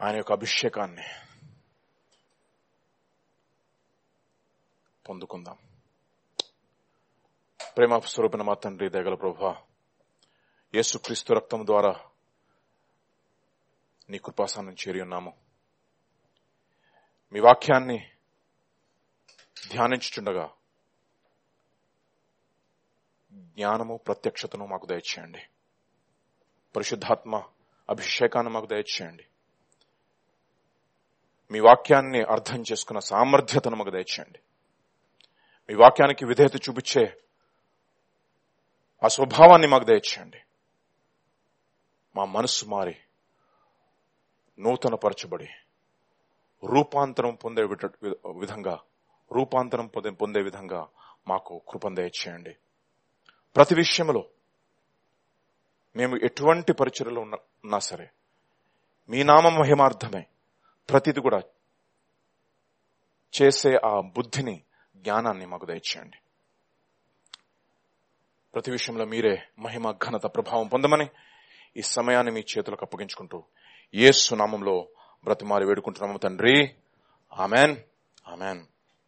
ఆయన యొక్క అభిషేకాన్ని పొందుకుందాం ప్రేమ స్వరూపిన మా తండ్రి దగల ప్రభా యేసుక్రీస్తు రక్తం ద్వారా నీ కృపాసానం చేరి ఉన్నాము మీ వాక్యాన్ని ధ్యానించుచుండగా జ్ఞానము ప్రత్యక్షతను మాకు దయచేయండి పరిశుద్ధాత్మ అభిషేకాన్ని మాకు దయచేయండి మీ వాక్యాన్ని అర్థం చేసుకున్న సామర్థ్యతను మాకు దయచేయండి మీ వాక్యానికి విధేయత చూపించే ఆ స్వభావాన్ని మాకు దయచేయండి మా మనస్సు మారి నూతనపరచబడి రూపాంతరం పొందే విట- విధంగా రూపాంతరం పొందే పొందే విధంగా మాకు కృపను దయచేయండి ప్రతి విషయంలో మేము ఎటువంటి పరిచయలో ఉన్న ఉన్నా సరే మీ నామ మహిమార్థమే ప్రతిది కూడా చేసే ఆ బుద్ధిని జ్ఞానాన్ని మాకు దయచేయండి ప్రతి విషయంలో మీరే మహిమ ఘనత ప్రభావం పొందమని ఈ సమయాన్ని మీ చేతులకు అప్పగించుకుంటూ యేసు నామంలో బ్రతిమారి వేడుకుంటున్నాము తండ్రి ఆమెన్ ఆమెన్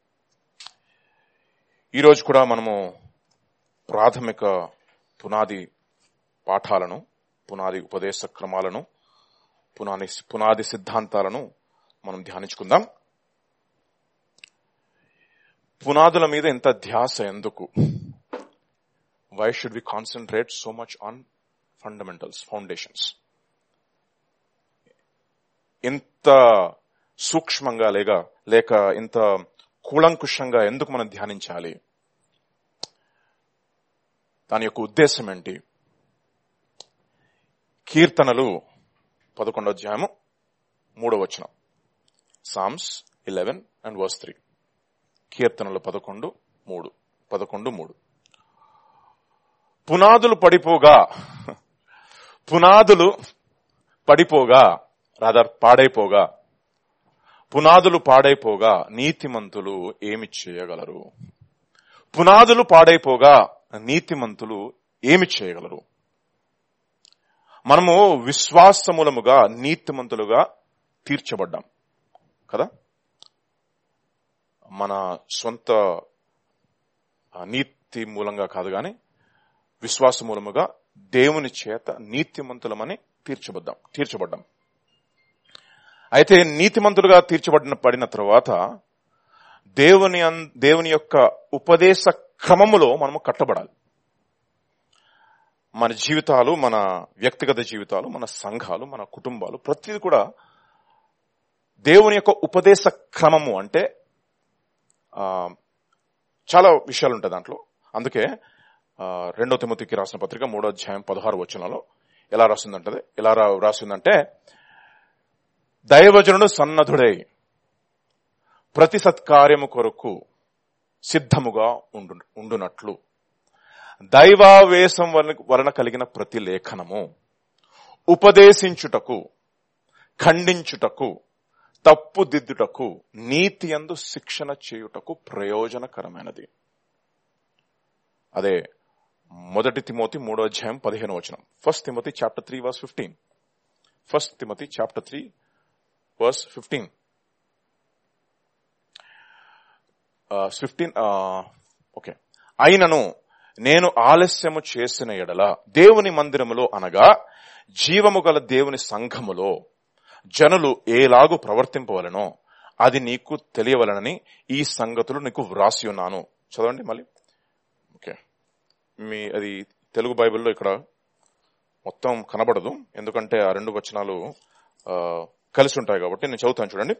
ఈరోజు కూడా మనము ప్రాథమిక పునాది పాఠాలను పునాది ఉపదేశ క్రమాలను పునాది పునాది సిద్ధాంతాలను మనం ధ్యానించుకుందాం పునాదుల మీద ఎంత ధ్యాస ఎందుకు why should we concentrate so much on fundamentals foundations ఇంత సూక్ష్మంగా లేక లేక ఇంత కూలంకుషంగా ఎందుకు మనం ధ్యానించాలి దాని యొక్క ఉద్దేశం ఏంటి కీర్తనలు పదకొండో అధ్యాయము మూడో వచనం Psalms eleven and verse three కీర్తనలు పదకొండు మూడు పదకొండు మూడు పునాదులు పడిపోగా పునాదులు పడిపోగా రాదర్ పాడైపోగా పునాదులు పాడైపోగా నీతిమంతులు ఏమి చేయగలరు పునాదులు పాడైపోగా నీతిమంతులు ఏమి చేయగలరు మనము విశ్వాసమూలముగా నీతిమంతులుగా తీర్చబడ్డాం కదా మన సొంత ఆ, నీతి మూలంగా కాదు గాని విశ్వాస మూలముగా దేవుని చేత నీతిమంతులమని తీర్చబడ్డాం తీర్చబడ్డాం అయితే నీతిమంతులుగా తీర్చబడిన పడిన తర్వాత దేవుని అన్- దేవుని యొక్క ఉపదేశ క్రమములో మనము కట్టబడాలి మన జీవితాలు మన వ్యక్తిగత జీవితాలు మన సంఘాలు మన కుటుంబాలు ప్రతిది కూడా దేవుని యొక్క ఉపదేశ క్రమము అంటే ఆ, చాలా విషయాలు ఉంటాయి దాంట్లో అందుకే ఆ, రెండో తిమ్మతికి రాసిన పత్రిక మూడో అధ్యాయం పదహారు వచనంలో ఎలా రాసిందంటే ఎలా రా- రాసిందంటే దైవజనుడు సన్నధుడై ప్రతి సత్కార్యము కొరకు సిద్ధముగా ఉండు ఉండునట్లు దైవావేశం వలన వలన కలిగిన ప్రతి లేఖనము ఉపదేశించుటకు ఖండించుటకు తప్పుదిద్దుటకు నీతి యందు శిక్షణ చేయుటకు ప్రయోజనకరమైనది అదే మొదటి తిమోతి మూడో అధ్యాయం పదిహేను వచనం first Timothy chapter three verse fifteen first Timothy chapter three verse fifteen fifteen okay అయినను నేను ఆలస్యము చేసిన ఎడల దేవుని మందిరములో అనగా జీవము గల దేవుని సంఘములో జనులు ఏలాగు ప్రవర్తింపవలనో అది నీకు తెలియవలనని ఈ సంగతులు నీకు వ్రాసి ఉన్నాను చదవండి మళ్ళీ ఓకే మీ అది తెలుగు బైబిల్లో ఇక్కడ మొత్తం కనబడదు ఎందుకంటే ఆ రెండు వచనాలు ఆ, కలిసి ఉంటాయి కాబట్టి నేను చదువుతాను చూడండి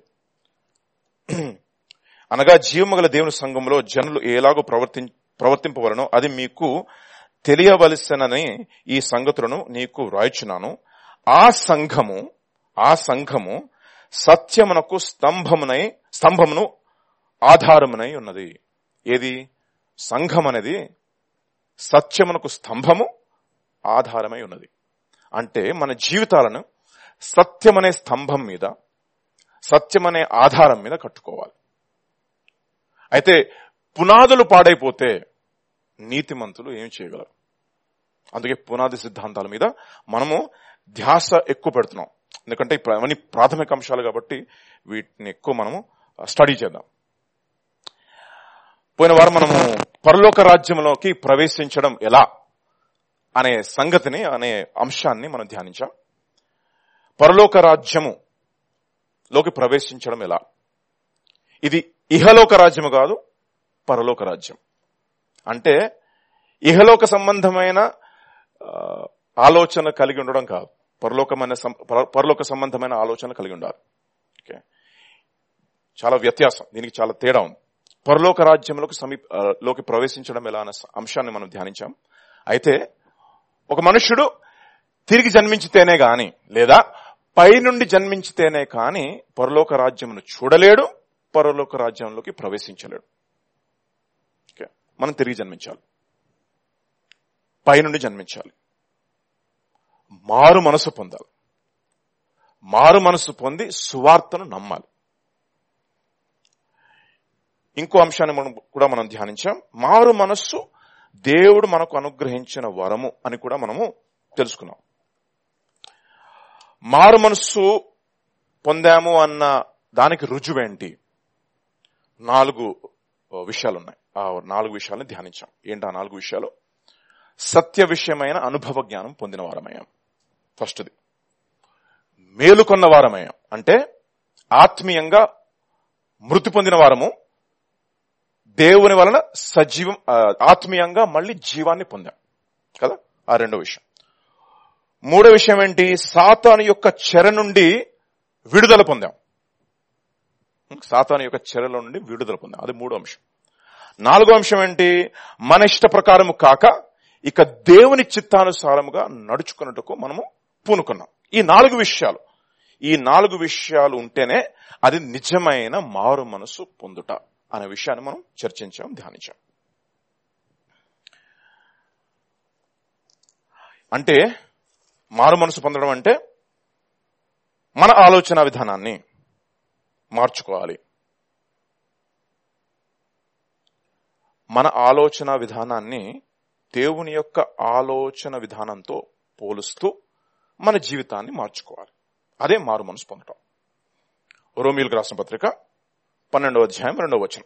అనగా జీవమగల దేవుని సంఘంలో జనులు ఎలాగో ప్రవర్తి ప్రవర్తింపవలనో అది మీకు తెలియవలసినని ఈ సంగతులను నీకు వ్రాయిచున్నాను ఆ సంఘము ఆ సంఘము సత్యమునకు స్తంభమునై స్తంభమును ఆధారమునై ఉన్నది ఏది సంఘం అనేది సత్యమునకు స్తంభము ఆధారమై ఉన్నది అంటే మన జీవితాలను సత్యమనే స్తంభం మీద సత్యమనే ఆధారం మీద కట్టుకోవాలి అయితే పునాదులు పాడైపోతే నీతిమంతులు ఏం చేయగలరు అందుకే పునాది సిద్ధాంతాల మీద మనము ధ్యాస ఎక్కువ పెడుతున్నాం ఎందుకంటే ఇప్పుడు అవన్నీ ప్రాథమిక అంశాలు కాబట్టి వీటిని ఎక్కువ మనము స్టడీ చేద్దాం పోయిన వారం మనము పరలోక రాజ్యంలోకి ప్రవేశించడం ఎలా అనే సంగతిని అనే అంశాన్ని మనం ధ్యానించాం పరలోక రాజ్యము లోకి ప్రవేశించడం ఎలా ఇది ఇహలోక రాజ్యము కాదు పరలోక రాజ్యం అంటే ఇహలోక సంబంధమైన ఆ, ఆలోచన కలిగి ఉండడం కాదు పరలోకమైన సం- పర- పరలోక సంబంధమైన ఆలోచన కలిగి ఉండాలి ఓకే చాలా వ్యత్యాసం దీనికి చాలా తేడా ఉంది పరలోక రాజ్యంలోకి సమీప ఆ, లోకి ప్రవేశించడం ఎలా అనే స- అంశాన్ని మనం ధ్యానించాం అయితే ఒక మనుష్యుడు తిరిగి జన్మించితేనే గాని లేదా పైనుండి జన్మించితేనే కాని పరలోక రాజ్యమును చూడలేడు పరలోక రాజ్యంలోకి ప్రవేశించలేడు ఓకే మనం తిరిగి జన్మించాలి పైనుండి జన్మించాలి మారు మనసు పొందాలి మారు మనసు పొంది సువార్తను నమ్మాలి ఇంకో అంశాన్ని మనం కూడా మనం ధ్యానించాం మారు మనస్సు దేవుడు మనకు అనుగ్రహించిన వరము అని కూడా మనము తెలుసుకున్నాం మారు మనస్సు పొందాము అన్న దానికి రుజువేంటి నాలుగు విషయాలు ఉన్నాయి ఆ నాలుగు విషయాలను ధ్యానించాం ఏంటి ఆ నాలుగు విషయాలు సత్య విషయమైన అనుభవ జ్ఞానం పొందిన వారమయ్యాం ఫస్ట్ది మేలుకొన్న వారమయ్యాం అంటే ఆత్మీయంగా మృతి పొందిన వారము దేవుని వలన సజీవం ఆ, ఆత్మీయంగా మళ్ళీ జీవాన్ని పొందాం కదా ఆ రెండో విషయం మూడో విషయం ఏంటి సాతాను యొక్క చెర నుండి విడుదల పొందాం సాతాను యొక్క చెరలో నుండి విడుదల పొందాం అది మూడో అంశం నాలుగో అంశం ఏంటి మన ఇష్ట ప్రకారము కాక ఇక దేవుని చిత్తానుసారముగా నడుచుకున్నట్టుకు మనము పూనుకున్నాం ఈ నాలుగు విషయాలు ఈ నాలుగు విషయాలు ఉంటేనే అది నిజమైన మారు మనసు పొందుట అనే విషయాన్ని మనం చర్చించాం ధ్యానించాం అంటే మారు మనసు పొందడం అంటే మన ఆలోచన విధానాన్ని మార్చుకోవాలి మన ఆలోచన విధానాన్ని దేవుని యొక్క ఆలోచన విధానంతో పోలుస్తూ మన జీవితాన్ని మార్చుకోవాలి అదే మారు మనసు పొందడం రోమిలకు రాసిన పత్రిక పన్నెండవ అధ్యాయం రెండవ వచనం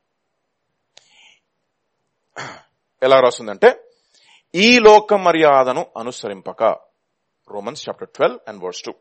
ఎలా రాస్తుందంటే ఈ లోక మర్యాదను అనుసరింపక Romans chapter twelve and verse two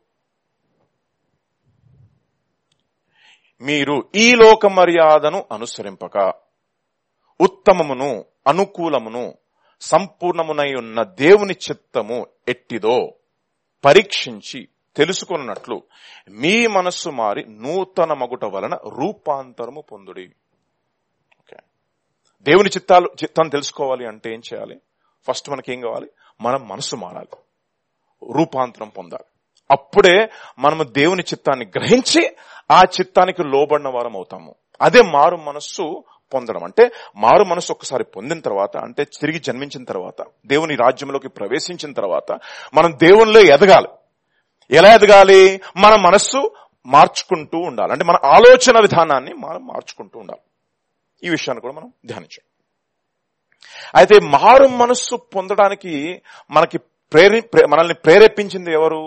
మీరు ఈ లోక మర్యాదను అనుసరింపక ఉత్తమమును అనుకూలమును సంపూర్ణమునై ఉన్న దేవుని చిత్తము ఎట్టిదో పరీక్షించి తెలుసుకున్నట్లు మీ మనస్సు మారి నూతన మగుట వలన రూపాంతరము పొందుడి ఓకే దేవుని చిత్తాలు చిత్తాన్ని తెలుసుకోవాలి అంటే ఏం చేయాలి ఫస్ట్ మనకి ఏం కావాలి మన మనసు మారాలి రూపాంతరం పొందాలి అప్పుడే మనము దేవుని చిత్తాన్ని గ్రహించి ఆ చిత్తానికి లోబడిన వారం అవుతాము అదే మారు మనస్సు పొందడం అంటే మారు మనస్సు ఒక్కసారి పొందిన తర్వాత అంటే తిరిగి జన్మించిన తర్వాత దేవుని రాజ్యంలోకి ప్రవేశించిన తర్వాత మనం దేవునిలో ఎదగాలి ఎలా ఎదగాలి మన మనస్సు మార్చుకుంటూ ఉండాలి అంటే మన ఆలోచన విధానాన్ని మనం మార్చుకుంటూ ఉండాలి ఈ విషయాన్ని కూడా మనం ధ్యానించాం అయితే మారు మనస్సు పొందడానికి మనకి ప్రేరి ప్రే- మనల్ని ప్రేరేపించింది ఎవరు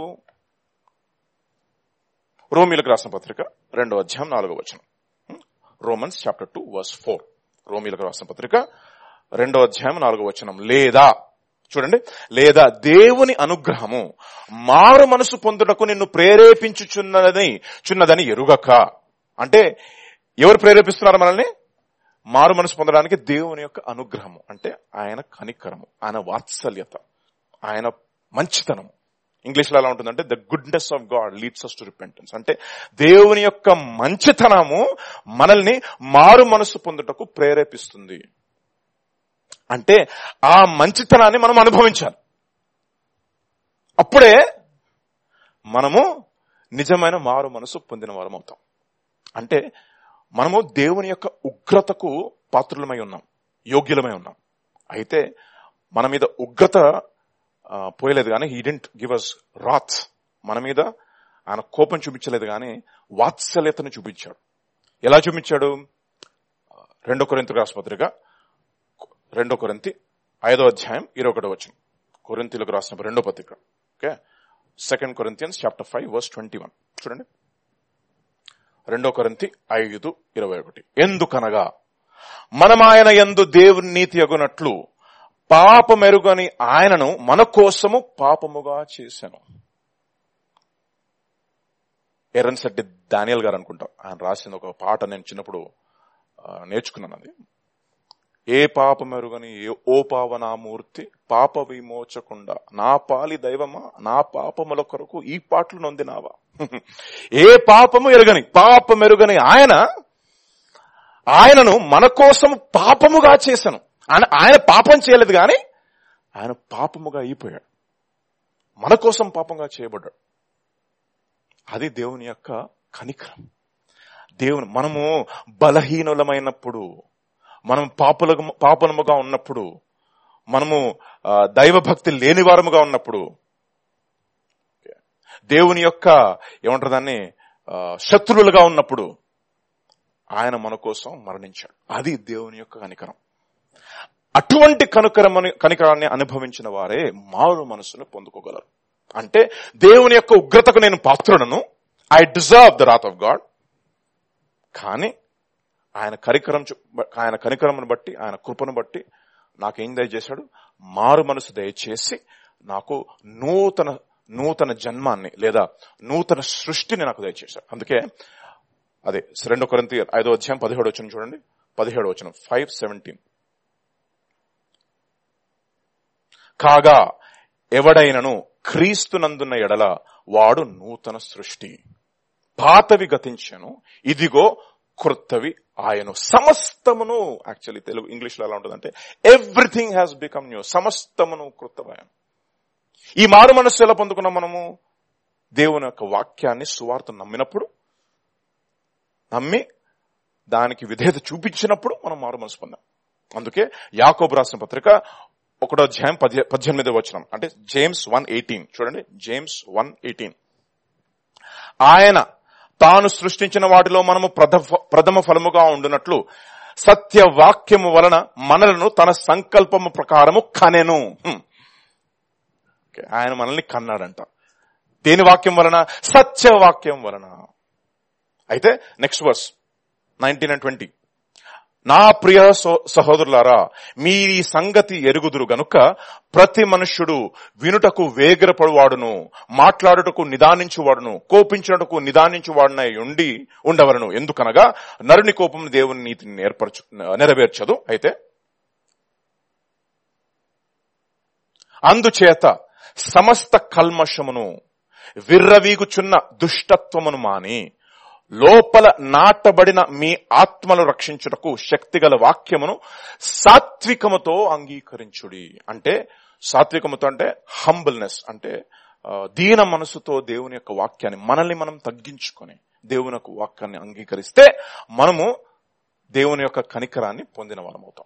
రోమిలకు రాసిన పత్రిక రెండో అధ్యాయం నాలుగో వచనం Romans chapter two verse four రోమిలకు రాసిన పత్రిక రెండో అధ్యాయం నాలుగో వచనం లేదా చూడండి లేదా దేవుని అనుగ్రహము మారు మనసు పొందుటకు నిన్ను ప్రేరేపించుచున్నదని చున్నదని ఎరుగక అంటే ఎవరు ప్రేరేపిస్తున్నారు మనల్ని మారు మనసు పొందడానికి దేవుని యొక్క అనుగ్రహము అంటే ఆయన కనికరము ఆయన వాత్సల్యత ఆయన మంచితనము ఇంగ్లీష్ లో ఎలా ఉంటుందంటే the goodness of God leads us to repentance అంటే దేవుని యొక్క మంచితనము మనల్ని మారు మనసు పొందుటకు ప్రేరేపిస్తుంది అంటే ఆ మంచితనాన్ని మనం అనుభవించాలి అప్పుడే మనము నిజమైన మారు మనసు పొందిన వారం అవుతాం అంటే మనము దేవుని యొక్క ఉగ్రతకు పాత్రులమై ఉన్నాం యోగ్యులమై ఉన్నాం అయితే మన మీద ఉగ్రత ఆ, పోయలేదు కానీ he didn't give us wrath మన మీద ఆయన కోపం చూపించలేదు కానీ వాత్సల్యతను చూపించాడు ఎలా చూపించాడు రెండో కొరింత రాష్ట్రపత్రిక రెండో కొరింతి ఐదో అధ్యాయం ఇరవై ఒకటో వచ్చిన కొరింతీలకు రాసిన రెండో పత్రిక okay second Corinthians chapter five verse twenty one చూడండి రెండో కొరింతి ఐదు ఇరవై ఒకటి ఎందుకనగా మనం ఆయన ఎందు దేవుని నీతి అగునట్లు పాపమెరుగని ఆయనను మన కోసము పాపముగా చేశాను ఎర్రన్ శెట్టి దానియల్ గారు అనుకుంటా ఆయన రాసిన ఒక పాట నేను చిన్నప్పుడు ఆ, నేర్చుకున్నాను అది ఏ పాపమెరుగని ఏ ఓ పావనామూర్తి పాప విమోచకుండా నా పాలి దైవమా నా పాపముల కొరకు ఈ పాటలు నొందినావా ఏ పాపము ఎరుగని పాపమెరుగని ఆయన ఆయనను మన కోసం పాపముగా చేశాను ఆయన ఆయన పాపం చేయలేదు గాని ఆయన పాపముగా అయిపోయాడు మన కోసం పాపంగా చేయబడ్డాడు అది దేవుని యొక్క కనికరం దేవుని మనము బలహీనులమైనప్పుడు మనం పాపుల పాపనముగా ఉన్నప్పుడు మనము ఆ, దైవభక్తి లేని వారముగా ఉన్నప్పుడు దేవుని యొక్క ఏమంటారు దాన్ని ఆ, శత్రువులుగా ఉన్నప్పుడు ఆయన మన కోసం మరణించాడు అది దేవుని యొక్క కనికరం అటువంటి కనుకరమని కనికరాన్ని అనుభవించిన వారే మారు మనసును పొందుకోగలరు అంటే దేవుని యొక్క ఉగ్రతకు నేను పాత్రుడను I deserve the wrath of God కానీ ఆయన కరికరం చు- ఆయన కనికరమును బట్టి ఆయన కృపను బట్టి నాకేం దయచేశాడు మారు మనసు దయచేసి నాకు నూతన నూతన జన్మాన్ని లేదా నూతన సృష్టిని నాకు దయచేశాడు అందుకే అదే రెండో కొరింతి ఐదో అధ్యాయం పదిహేడు వచ్చిన చూడండి పదిహేడు వచ్చిన ఫైవ్ సెవెంటీన్ కాగా ఎవడైనను క్రీస్తునందున్న ఎడల వాడు నూతన సృష్టి పాతవి గతించను ఇదిగో క్రొత్తవి ఆయను సమస్తమును యాక్చువల్లీ తెలుగు ఇంగ్లీష్ లో ఎలా ఉంటుందంటే ఎవ్రీథింగ్ హ్యాస్ బికమ్ న్యూ సమస్తమును క్రొత్తవాయను ఈ మారు మనస్సు ఎలా పొందుకున్నాం మనము దేవుని యొక్క వాక్యాన్ని సువార్త నమ్మినప్పుడు నమ్మి దానికి విధేయత చూపించినప్పుడు మనం మారు మనసు పొందాం అందుకే యాకోబు రాసిన పత్రిక ఒకటో అధ్యాయం పది పద్దెనిమిది వచ్చినాం అంటే జేమ్స్ వన్ ఎయిటీన్ చూడండి జేమ్స్ వన్ ఎయిటీన్ ఆయన తాను సృష్టించిన వాటిలో మనము ప్రథ- ప్రథమ ఫలముగా ఉండునట్లు సత్య వాక్యము వలన మనలను తన సంకల్పము ప్రకారము కనెను హ్మ్. ఓకే, ఆయన మనల్ని కన్నాడంట దేని వాక్యం వలన సత్య వాక్యం వలన అయితే next verse nineteen and twenty నా ప్రియ సో- సహోదరులారా మీరు ఈ సంగతి ఎరుగుదురు గనుక ప్రతి మనుష్యుడు వినుటకు వేగిరపడువాడును మాట్లాడుటకు నిదానించువాడును కోపించుటకు నిదానించువాడునై ఉండి ఉండవలను ఎందుకనగా నరుని కోపం దేవుని నీతిని నేర్పరచు నెరవేర్చదు అయితే అందుచేత సమస్త కల్మషమును విర్రవీగుచున్న దుష్టత్వమును మాని లోపల నాటబడిన మీ ఆత్మలు రక్షించుటకు శక్తిగల వాక్యమును సాత్వికముతో అంగీకరించుడి అంటే సాత్వికముతో అంటే హంబుల్నెస్ అంటే ఆ, దీన మనసుతో దేవుని యొక్క వాక్యాన్ని మనల్ని మనం తగ్గించుకొని దేవుని యొక్క వాక్యాన్ని అంగీకరిస్తే మనము దేవుని యొక్క కనికరాన్ని పొందిన వాళ్ళమవుతాం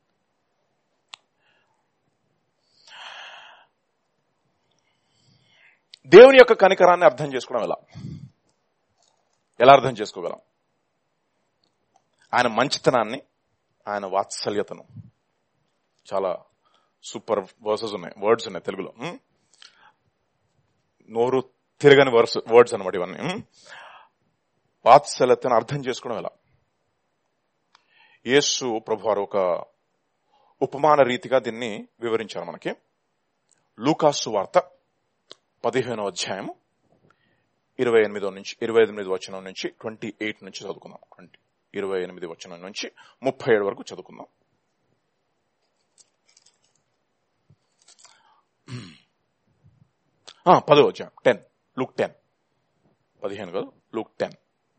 దేవుని యొక్క కనికరాన్ని అర్థం చేసుకోవడం ఎలా ఎలా అర్థం చేసుకోగలం ఆయన మంచితనాన్ని ఆయన వాత్సల్యతను చాలా సూపర్ వర్సెస్ ఉన్నాయి వర్డ్స్ ఉన్నాయి తెలుగులో ఉం? నోరు తిరగని వర్స్ వర్డ్స్ అనమాట ఇవన్నీ ఉం? వాత్సల్యతను అర్థం చేసుకోవడం ఎలా యేసు ప్రభు వారు ఒక ఉపమాన రీతిగా దీన్ని వివరించారు మనకి లూకాసు వార్త పదిహేనో అధ్యాయము ఇరవై ఎనిమిదో నుంచి ఇరవై ఎనిమిది వచనం నుంచి ట్వంటీ ఎయిట్ నుంచి చదువుకుందాం ట్వంటీ ఇరవై ఎనిమిది వచనం నుంచి ముప్పై ఏడు వరకు చదువుకుందాం ఆ, పదో అధ్యాయం టెన్ లుక్ టెన్ పదిహేను కాదు లుక్ టెన్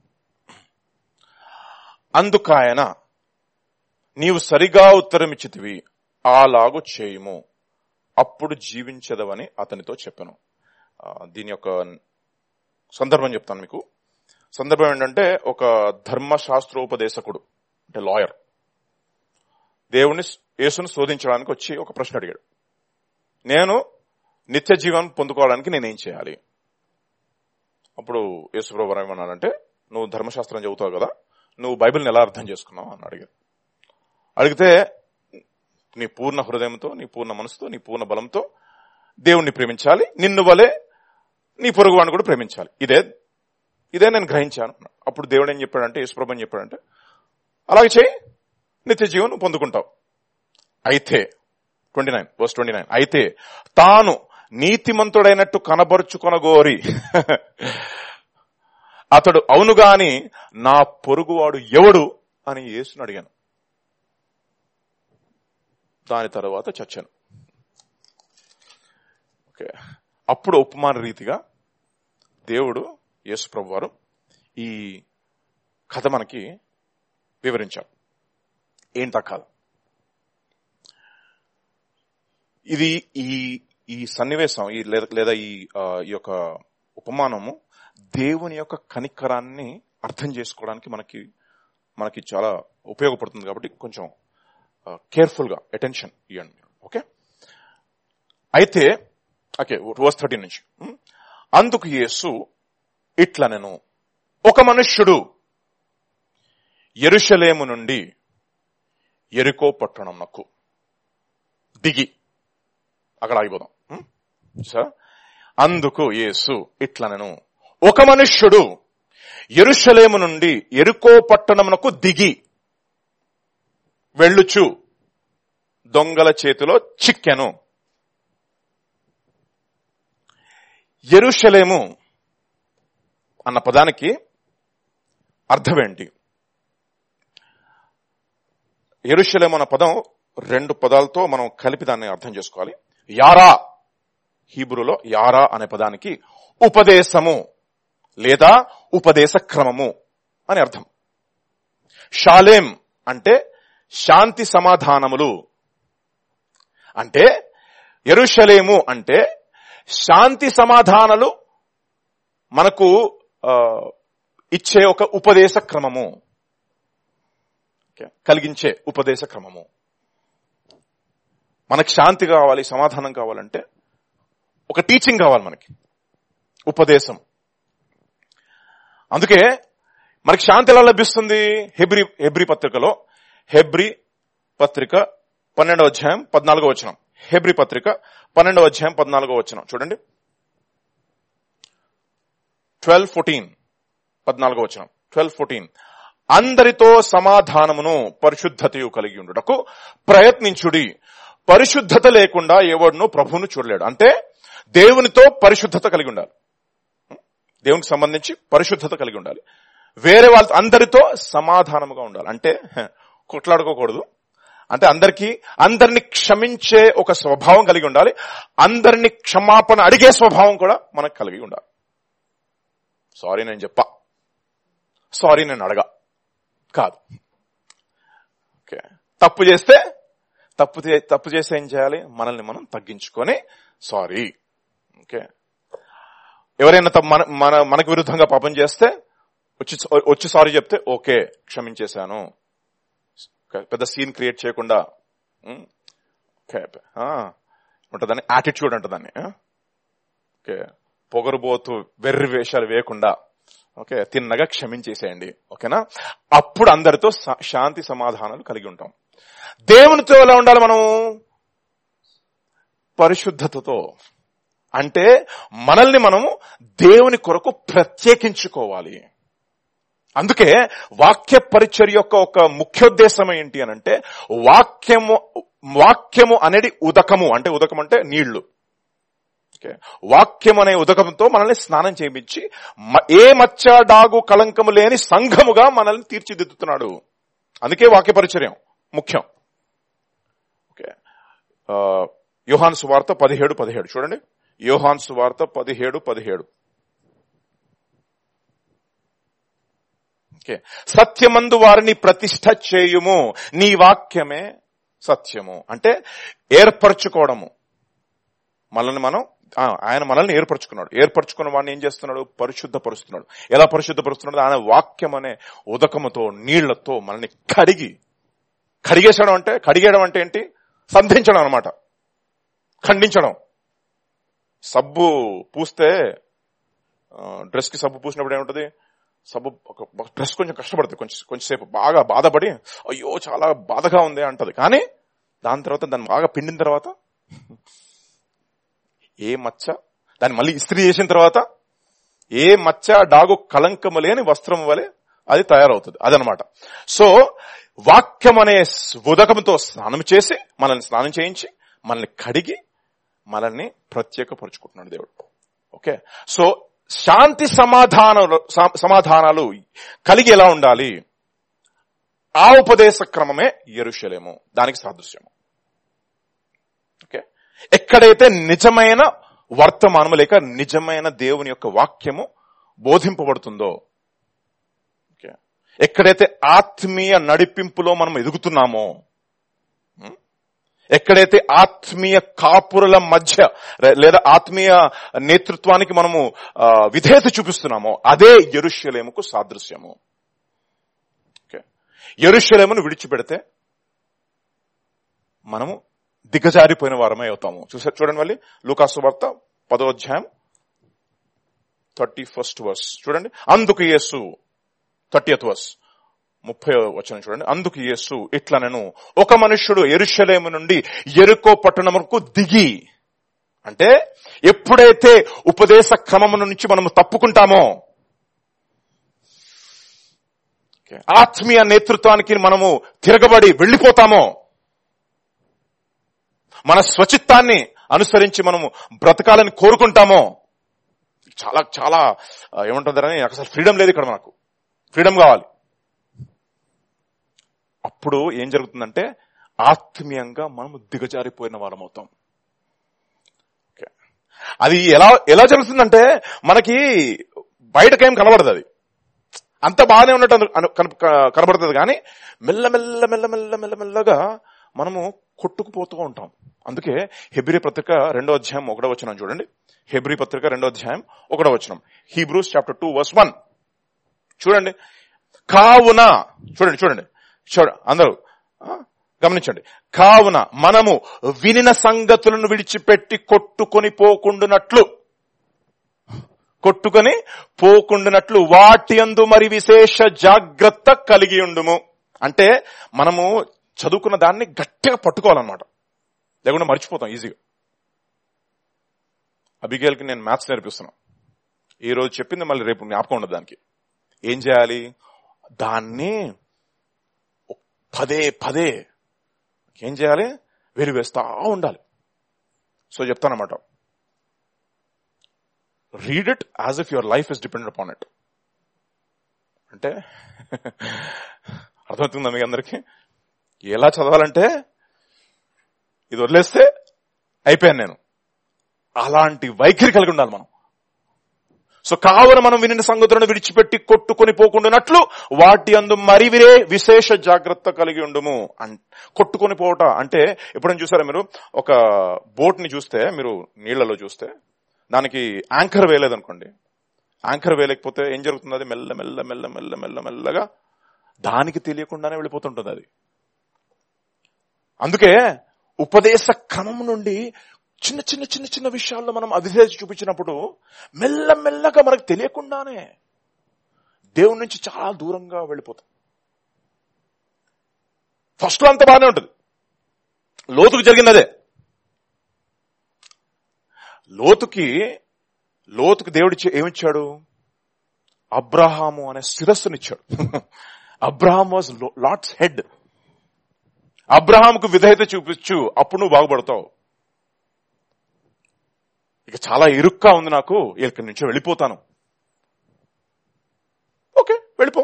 అందుకాయన నీవు సరిగా ఉత్తరమిచ్చితివి అలాగు చేయుము అప్పుడు జీవించదవని అతనితో చెప్పాను దీని యొక్క సందర్భం చెప్తాను మీకు సందర్భం ఏంటంటే ఒక ధర్మశాస్త్రోపదేశకుడు అంటే లాయర్ దేవుని యేసును శోధించడానికి వచ్చి ఒక ప్రశ్న అడిగాడు నేను నిత్య జీవనం పొందుకోవడానికి నేనేం చేయాలి అప్పుడు యేసుప్రభు ఏమన్నాడంటే నువ్వు ధర్మశాస్త్రం చదువుతావు కదా నువ్వు బైబిల్ని ఎలా అర్థం చేసుకున్నావు అని అడిగాడు అడిగితే నీ పూర్ణ హృదయంతో నీ పూర్ణ మనసుతో నీ పూర్ణ బలంతో దేవుణ్ణి ప్రేమించాలి నిన్ను వలె నీ పొరుగు వాడిని కూడా ప్రేమించాలి ఇదే ఇదే నేను గ్రహించాను అప్పుడు దేవుడు ఏం చెప్పాడంటే యేసుప్రభు ఏం చెప్పాడంటే అలాగే చేయి నిత్య జీవన్ నువ్వు పొందుకుంటావు అయితే twenty nine verse twenty nine అయితే తాను నీతిమంతుడైనట్టు కనబరుచుకొనగోరి అతడు అవును గాని నా పొరుగువాడు ఎవడు అని యేసుని అడిగాను దాని తర్వాత చచ్చాను ఓకే అప్పుడు ఉపమాన రీతిగా దేవుడు యేసు ప్రభు వారు ఈ కథ మనకి వివరించారు ఏంటా కథ ఇది ఈ ఈ సన్నివేశం ఈ లేదా- లేదా ఈ ఆ, ఈ యొక్క ఉపమానము దేవుని యొక్క కనికరాన్ని అర్థం చేసుకోవడానికి మనకి మనకి చాలా ఉపయోగపడుతుంది కాబట్టి కొంచెం కేర్ఫుల్ గా అటెన్షన్ ఇవ్వండి ఓకే అయితే ఓకే వర్స్ థర్టీ నుంచి ఉం? అందుకు యేసు ఇట్లా నేను ఒక మనుష్యుడు ఎరుషలేము నుండి ఎరుకో పట్టణంనకు దిగి అక్కడ ఆగిపోదాం ఉం? సరే అందుకు యేసు ఇట్లా నేను ఒక మనుష్యుడు ఎరుషలేము నుండి ఎరుకో పట్టణమునకు దిగి వెళ్ళుచు దొంగల చేతిలో చిక్కెను ఎరుషలేము అన్న పదానికి అర్థమేంటి ఎరుషలేము అన్న పదం రెండు పదాలతో మనం కలిపి దాన్ని అర్థం చేసుకోవాలి యారా హీబ్రూలో యారా అనే పదానికి ఉపదేశము లేదా ఉపదేశ క్రమము అని అర్థం షాలేం అంటే శాంతి సమాధానములు అంటే ఎరుషలేము అంటే శాంతి సమాధానాలు మనకు ఆ, ఇచ్చే ఒక ఉపదేశ క్రమము ఓకే, కలిగించే ఉపదేశ క్రమము మనకి శాంతి కావాలి సమాధానం కావాలంటే ఒక టీచింగ్ కావాలి మనకి ఉపదేశం అందుకే మనకి శాంతి ఎలా లభిస్తుంది హెబ్రి హెబ్రి పత్రికలో హెబ్రి పత్రిక పన్నెండవ అధ్యాయం పద్నాలుగో వచనం హెబ్రి పత్రిక పన్నెండవ అధ్యాయం పద్నాలుగో వచనం చూడండి ట్వెల్వ్ ఫోర్టీన్ పద్నాలుగో వచనం ట్వెల్వ్ ఫోర్టీన్ అందరితో సమాధానమును పరిశుద్ధతయు కలిగి ఉండుటకు ప్రయత్నించుడి పరిశుద్ధత లేకుండా ఎవడును ప్రభువును చూడలేడు అంటే దేవునితో పరిశుద్ధత కలిగి ఉండాలి దేవునికి సంబంధించి పరిశుద్ధత కలిగి ఉండాలి వేరే వాళ్ళ అందరితో సమాధానముగా ఉండాలి అంటే హ, కొట్లాడుకోకూడదు అంటే అందరికీ అందరిని క్షమించే ఒక స్వభావం కలిగి ఉండాలి అందరిని క్షమాపణ అడిగే స్వభావం కూడా మనకు కలిగి ఉండాలి సారీ నేను చెప్పా సారీ నేను అడగా కాదు ఓకే తప్పు చేస్తే తప్పు చే- తప్పు చేస్తే ఏం చేయాలి మనల్ని మనం తగ్గించుకొని సారీ ఓకే ఎవరైనా తప్పు మన మన మనకు విరుద్ధంగా పాపం చేస్తే వచ్చి వచ్చి సారీ చెప్తే ఓకే క్షమించేశాను ఓకే, పెద్ద సీన్ క్రియేట్ చేయకుండా ఉమ్, ఓకే ఆ, ఉంటుందని యాటిట్యూడ్ ఉంటుందని ఆ? ఓకే పొగరుబోతు వెర్రి వేషాలు వేయకుండా ఓకే తిన్నగా క్షమించేసేయండి ఓకేనా అప్పుడు అందరితో స- శాంతి సమాధానాలు కలిగి ఉంటాం దేవునితో ఎలా ఉండాలి మనం పరిశుద్ధతతో అంటే మనల్ని మనము దేవుని కొరకు ప్రత్యేకించుకోవాలి అందుకే వాక్య పరిచర్య యొక్క ఒక ముఖ్యోద్దేశం ఏంటి అని అంటే వాక్యము వాక్యము అనేది ఉదకము అంటే ఉదకం అంటే నీళ్లు ఓకే. వాక్యం అనే ఉదకంతో మనల్ని స్నానం చేయించి మ- ఏ మచ్చ డాగు కళంకము లేని సంఘముగా మనల్ని తీర్చిదిద్దుతున్నాడు అందుకే వాక్య పరిచర్యం ముఖ్యం ఓకే ఆ, యోహాను సువార్త పదిహేడు పదిహేడు చూడండి యోహాను సువార్త పదిహేడు పదిహేడు ఓకే సత్యమందు వారిని ప్రతిష్ట చేయుము నీ వాక్యమే సత్యము అంటే ఏర్పరచుకోవడము మనల్ని మనం ఆ, ఆయన మనల్ని ఏర్పరచుకున్నాడు ఏర్పరచుకున్న వాడిని ఏం చేస్తున్నాడు పరిశుద్ధపరుస్తున్నాడు ఎలా పరిశుద్ధపరుస్తున్నాడు ఆయన వాక్యం అనే ఉదకముతో నీళ్లతో మనల్ని కడిగి కడిగేసడం అంటే కడిగేయడం అంటే ఏంటి సంధించడం అనమాట ఖండించడం సబ్బు పూస్తే డ్రెస్ కి సబ్బు పూసినప్పుడు ఏముంటది సబ్బు ఒక డ్రెస్ కొంచెం కష్టపడుతుంది కొంచెం కొంచెంసేపు బాగా బాధపడి అయ్యో చాలా బాధగా ఉంది అంటది కానీ దాని తర్వాత దాన్ని బాగా పిండిన తర్వాత ఏ మచ్చ దాన్ని మళ్ళీ ఇస్త్రీ చేసిన తర్వాత ఏ మచ్చ డాగు కళంకము లేని వస్త్రం వలె అది తయారవుతుంది అదనమాట సో వాక్యం అనే ఉదకంతో స్నానం చేసి మనల్ని స్నానం చేయించి మనల్ని కడిగి మనల్ని ప్రత్యేకపరుచుకుంటున్నాడు దేవుడు ఓకే సో శాంతి సమాధానాలు సా- సమాధానాలు కలిగి ఎలా ఉండాలి ఆ ఉపదేశ క్రమమే ఎరుషలేము దానికి సాదృశ్యము ఓకే ఎక్కడైతే నిజమైన వర్తమానము లేక నిజమైన దేవుని యొక్క వాక్యము బోధింపబడుతుందో ఓకే ఎక్కడైతే ఆత్మీయ నడిపింపులో మనం ఎదుగుతున్నామో ఉం? ఎక్కడైతే ఆత్మీయ కాపురుల మధ్య రే- లేదా ఆత్మీయ నేతృత్వానికి మనము ఆ, విధేయత చూపిస్తున్నామో అదే ఎరుషలేముకు సాదృశ్యము ఓకే ఎరుషలేమును విడిచిపెడితే మనము దిగజారిపోయిన వారమే అవుతాము చూసా చూడండి మళ్ళీ లూకాసు వార్త పదో అధ్యాయం థర్టీ ఫస్ట్ వర్స్ చూడండి అందుకు యేసు థర్టీయత్ వర్స్ ముప్పై వచనం చూడండి అందుకు యేసు ఇట్లా నేను ఒక మనుష్యుడు ఎరుషలేము నుండి ఎరుకో పట్టణముకు దిగి అంటే ఎప్పుడైతే ఉపదేశ క్రమము నుంచి మనము తప్పుకుంటామో ఓకే, ఆత్మీయ నేతృత్వానికి మనము తిరగబడి వెళ్లిపోతామో మన స్వచిత్తాన్ని అనుసరించి మనము బ్రతకాలని కోరుకుంటామో చాలా చాలా ఆ, ఏమంటుందని నాకు అసలు ఫ్రీడమ్ లేదు ఇక్కడ మనకు ఫ్రీడమ్ కావాలి అప్పుడు ఏం జరుగుతుందంటే ఆత్మీయంగా మనము దిగజారిపోయిన వాళ్ళం అవుతాం ఓకే. అది ఎలా ఎలా జరుగుతుందంటే మనకి బయటకేం కనబడదు అది అంత బాగానే ఉన్నట్టు అను- అను- కన- క- కనబడుతుంది కానీ మెల్ల మెల్ల మెల్ల మెల్ల మెల్ల మెల్లగా మనము కొట్టుకుపోతూ ఉంటాం అందుకే హెబ్రి పత్రిక రెండో అధ్యాయం ఒకటో వచనం చూడండి హెబ్రి పత్రిక రెండో అధ్యాయం ఒకటో వచనం Hebrews chapter two verse one చూడండి కావున చూడండి చూడండి చూడ అందరూ ఆ, గమనించండి కావున మనము వినిన సంగతులను విడిచిపెట్టి కొట్టుకొని పోకుండునట్లు కొట్టుకొని పోకుండునట్లు వాటి అందు మరి విశేష జాగ్రత్త కలిగి ఉండుము అంటే మనము చదువుకున్న దాన్ని గట్టిగా పట్టుకోవాలన్నమాట లేకుండా మర్చిపోతాం ఈజీగా అబిగేల్కి నేను మ్యాథ్స్ నేర్పిస్తున్నాను ఈ రోజు చెప్పింది మళ్ళీ రేపు జ్ఞాపకం ఉండదు దానికి ఏం చేయాలి దాన్ని పదే పదే ఏం చేయాలి వెలివేస్తా ఉండాలి సో చెప్తానమాట read it as if your life is depended upon it అంటే అర్థమవుతుందా మీకు అందరికి ఎలా చదవాలంటే ఇది వదిలేస్తే అయిపోయాను నేను అలాంటి వైఖరి కలిగి ఉండాలి మనం సో కావున మనం వినిన సంగతులను విడిచిపెట్టి కొట్టుకొని పోకుండానట్లు వాటి అందు మరి విరే విశేష జాగ్రత్త కలిగి ఉండుము అన్- కొట్టుకొని పోవట అంటే ఎప్పుడైనా చూసారా మీరు ఒక బోట్ ని చూస్తే మీరు నీళ్లలో చూస్తే దానికి యాంకర్ వేయలేదనుకోండి యాంకర్ వేయలేకపోతే ఏం జరుగుతుంది అది మెల్ల మెల్ల మెల్ల మెల్ల మెల్ల మెల్లగా దానికి తెలియకుండానే వెళ్ళిపోతుంటుంది అది అందుకే ఉపదేశ క్రమం నుండి చిన్న చిన్న చిన్న చిన్న విషయాల్లో మనం అవిధేయత చూపించినప్పుడు మెల్ల మెల్లగా మనకు తెలియకుండానే దేవుని నుంచి చాలా దూరంగా వెళ్ళిపోతాం ఫస్ట్ లో అంత బాగానే ఉంటుంది లోతుకు జరిగింది అదే లోతుకి లోతుకి దేవుడు ఇచ్చే- ఏమిచ్చాడు అబ్రహాము అనే శిరస్సునిచ్చాడు అబ్రహాం వాజ్ లాట్స్ హెడ్ అబ్రహాంకు విధేయత చూపించు అప్పుడు నువ్వు బాగుపడతావు ఇక చాలా ఇరుక్కా ఉంది నాకు ఇక్కడి నుంచి వెళ్ళిపోతాను ఓకే వెళ్ళిపో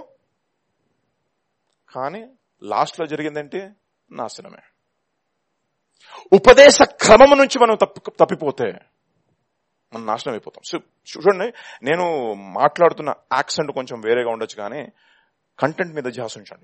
కానీ లాస్ట్ లో జరిగిందంటే నాశనమే ఉపదేశ క్రమం నుంచి మనం తప్పి తప్పిపోతే మనం నాశనం అయిపోతాం సో చూడండి నేను మాట్లాడుతున్న యాక్సెంట్ కొంచెం వేరేగా ఉండొచ్చు కానీ కంటెంట్ మీద ధ్యాస ఉంచండి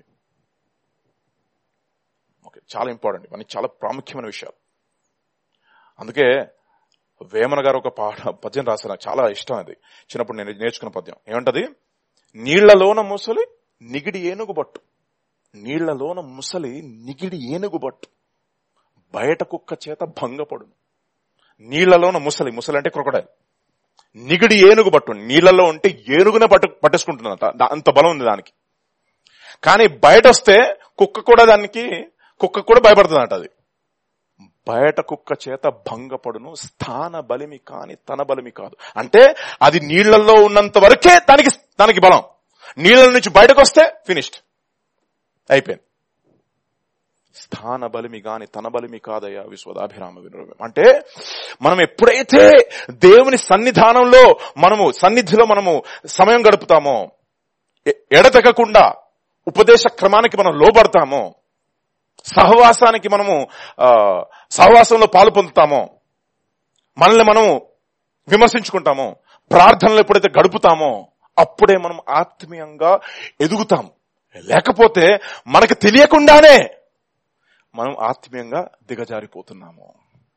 ఓకే చాలా ఇంపార్టెంట్ ఇవన్నీ చాలా ప్రాముఖ్యమైన విషయాలు అందుకే వేమన గారు ఒక పాట పద్యం రాశారు నాకు చాలా ఇష్టం అది చిన్నప్పుడు నేను నేర్చుకున్న పద్యం ఏమంటది నీళ్లలోన ముసలి నిగిడి ఏనుగు బట్టు నీళ్లలోన ముసలి నిగిడి ఏనుగు బట్టు బయట కుక్క చేత భంగపడును నీళ్లలోన ముసలి ముసలి అంటే క్రొకడైల్ నిగిడి ఏనుగు పట్టు నీళ్లలో ఉంటే ఏనుగునే పట్టు పట్టేసుకుంటుందంట దా- అంత బలం ఉంది దానికి కానీ బయట వస్తే కుక్క కూడా దానికి కుక్క కూడా భయపడుతుందంట అది బయట కుక్క చేత భంగపడును స్థాన బలిమి కాని తన బలిమి కాదు అంటే అది నీళ్లలో ఉన్నంత వరకే దానికి దానికి బలం నీళ్ళ నుంచి బయటకు వస్తే ఫినిష్డ్ అయిపోయింది స్థాన బలిమి గాని తన బలిమి కాదయ్యా విశ్వదాభిరామ వినురవం అంటే మనం ఎప్పుడైతే దేవుని సన్నిధానంలో మనము సన్నిధిలో మనము సమయం గడుపుతామో ఎ- ఎడతెగకుండా ఉపదేశ క్రమానికి మనం లోబడతామో సహవాసానికి మనము ఆ, సహవాసంలో పాలు పొందుతామో మనల్ని మనము విమర్శించుకుంటామో ప్రార్థనలు ఎప్పుడైతే గడుపుతామో అప్పుడే మనం ఆత్మీయంగా ఎదుగుతాం లేకపోతే మనకు తెలియకుండానే మనం ఆత్మీయంగా దిగజారిపోతున్నాము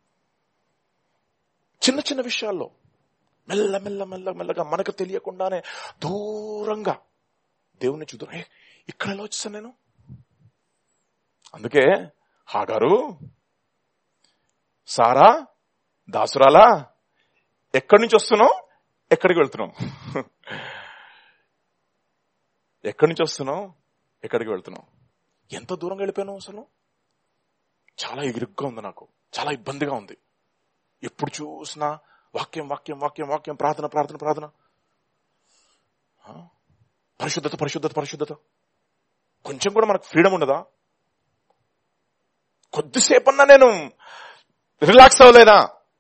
చిన్న చిన్న విషయాల్లో మెల్ల మెల్ల మెల్ల మెల్లగా మనకు తెలియకుండానే దూరంగా దేవుని చూద్దాం "ఏ, ఇక్కడ ఎలా వచ్చేసాను నేను అందుకే హాగారు సారా దాసురాలా ఎక్కడి నుంచి వస్తున్నావు ఎక్కడికి వెళ్తున్నావు ఎక్కడి నుంచి వస్తున్నావు ఎక్కడికి వెళ్తున్నావు ఎంత దూరంగా వెళ్ళిపోయాను అసలు చాలా ఇరుగ్గా ఉంది నాకు చాలా ఇబ్బందిగా ఉంది ఎప్పుడు చూసినా వాక్యం వాక్యం వాక్యం వాక్యం ప్రార్థన ప్రార్థన ప్రార్థన ఆ? పరిశుద్ధత పరిశుద్ధత పరిశుద్ధత కొంచెం కూడా మనకు ఫ్రీడమ్ ఉండదా కొద్దిసేపన్నా నేను రిలాక్స్ అవ్వలేదా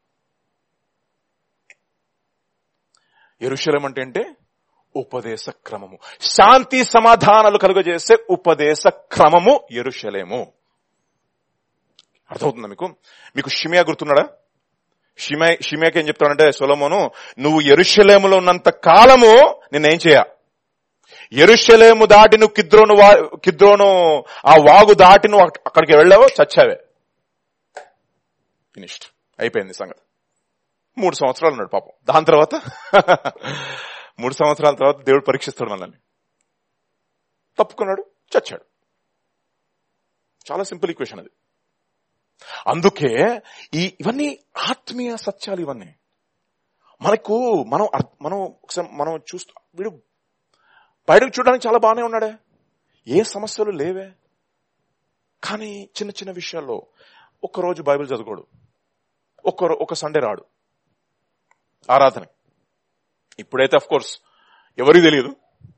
ఎరుశలం అంటే ఏంటి ఉపదేశ క్రమము శాంతి సమాధానాలు కలుగజేసే ఉపదేశ క్రమము ఎరుషలేము అర్థమవుతుందా మీకు మీకు షిమియా గుర్తున్నాడా షిమే షిమియాకి ఏం చెప్తాడంటే సొలమోను నువ్వు ఎరుషలేములో ఉన్నంత కాలము నిన్నేం చేయ ఎరుషలేము దాటి నువ్వు కిద్రోను వా- కిద్రోను ఆ వాగు దాటి నువ్వు అక్- అక్కడికి వెళ్ళావో చచ్చావే ఫినిష్డ్ అయిపోయింది సంగతి మూడు సంవత్సరాలు ఉన్నాడు పాపం దాని తర్వాత మూడు సంవత్సరాల తర్వాత దేవుడు పరీక్షిస్తాడు మనల్ని తప్పుకున్నాడు చచ్చాడు చాలా సింపుల్ ఈక్వేషన్ అది అందుకే ఈ ఇవన్నీ ఆత్మీయ సత్యాలు ఇవన్నీ మనకు మనం అర్- మనం ఒకసారి మనం చూస్తూ వీడు బయటకు చూడడానికి చాలా బాగానే ఉన్నాడే ఏ సమస్యలు లేవే కానీ చిన్న చిన్న విషయాల్లో ఒక్కరోజు బైబిల్ చదువుకోడు ఒక్క రో- ఒక సండే రాడు ఆరాధన ఇప్పుడైతే అఫ్ కోర్స్ ఎవరికి తెలియదు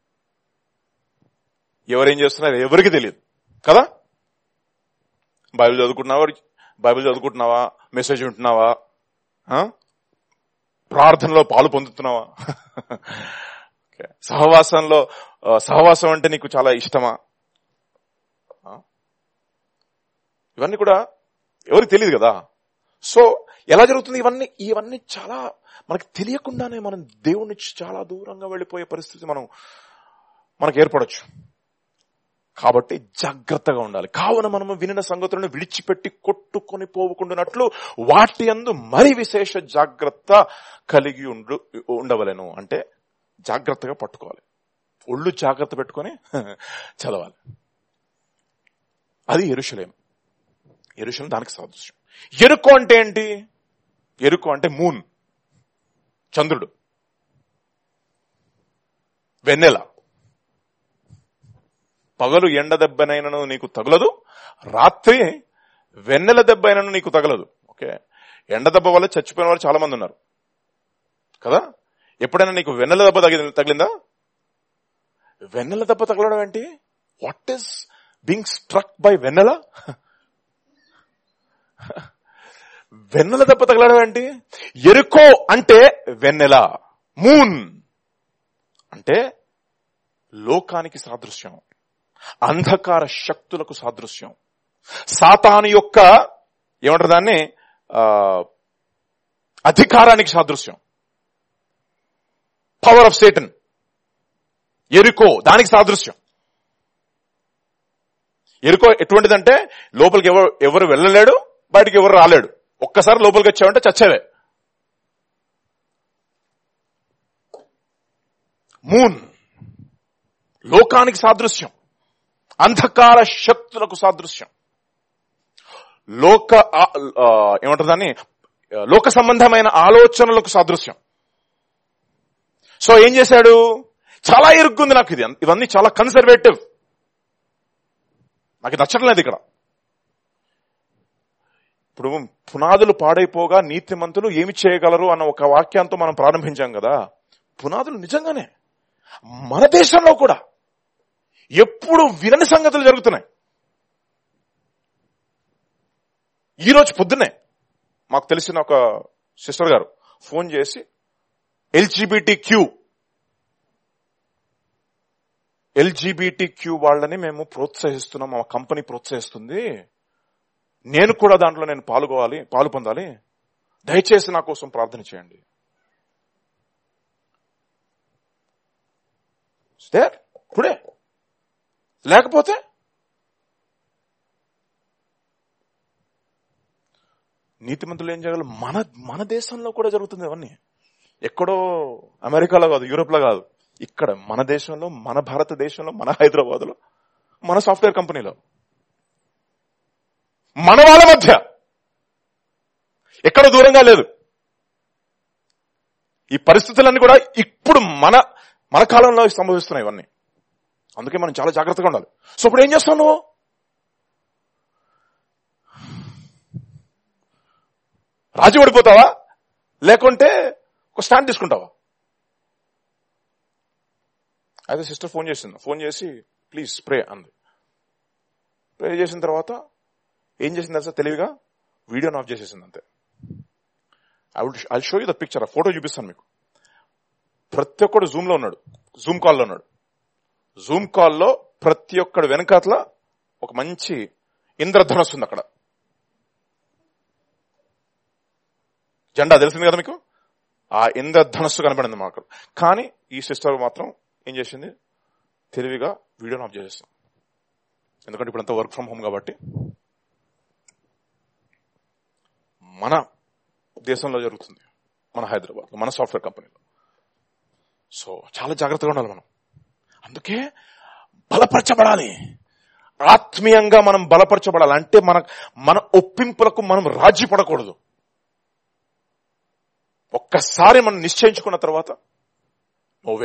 ఎవరేం చేస్తున్నారు ఎవరికి తెలియదు కదా బైబిల్ చదువుకుంటున్నావా బైబిల్ చదువుకుంటున్నావా మెసేజ్ వింటున్నావా ఆ? ప్రార్థనలో పాలు పొందుతున్నావా ఓకే. సహవాసంలో ఆ, సహవాసం అంటే నీకు చాలా ఇష్టమా ఆ? ఇవన్నీ కూడా ఎవరికి తెలియదు కదా సో ఎలా జరుగుతుంది ఇవన్నీ ఇవన్నీ చాలా మనకు తెలియకుండానే మనం దేవుడి నుంచి చాలా దూరంగా వెళ్ళిపోయే పరిస్థితి మనం మనకు ఏర్పడచ్చు కాబట్టి జాగ్రత్తగా ఉండాలి కావున మనము వినిన సంగతులను విడిచిపెట్టి కొట్టుకొని పోవుకుంటున్నట్లు వాటి అందు మరి విశేష జాగ్రత్త కలిగి ఉండు ఉండవలెను అంటే జాగ్రత్తగా పట్టుకోవాలి ఒళ్ళు జాగ్రత్త పెట్టుకొని చదవాలి అది ఎరుషలేం ఎరుషలేం దానికి సాదృశ్యం ఎరుకు అంటే ఏంటి ఎరుకు అంటే మూన్ చంద్రుడు వెన్నెల పగలు ఎండ దెబ్బనైనను నీకు తగలదు రాత్రి వెన్నెల దెబ్బైనను నీకు తగలదు ఓకే ఎండ దెబ్బ వల్ల చచ్చిపోయిన వాళ్ళు చాలా మంది ఉన్నారు కదా ఎప్పుడైనా నీకు వెన్నెల దెబ్బ తగిలి తగిలిందా వెన్నెల దెబ్బ తగలడం ఏంటి what is being struck by వెన్నెల వెన్నెల దెబ్బ తగలడం ఏంటి ఎరుకో అంటే వెన్నెల మూన్ అంటే లోకానికి సాదృశ్యం అంధకార శక్తులకు సాదృశ్యం సాతాను యొక్క ఏమంటారు దాన్ని ఆ, అధికారానికి సాదృశ్యం పవర్ ఆఫ్ సేటన్ ఎరుకో దానికి సాదృశ్యం ఎరుకో ఎటువంటిదంటే లోపలికి ఎవరు ఎవరు వెళ్ళలేడు బయటికి ఎవరు రాలేడు ఒక్కసారి లోపలికి వచ్చావంటే చచ్చేవే మూన్ లోకానికి సాదృశ్యం అంధకార శక్తులకు సాదృశ్యం లోక ఆ- ఆ, ఏమంటారు దాన్ని లోక సంబంధమైన ఆలోచనలకు సాదృశ్యం సో ఏం చేశాడు చాలా ఇరుగ్గుంది నాకు ఇది ఇవన్నీ చాలా కన్సర్వేటివ్ నాకు నచ్చడం లేదు ఇక్కడ ఇప్పుడు పునాదులు పాడైపోగా నీతిమంతులు ఏమి చేయగలరు అన్న ఒక వాక్యంతో మనం ప్రారంభించాం కదా పునాదులు నిజంగానే మన దేశంలో కూడా ఎప్పుడు వినని సంగతులు జరుగుతున్నాయి ఈ రోజు పొద్దున్నే మాకు తెలిసిన ఒక సిస్టర్ గారు ఫోన్ చేసి ఎల్జీబీటీ క్యూ ఎల్జీబీటీ క్యూ వాళ్ళని మేము ప్రోత్సహిస్తున్నాం మా కంపెనీ ప్రోత్సహిస్తుంది నేను కూడా దాంట్లో నేను పాల్గొవాలి పాలు పొందాలి దయచేసి నా కోసం ప్రార్థన చేయండి దేర్ టుడే లేకపోతే నీతిమంతులు ఏం చేయగలరు మన మన దేశంలో కూడా జరుగుతుంది అవన్నీ ఎక్కడో అమెరికాలో కాదు యూరోప్ లో కాదు ఇక్కడ మన దేశంలో మన భారతదేశంలో మన హైదరాబాద్ లో మన సాఫ్ట్వేర్ కంపెనీలో మన వాళ్ళ మధ్య ఎక్కడ దూరంగా లేదు ఈ పరిస్థితులన్నీ కూడా ఇప్పుడు మన మన కాలంలో సంభవిస్తున్నాయి ఇవన్నీ అందుకే మనం చాలా జాగ్రత్తగా ఉండాలి సో ఇప్పుడు ఏం చేస్తావు నువ్వు రాజీ పడిపోతావా లేకుంటే ఒక స్టాండ్ తీసుకుంటావా అయితే సిస్టర్ ఫోన్ చేసింది ఫోన్ చేసి ప్లీజ్ స్ప్రే అంది స్ప్రే చేసిన తర్వాత ఏం చేసింది తెలుసా తెలివిగా వీడియోని ఆఫ్ చేసేసింది అంతే I would I show you the picture ఆ ఫోటో చూపిస్తాను మీకు ప్రతి ఒక్కడు జూమ్ లో ఉన్నాడు జూమ్ కాల్లో ఉన్నాడు జూమ్ కాల్లో ప్రతి ఒక్కడు వెనకాతల ఒక మంచి ఇంద్రధనస్సు ఉంది అక్కడ జెండా తెలిసింది కదా మీకు ఆ ఇంద్రధనస్సు కనబడింది మాకు కానీ ఈ సిస్టర్ మాత్రం ఏం చేసింది తెలివిగా వీడియోని ఆఫ్ చేసేస్తాం ఎందుకంటే ఇప్పుడంతా వర్క్ ఫ్రమ్ హోమ్ కాబట్టి మన దేశంలో జరుగుతుంది మన హైదరాబాద్ మన సాఫ్ట్వేర్ కంపెనీలో సో చాలా జాగ్రత్తగా ఉండాలి మనం అందుకే బలపరచబడాలి ఆత్మీయంగా మనం బలపరచబడాలి అంటే మన మన ఒప్పింపులకు మనం రాజీ పడకూడదు ఒక్కసారి మనం నిశ్చయించుకున్న తర్వాత ఓవే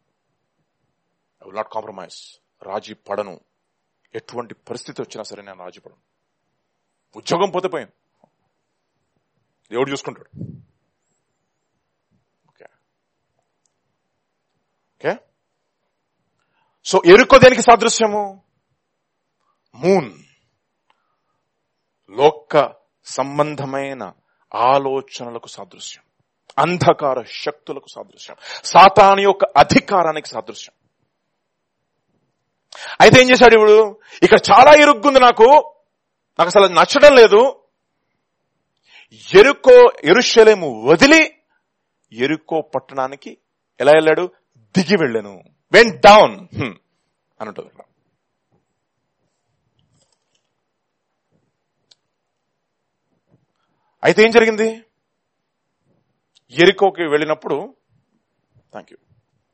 ఐ విల్ నాట్ కాంప్రమైజ్ రాజీ పడను ఎటువంటి పరిస్థితి వచ్చినా సరే నేను రాజీ పడను ఉద్యోగం పోతే పోయింది దేవుడు చూసుకుంటాడు ఓకే ఓకే సో ఎరుకో దేనికి సాదృశ్యము మూన్ లోక సంబంధమైన ఆలోచనలకు సాదృశ్యం అంధకార శక్తులకు సాదృశ్యం సాతాని యొక్క అధికారానికి సాదృశ్యం అయితే ఏం చేశాడు ఇప్పుడు ఇక్కడ చాలా ఇరుగ్గుంది నాకు నాకు అసలు అది నచ్చడం లేదు ఎరుకో ఎరుషలేము వదిలి ఎరుకో పట్టణానికి ఎలా వెళ్ళాడు దిగి వెళ్ళాను వెంట్ డౌన్ అని ఉంటుంది ఇక్కడ. అయితే ఏం జరిగింది ఎరికోకి వెళ్ళినప్పుడు థ్యాంక్ యూ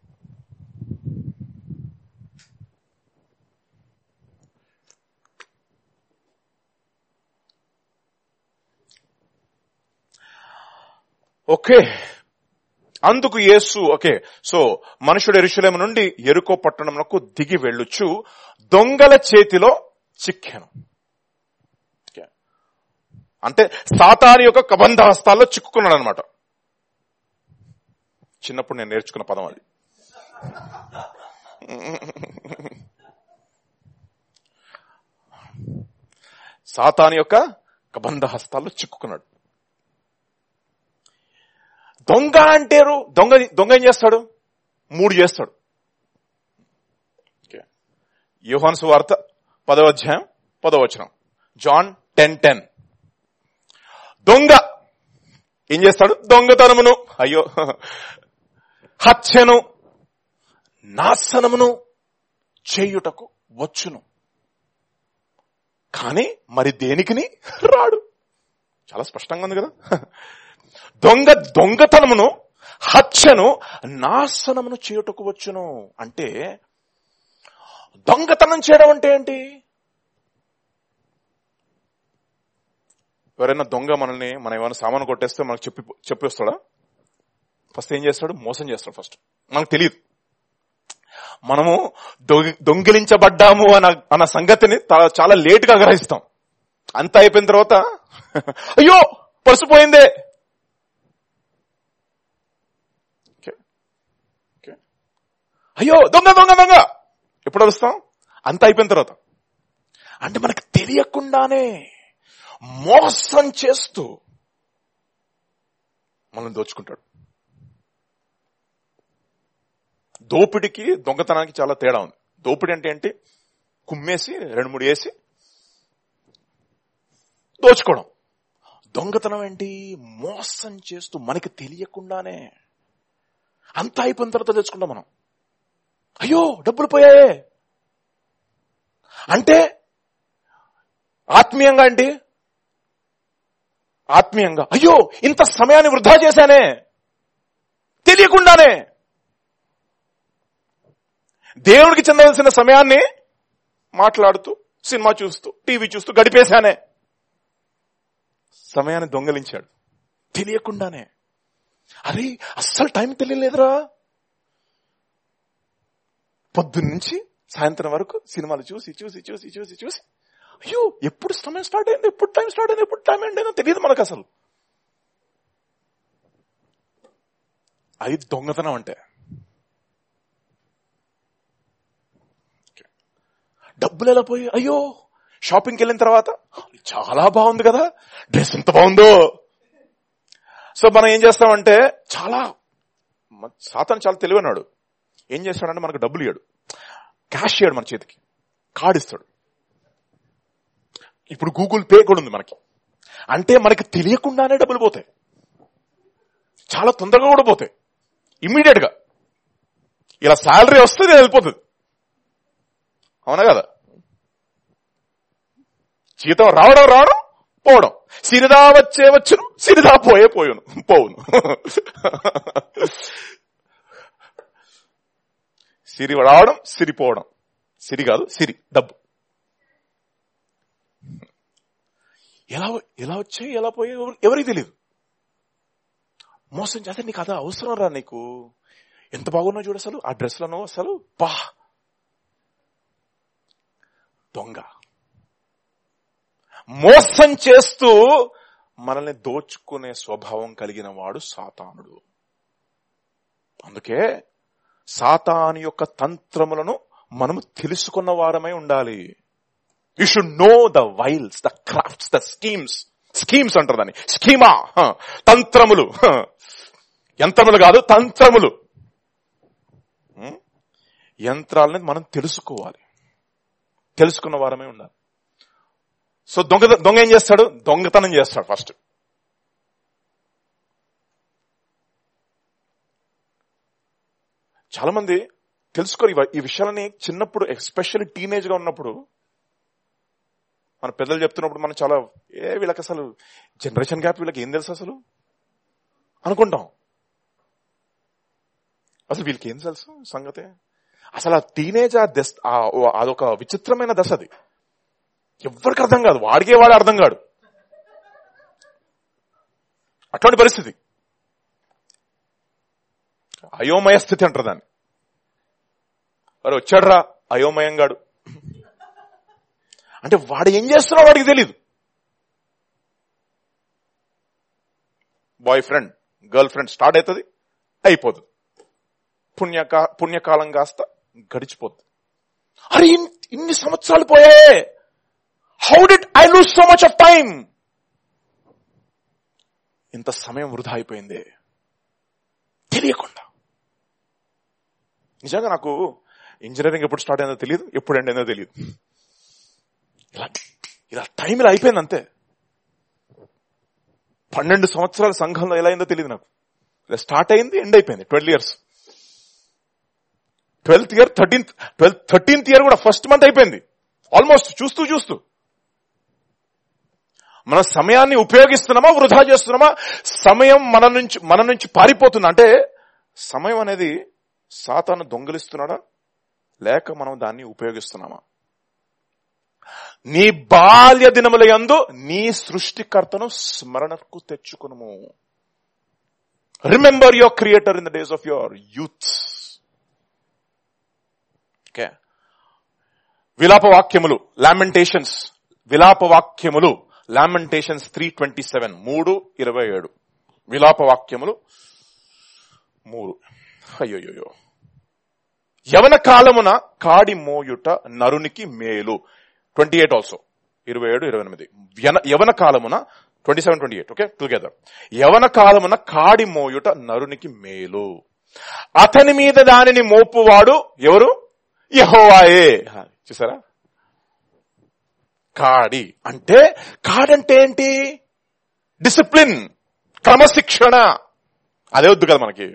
ఓకే అందుకు యేసు ఓకే సో మనుషుడు ఎరుషులేము నుండి ఎరుకో పట్టణమునకు దిగి వెళ్ళుచు దొంగల చేతిలో చిక్కాను ఓకే. అంటే సాతాని యొక్క కబంధ హస్తాల్లో చిక్కుకున్నాడు అనమాట చిన్నప్పుడు నేను నేర్చుకున్న పదం అది సాతాని యొక్క కబంధ హస్తాల్లో చిక్కుకున్నాడు దొంగ అంటారు దొంగ దొంగ ఏం చేస్తాడు మూడు చేస్తాడు ఓకే. యోహాను సువార్త పదవ అధ్యాయం పదవ వచనం జాన్ టెన్ టెన్ దొంగ ఏం చేస్తాడు దొంగతనమును అయ్యో హత్యను నాశనమును చేయుటకు వచ్చును కానీ మరి దేనికిని రాడు చాలా స్పష్టంగా ఉంది కదా దొంగ దొంగతనమును హత్యను నాశనమును చేయుటకు వచ్చును అంటే దొంగతనం చేయడం అంటే ఏంటి ఎవరైనా దొంగ మనల్ని మనం ఏమైనా సామాను కొట్టేస్తే మనకు చెప్పి చెప్పేస్తాడా ఫస్ట్ ఏం చేస్తాడు మోసం చేస్తాడు ఫస్ట్ మనకు తెలియదు మనము దొంగి- దొంగిలించబడ్డాము అన్న అన్న సంగతిని తా- చాలా లేట్ గా గ్రహిస్తాం అంత అయిపోయిన తర్వాత అయ్యో పర్సు పోయిందే ఓకే. ఓకే. అయ్యో దొంగ దొంగ దొంగ ఎప్పుడు వస్తాం అంత అయిపోయిన తర్వాత అంటే మనకు తెలియకుండానే మోసం చేస్తూ మనం దోచుకుంటాడు దోపిడికి దొంగతనానికి చాలా తేడా ఉంది దోపిడి అంటే ఏంటి కుమ్మేసి రెండు మూడు వేసి దోచుకోవడం దొంగతనం ఏంటి మోసం చేస్తూ మనకి తెలియకుండానే అంతా అయిపోయిన తర్వాత తెచ్చుకుంటాం మనం అయ్యో డబ్బులు పోయాయే అంటే ఆత్మీయంగా ఏంటి ఆత్మీయంగా అయ్యో ఇంత సమయాన్ని వృధా చేశానే తెలియకుండానే దేవుడికి చెందవలసిన సమయాన్ని మాట్లాడుతూ సినిమా చూస్తూ టీవీ చూస్తూ గడిపేశానే సమయాన్ని దొంగలించాడు తెలియకుండానే అరే అస్సలు టైం తెలియలేదురా పొద్దున్న నుంచి సాయంత్రం వరకు సినిమాలు చూసి చూసి చూసి చూసి చూసి అయ్యో ఎప్పుడు సమయం స్టార్ట్ అయింది ఎప్పుడు టైం స్టార్ట్ అయింది ఎప్పుడు టైం అయిందో తెలియదు మనకు అసలు అది దొంగతనం అంటే డబ్బులు ఎలా పోయి అయ్యో షాపింగ్కి వెళ్ళిన తర్వాత చాలా బాగుంది కదా డ్రెస్ ఎంత బాగుందో సో మనం ఏం చేస్తామంటే చాలా మ- సాతాను చాలా తెలివైనాడు ఏం చేస్తాడంటే మనకు డబ్బులు ఇయ్యాడు క్యాష్ ఇయ్యాడు మన చేతికి కార్డు ఇస్తాడు ఇప్పుడు గూగుల్ పే కూడా ఉంది మనకి అంటే మనకి తెలియకుండానే డబ్బులు పోతాయి చాలా తొందరగా కూడా పోతాయి ఇమ్మీడియట్ గా ఇలా శాలరీ వస్తుంది వెళ్ళిపోతుంది అవునా కదా జీతం రావడం రావడం పోవడం సిరిదా వచ్చే వచ్చును సిరిదా పోయే పోయును పోవును సిరి రావడం సిరి పోవడం సిరి కాదు సిరి డబ్బు ఎలా ఎలా వచ్చాయి ఎలా పోయాయి ఎవరు- ఎవరికి తెలియదు మోసం చేస్తే నీకు అదా అవసరం రా నీకు ఎంత బాగున్నావు చూడు అసలు ఆ డ్రెస్లను అసలు పా దొంగ మోసం చేస్తూ మనల్ని దోచుకునే స్వభావం కలిగిన వాడు సాతానుడు అందుకే సాతాను యొక్క తంత్రములను మనము తెలుసుకున్న వారమై ఉండాలి you should know the wiles the crafts the schemes schemes అంటారు దాన్ని స్కీమా హ, తంత్రములు హ. యంత్రములు కాదు తంత్రములు ఉం? యంత్రాలని మనం తెలుసుకోవాలి తెలుసుకున్న వారమే ఉండాలి సో దొంగ దొంగ ఏం చేస్తాడు దొంగతనం చేస్తాడు ఫస్ట్ చాలా మంది తెలుసుకోరు ఇవ- ఈ విషయాలని చిన్నప్పుడు ఎస్పెషల్లీ టీనేజ్ గా ఉన్నప్పుడు మన పెద్దలు చెప్తున్నప్పుడు మనం చాలా ఏ వీళ్ళకి అసలు జనరేషన్ గ్యాప్ వీళ్ళకి ఏం తెలుసు అసలు అనుకుంటాం అసలు వీళ్ళకి ఏం తెలుసు సంగతే అసలు ఆ టీనేజ్ ఆ దశ ఆ- ఓ- అదొక విచిత్రమైన దశ అది ఎవరికి అర్థం కాదు వాడికే వాడు అర్థం కాడు అటువంటి పరిస్థితి అయోమయ స్థితి అంటారు దాన్ని మరి వచ్చాడురా అయోమయంగాడు అంటే వాడు ఏం చేస్తున్నాడో వాడికి తెలియదు boyfriend girlfriend start అవుతుంది అయిపోతుంది పుణ్యకా పుణ్యకాలం కాస్త గడిచిపోతుంది అరే ఇన్- ఇన్ని సంవత్సరాలు పోయాయే how did I lose so much of time ఇంత సమయం వృధా అయిపోయింది తెలియకుండా నిజంగా నాకు ఇంజనీరింగ్ ఎప్పుడు స్టార్ట్ అయిందో తెలియదు ఎప్పుడు ఎండ్ అయిందో తెలియదు ఇలా ఇలా టైం ఇలా అయిపోయింది అంతే పన్నెండు సంవత్సరాల సంఘంలో ఎలా అయిందో తెలియదు నాకు ఇలా స్టార్ట్ అయింది ఎండ్ అయిపోయింది twelve years twelfth year thirteenth twelfth thirteenth year కూడా ఫస్ట్ మంత్ అయిపోయింది ఆల్మోస్ట్ చూస్తూ చూస్తూ మన సమయాన్ని ఉపయోగిస్తున్నామా వృధా చేస్తున్నామా సమయం మన నుంచి మన నుంచి పారిపోతుంది అంటే సమయం అనేది సాతాను దొంగిలిస్తున్నాడా లేక మనం దాన్ని ఉపయోగిస్తున్నామా నీ బాల్య దినముల యందు నీ సృష్టికర్తను స్మరణకు తెచ్చుకును remember your creator in the days of your youth okay విలాప వాక్యములు లామెంటేషన్స్ విలాప వాక్యములు లామెంటేషన్స్ త్రీ ట్వంటీ సెవెన్ మూడు ఇరవై ఏడు విలాప వాక్యములు మూడు అయ్యోయ్యో యవన కాలమున కాడి మోయుట నరునికి మేలు ట్వంటీ ఎయిట్ ఆల్సో ఇరవై ఏడు ఇరవై ఎనిమిది యన- యవన కాలమున twenty seven twenty eight okay together యవన కాలమున కాడి మోయుట నరునికి మేలు అతని మీద దానిని మోపువాడు ఎవరు యహోవాయే హా, చూసారా కాడి అంటే కాడంటే ఏంటి డిసిప్లిన్ క్రమశిక్షణ అదే వద్దు కదా మనకి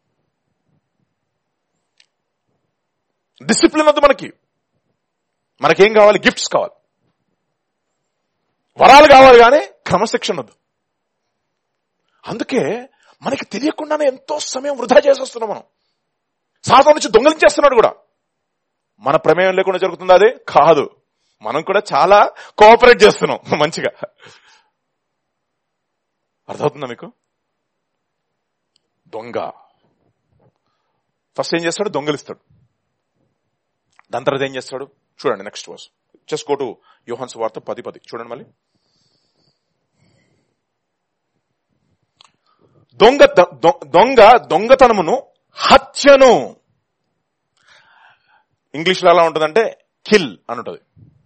డిసిప్లిన్ వద్దు మనకి మనకేం కావాలి గిఫ్ట్స్ కావాలి వరాలు కావాలి కానీ క్రమశిక్షణ వద్దు అందుకే మనకి తెలియకుండానే ఎంతో సమయం వృధా చేసేస్తున్నాం మనం సాధన నుంచి దొంగలించేస్తున్నాడు కూడా మన ప్రమేయం లేకుండా జరుగుతుంది అదే కాదు మనం కూడా చాలా కోఆపరేట్ చేస్తున్నాం మంచిగా అర్థమవుతుందా మీకు దొంగ ఫస్ట్ ఏం చేస్తాడు దొంగలిస్తాడు దాని తర్వాత ఏం చేస్తాడు చూడండి next verse just go to యోహన్స్ వార్త పది పది చూడండి మళ్ళీ దొంగ దొ- దొంగ దొంగతనమును హత్యను ఇంగ్లీష్ లో ఎలా ఉంటుందంటే కిల్ అని ఉంటుంది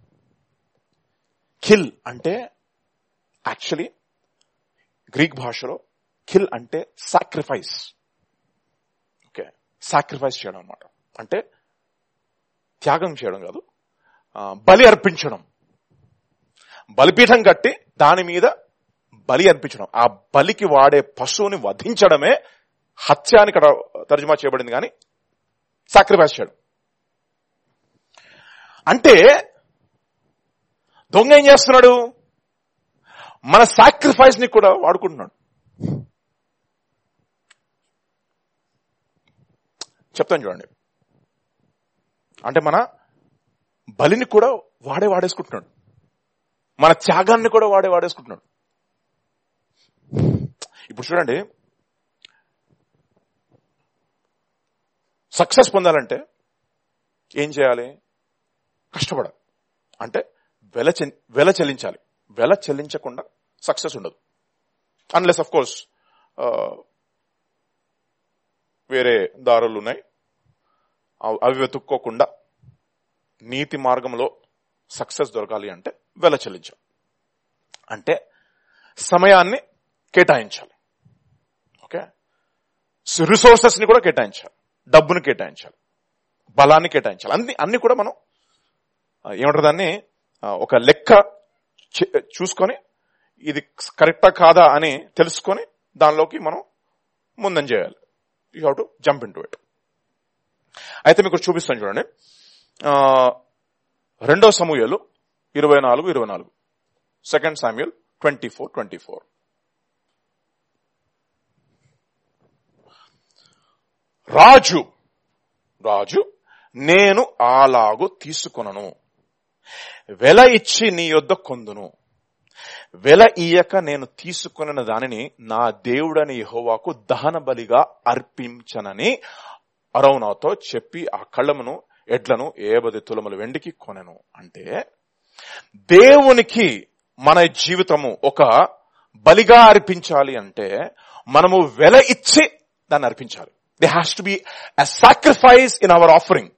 కిల్ అంటే యాక్చువల్లీ గ్రీక్ భాషలో కిల్ అంటే సాక్రిఫైస్ ఓకే సాక్రిఫైస్ చేయడం అన్నమాట అంటే త్యాగం చేయడం కాదు ఆ, బలి అర్పించడం బలిపీఠం కట్టి దాని మీద బలి అర్పించడం ఆ బలికి వాడే పశువుని వధించడమే హత్య అని ఇక్కడ తర్జుమా చేయబడింది కానీ సాక్రిఫైస్ చేయడం అంటే దొంగ ఏం చేస్తున్నాడు మన సాక్రిఫైస్ ని కూడా వాడుకుంటున్నాడు చెప్తాను చూడండి అంటే మన బలిని కూడా వాడే వాడేసుకుంటున్నాడు మన త్యాగాన్ని కూడా వాడే వాడేసుకుంటున్నాడు ఇప్పుడు చూడండి సక్సెస్ పొందాలంటే ఏం చేయాలి కష్టపడాలి అంటే వెల చె- వెల చెల్లించాలి వెల చెల్లించకుండా సక్సెస్ ఉండదు అన్లెస్ అఫ్ కోర్స్ వేరే దారులు ఉన్నాయి అవ్- అవి వెతుక్కోకుండా నీతి మార్గంలో సక్సెస్ దొరకాలి అంటే వెల చెల్లించాలి అంటే సమయాన్ని కేటాయించాలి ఓకే రిసోర్సెస్ ని కూడా కేటాయించాలి డబ్బును కేటాయించాలి బలాన్ని కేటాయించాలి అన్ని అన్ని కూడా మనం ఆ, ఏమంటారు దాన్ని ఆ, ఒక లెక్క చే- చూసుకొని ఇది కరెక్టా కాదా అని తెలుసుకొని దానిలోకి మనం ముందని చేయాలి you have to jump into it అయితే మీకు ఇక్కడ చూపిస్తాను చూడండి ఆ, రెండో సమూహలు ఇరవై నాలుగు ఇరవై నాలుగు second Samuel twenty four twenty four రాజు రాజు నేను అలాగు తీసుకొనను వెల ఇచ్చి నీ యొద్ద కొందును వెల ఇయ్యక నేను తీసుకొనిన దానిని నా దేవుడని యెహోవాకు దహన బలిగా అర్పించనని అరౌనాతో చెప్పి ఆ కళ్ళమును ఎడ్లను ఏబది తులముల వెండికి కొనెను అంటే దేవునికి మన జీవితము ఒక బలిగా అర్పించాలి అంటే మనము వెల ఇచ్చి దాన్ని అర్పించాలి they has to be a sacrifice in our offering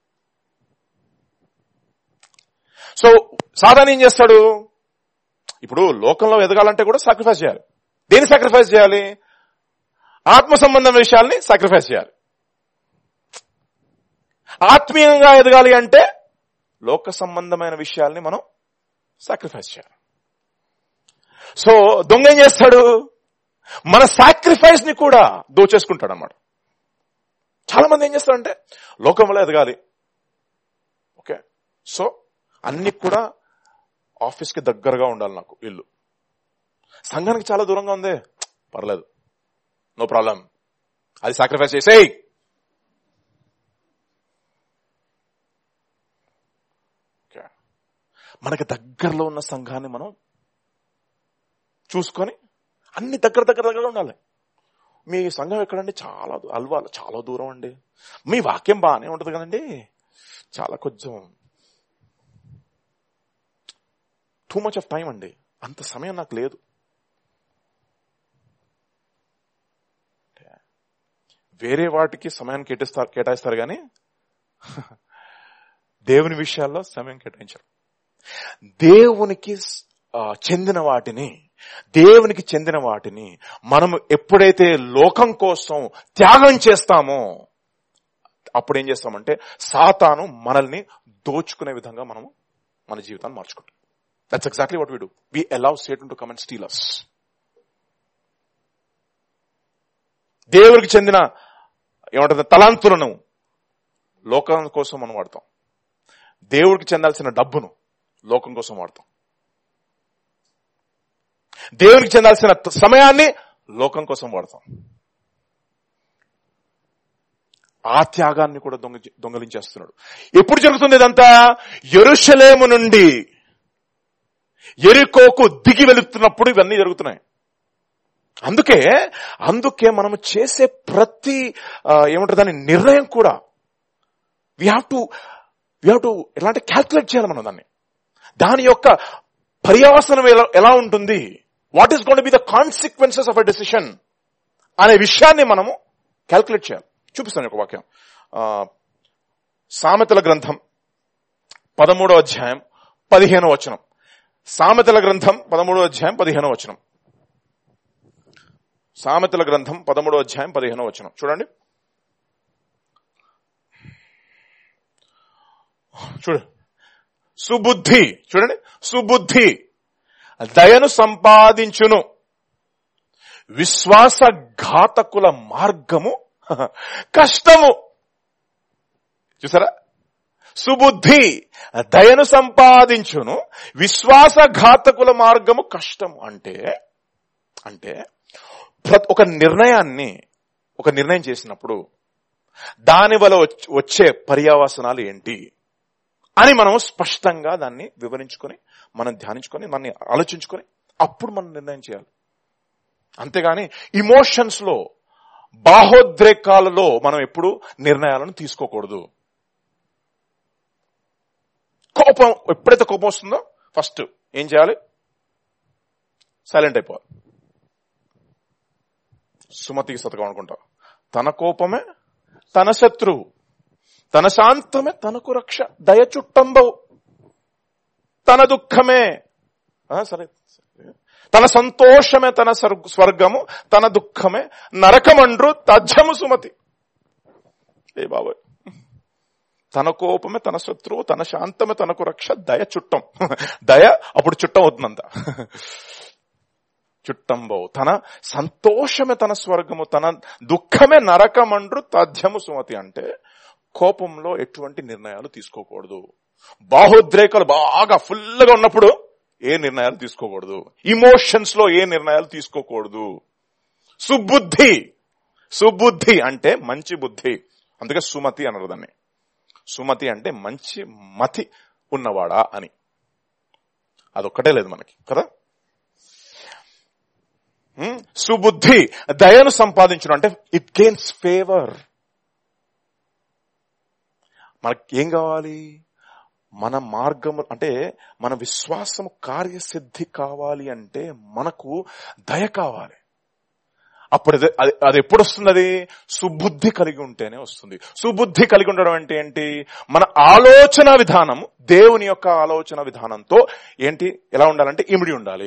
so సాధారణ ఏం చేస్తాడు ఇప్పుడు లోకంలో ఎదగాలంటే కూడా సాక్రిఫైస్ చేయాలి దేని సాక్రిఫైస్ చేయాలి ఆత్మ సంబంధం విషయాల్ని సాక్రిఫైస్ చేయాలి ఆత్మీయంగా ఎదగాలి అంటే లోక సంబంధమైన విషయాల్ని మనం సాక్రిఫైస్ చేయాలి సో దొంగ ఏం చేస్తాడు మన సాక్రిఫైస్ ని కూడా దోచేసుకుంటాడు అన్నమాట చాలా మంది ఏం చేస్తారంటే లోకంలో ఎదగాలి ఓకే సో అన్ని కూడా ఆఫీస్కి దగ్గరగా ఉండాలి నాకు ఇల్లు సంఘానికి చాలా దూరంగా ఉంది పర్లేదు నో ప్రాబ్లం అది సాక్రిఫైస్ చేసేయి ఓకే. మనకి దగ్గరలో ఉన్న సంఘాన్ని మనం చూసుకొని అన్ని దగ్గర దగ్గర దగ్గర ఉండాలి మీ సంఘం ఎక్కడండి చాలా దూ- అల్వాలు చాలా దూరం అండి మీ వాక్యం బాగానే ఉంటది కదండి చాలా కొంచెం టూ మచ్ ఆఫ్ టైం అండి అంత సమయం నాకు లేదు వేరే వాటికి సమయాన్ని కేటాయిస్తారు కేటాయిస్తారు కానీ దేవుని విషయాల్లో సమయం కేటాయించరు దేవునికి ఆ, చెందిన వాటిని దేవునికి చెందిన వాటిని మనం ఎప్పుడైతే లోకం కోసం త్యాగం చేస్తామో అప్పుడు ఏం చేస్తామంటే సాతాను మనల్ని దోచుకునే విధంగా మనము మన జీవితాన్ని మార్చుకుంటాం that's exactly what we do we allow Satan to come and steal us దేవుడికి చెందిన ఏమంటుంది తలాంతులను లోకం కోసం మనం వాడతాం దేవుడికి చెందాల్సిన డబ్బును లోకం కోసం వాడతాం దేవునికి చెందాల్సిన త- సమయాన్ని లోకం కోసం వాడతాం ఆ త్యాగాన్ని కూడా దొంగ దొంగలించేస్తున్నాడు ఎప్పుడు జరుగుతుంది ఇదంతా ఎరుషలేము నుండి ఎరికోకు దిగి వెళుతున్నప్పుడు ఇవన్నీ జరుగుతున్నాయి అందుకే అందుకే మనము చేసే ప్రతి ఆ, ఏమంటారు దాని నిర్ణయం కూడా we have to we have to ఎలాంటి క్యాల్కులేట్ చేయాలి మనం దాన్ని దాని యొక్క పర్యావసనం ఎలా ఎలా ఉంటుంది what is gonna be the consequences of a decision అనే విషయాన్ని మనము క్యాల్కులేట్ చేయాలి చూపిస్తాను ఒక వాక్యం ఆ, సామెతల గ్రంథం పదమూడో అధ్యాయం పదిహేనో వచనం సామెతల గ్రంథం పదమూడో అధ్యాయం పదిహేనో వచనం సామెతల గ్రంథం పదమూడో అధ్యాయం పదిహేనో వచనం చూడండి చూడు సుబుద్ధి చూడండి సుబుద్ధి దయను సంపాదించును విశ్వాసఘాతకుల మార్గము కష్టము చూసారా సుబుద్ధి దయను సంపాదించును విశ్వాసఘాతకుల మార్గము కష్టము అంటే అంటే ప్ర- ఒక నిర్ణయాన్ని ఒక నిర్ణయం చేసినప్పుడు దాని వల్ల వచ్చ- వచ్చే పర్యావసనాలు ఏంటి అని మనం స్పష్టంగా దాన్ని వివరించుకొని మనం ధ్యానించుకొని దాన్ని ఆలోచించుకొని అప్పుడు మనం నిర్ణయం చేయాలి అంతేగాని ఇమోషన్స్ లో బాహోద్రేకాలలో మనం ఎప్పుడు నిర్ణయాలను తీసుకోకూడదు కోపం ఎప్పుడైతే కోపం వస్తుందో ఫస్ట్ ఏం చేయాలి సైలెంట్ అయిపోవాలి సుమతికి శతకం అనుకుంటా తన కోపమే తన శత్రువు తన శాంతమే తనకు రక్ష దయ చుట్టంబవు తన దుఃఖమే ఆ, సరే సరే. తన సంతోషమే తన స్వర్గ- స్వర్గము తన దుఃఖమే నరకమండ్రు తజ్జము సుమతి ఏ బాబోయ్ తన కోపమే తన శత్రువు తన శాంతమే తనకు రక్ష దయ చుట్టం దయ అప్పుడు చుట్టం అవుతుందంత చుట్టంబవు తన సంతోషమే తన స్వర్గము తన దుఃఖమే నరకమండ్రు తథ్యము సుమతి అంటే కోపంలో ఎటువంటి నిర్ణయాలు తీసుకోకూడదు బాహోద్రేకాలు బాగా ఫుల్గా ఉన్నప్పుడు ఏ నిర్ణయాలు తీసుకోకూడదు ఇమోషన్స్ లో ఏ నిర్ణయాలు తీసుకోకూడదు సుబుద్ధి సుబుద్ధి అంటే మంచి బుద్ధి అందుకే సుమతి అనరు దాన్ని సుమతి అంటే మంచి మతి ఉన్నవాడా అని అదొక్కటే లేదు మనకి కదా హ్మ్? సుబుద్ధి దయను సంపాదించడం అంటే ఇట్ గెయిన్స్ ఫేవర్ మనకి ఏం కావాలి మన మార్గము అంటే మన విశ్వాసము కార్యసిద్ధి కావాలి అంటే మనకు దయ కావాలి అప్పుడు అది- అది అది ఎప్పుడు వస్తుంది అది సుబుద్ధి కలిగి ఉంటేనే వస్తుంది సుబుద్ధి కలిగి ఉండడం అంటే ఏంటి మన ఆలోచన విధానం దేవుని యొక్క ఆలోచన విధానంతో ఏంటి ఎలా ఉండాలంటే ఇమిడి ఉండాలి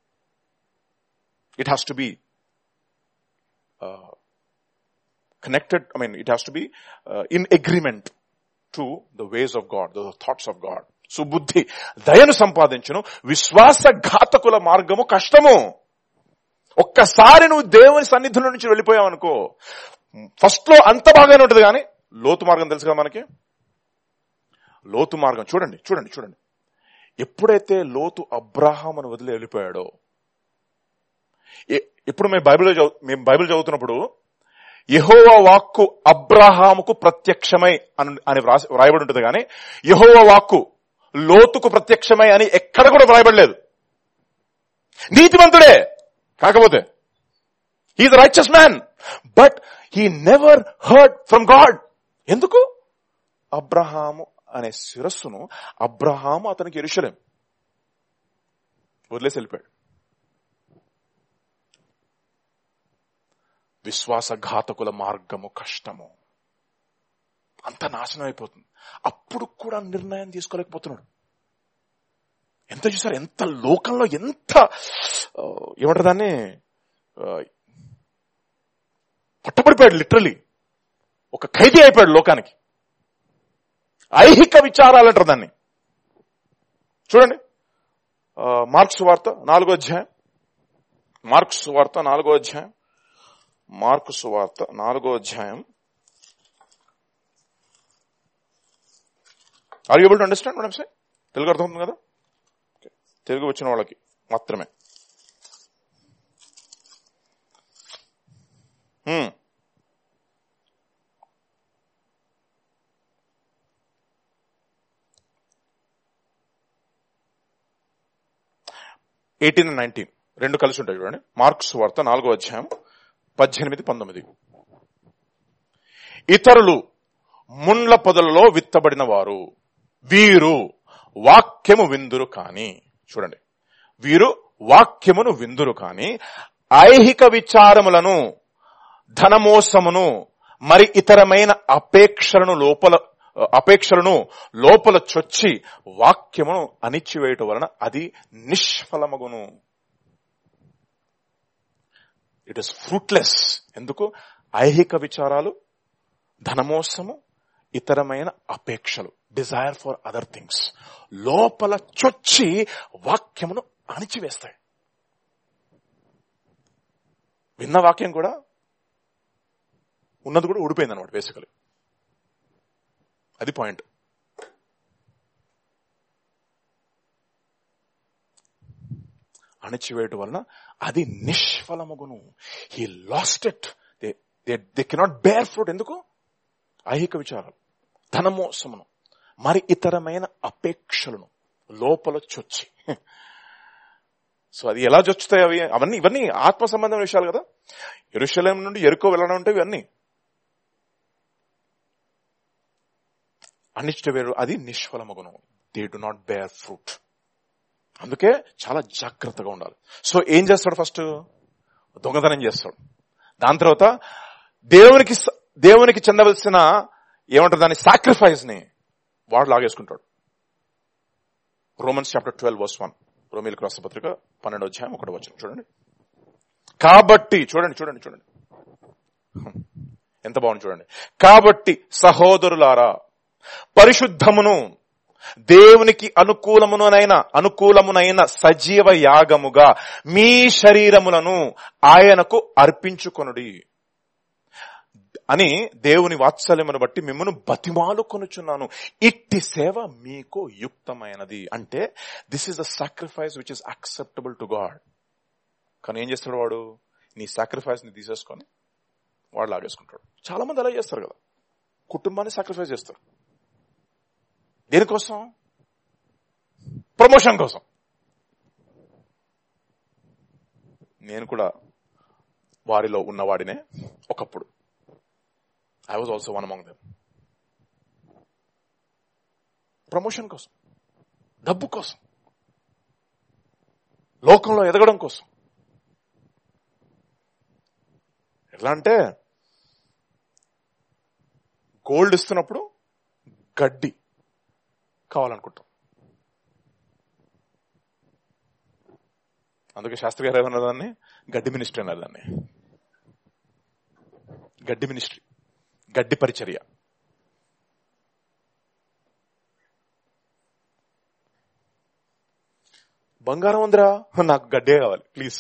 it has to be uh, connected i mean it has to be uh, in agreement to the ways of god the thoughts of god సుబుద్ధి దయను సంపాదించును విశ్వాసఘాతకుల మార్గము కష్టము ఒక్కసారి నువ్వు దేవుని సన్నిధుల నుంచి వెళ్ళిపోయావు అనుకో ఫస్ట్ లో అంత బాగానే ఉంటుంది కానీ లోతు మార్గం తెలుసు కదా మనకి లోతు మార్గం చూడండి చూడండి చూడండి ఎప్పుడైతే లోతు అబ్రాహామును వదిలి వెళ్ళిపోయాడో ఎ- ఇప్పుడు మేము బైబిల్ మేము బైబిల్ చదువుతున్నప్పుడు యహోవ వాక్కు అబ్రహాముకు ప్రత్యక్షమై అని అని వ్రాసి- వ్రాయబడి ఉంటుంది కానీ యహోవ వాక్కు లోతుకు ప్రత్యక్షమై అని ఎక్కడ కూడా వ్రాయబడలేదు నీతిమంతుడే కాకపోతే he righteous man but he never heard from God ఎందుకు అబ్రహాము అనే శిరస్సును అబ్రహాము అతనికి ఎరుషలేం వదిలేసి వెళ్ళిపోయాడు విశ్వాసఘాతకుల మార్గము కష్టము అంత నాశనం అయిపోతుంది అప్పుడు కూడా నిర్ణయం తీసుకోలేకపోతున్నాడు ఎంత చూసారు ఎంత లోకంలో ఎంత ఆ, ఏమంటారు దాన్ని ఆ, పట్టబడిపోయాడు లిటరలీ ఒక ఖైదీ అయిపోయాడు లోకానికి ఐహిక విచారాలు అంటారు దాన్ని చూడండి ఆ, మార్క్స్ వార్త నాలుగో అధ్యాయం మార్క్స్ వార్త నాలుగో అధ్యాయం మార్క్స్ వార్త నాలుగో అధ్యాయం are able to understand madam sir Telugu అర్థమవుతుంది కదా Okay. తెలుగు వచ్చిన వాళ్ళకి మాత్రమే Hmm. ఎయిటీన్ అండ్ నైన్టీన్ రెండు కలిసి ఉంటాయి చూడండి మార్క్స్ వార్త నాలుగో అధ్యాయం పద్దెనిమిది పంతొమ్మిది ఇతరులు ముండ్ల పొదలలో విత్తబడిన వారు వీరు వాక్యము విందురు కాని చూడండి వీరు వాక్యమును విందురు కాని ఐహిక విచారములను ధనమోసమును మరి ఇతరమైన అపేక్షలను లోపల అపేక్షలను లోపల చొచ్చి వాక్యమును అణిచివేయటం వలన అది నిష్ఫలమగును ఇట్ ఇస్ ఫ్రూట్లెస్ ఎందుకు ఐహిక విచారాలు ధనమోసము ఇతరమైన అపేక్షలు డిజైర్ ఫర్ అదర్ థింగ్స్ లోపల చొచ్చి వాక్యమును అణిచివేస్తాయి విన్న వాక్యం కూడా ఉన్నది కూడా ఊడిపోయింది అనమాట బేసికలీ అది పాయింట్ అణిచివేయటం వలన అది నిష్ఫలమగును he lost it they cannot bear fruit ఎందుకు ఐహిక విచారాలు ధనమోసమును మరి ఇతరమైన అపేక్షలను లోపల చొచ్చి సో అది ఎలా చొచ్చుతాయి అవి అవన్నీ ఇవన్నీ ఆత్మ సంబంధమైన విషయాలు కదా ఎరుశలేం నుండి ఎరుకో వెళ్ళడం అంటే ఇవన్నీ అనిష్ట వేరు అది నిష్ఫలమగును they do not bear fruit అందుకే చాలా జాగ్రత్తగా ఉండాలి సో ఏం చేస్తాడు ఫస్ట్ దొంగతనం చేస్తాడు దాని తర్వాత దేవునికి స- దేవునికి చెందవలసిన ఏమంటారు దాని సాక్రిఫైస్ ని వాడు లాగేసుకుంటాడు Romans chapter twelve verse one రోమిల్ క్రాస్ పత్రిక పన్నెండు అధ్యాయం ఒకటి వచ్చిన చూడండి కాబట్టి చూడండి చూడండి చూడండి ఎంత బాగుంది చూడండి కాబట్టి సహోదరులారా పరిశుద్ధమును దేవునికి అనుకూలమునైన అనుకూలమునైన సజీవ యాగముగా మీ శరీరములను ఆయనకు అర్పించుకొనుడి అని దేవుని వాత్సల్యమును బట్టి మిమ్మల్ని బతిమాలు కొనుచున్నాను ఇట్టి సేవ మీకు యుక్తమైనది అంటే this is the sacrifice which is acceptable to God కానీ ఏం చేస్తాడు వాడు నీ సాక్రిఫైస్ ని తీసేసుకొని వాడు లాగేసుకుంటాడు చాలా మంది అలా చేస్తారు కదా కుటుంబాన్ని సాక్రిఫైస్ చేస్తారు దేనికోసం ప్రమోషన్ కోసం నేను కూడా వారిలో ఉన్నవాడినే ఒకప్పుడు I was also one among them promotion కోసం డబ్బు కోసం లోకంలో ఎదగడం కోసం ఎట్లా అంటే గోల్డ్ ఇస్తున్నప్పుడు గడ్డి కావాలనుకుంటాం అందుకే శాస్త్రి గారు ఏమన్నారు దాన్ని గడ్డి మినిస్ట్రీ అన్నారు దాన్ని గడ్డి మినిస్ట్రీ గడ్డి పరిచర్య బంగారం ఉందిరా నాకు గడ్డే కావాలి ప్లీజ్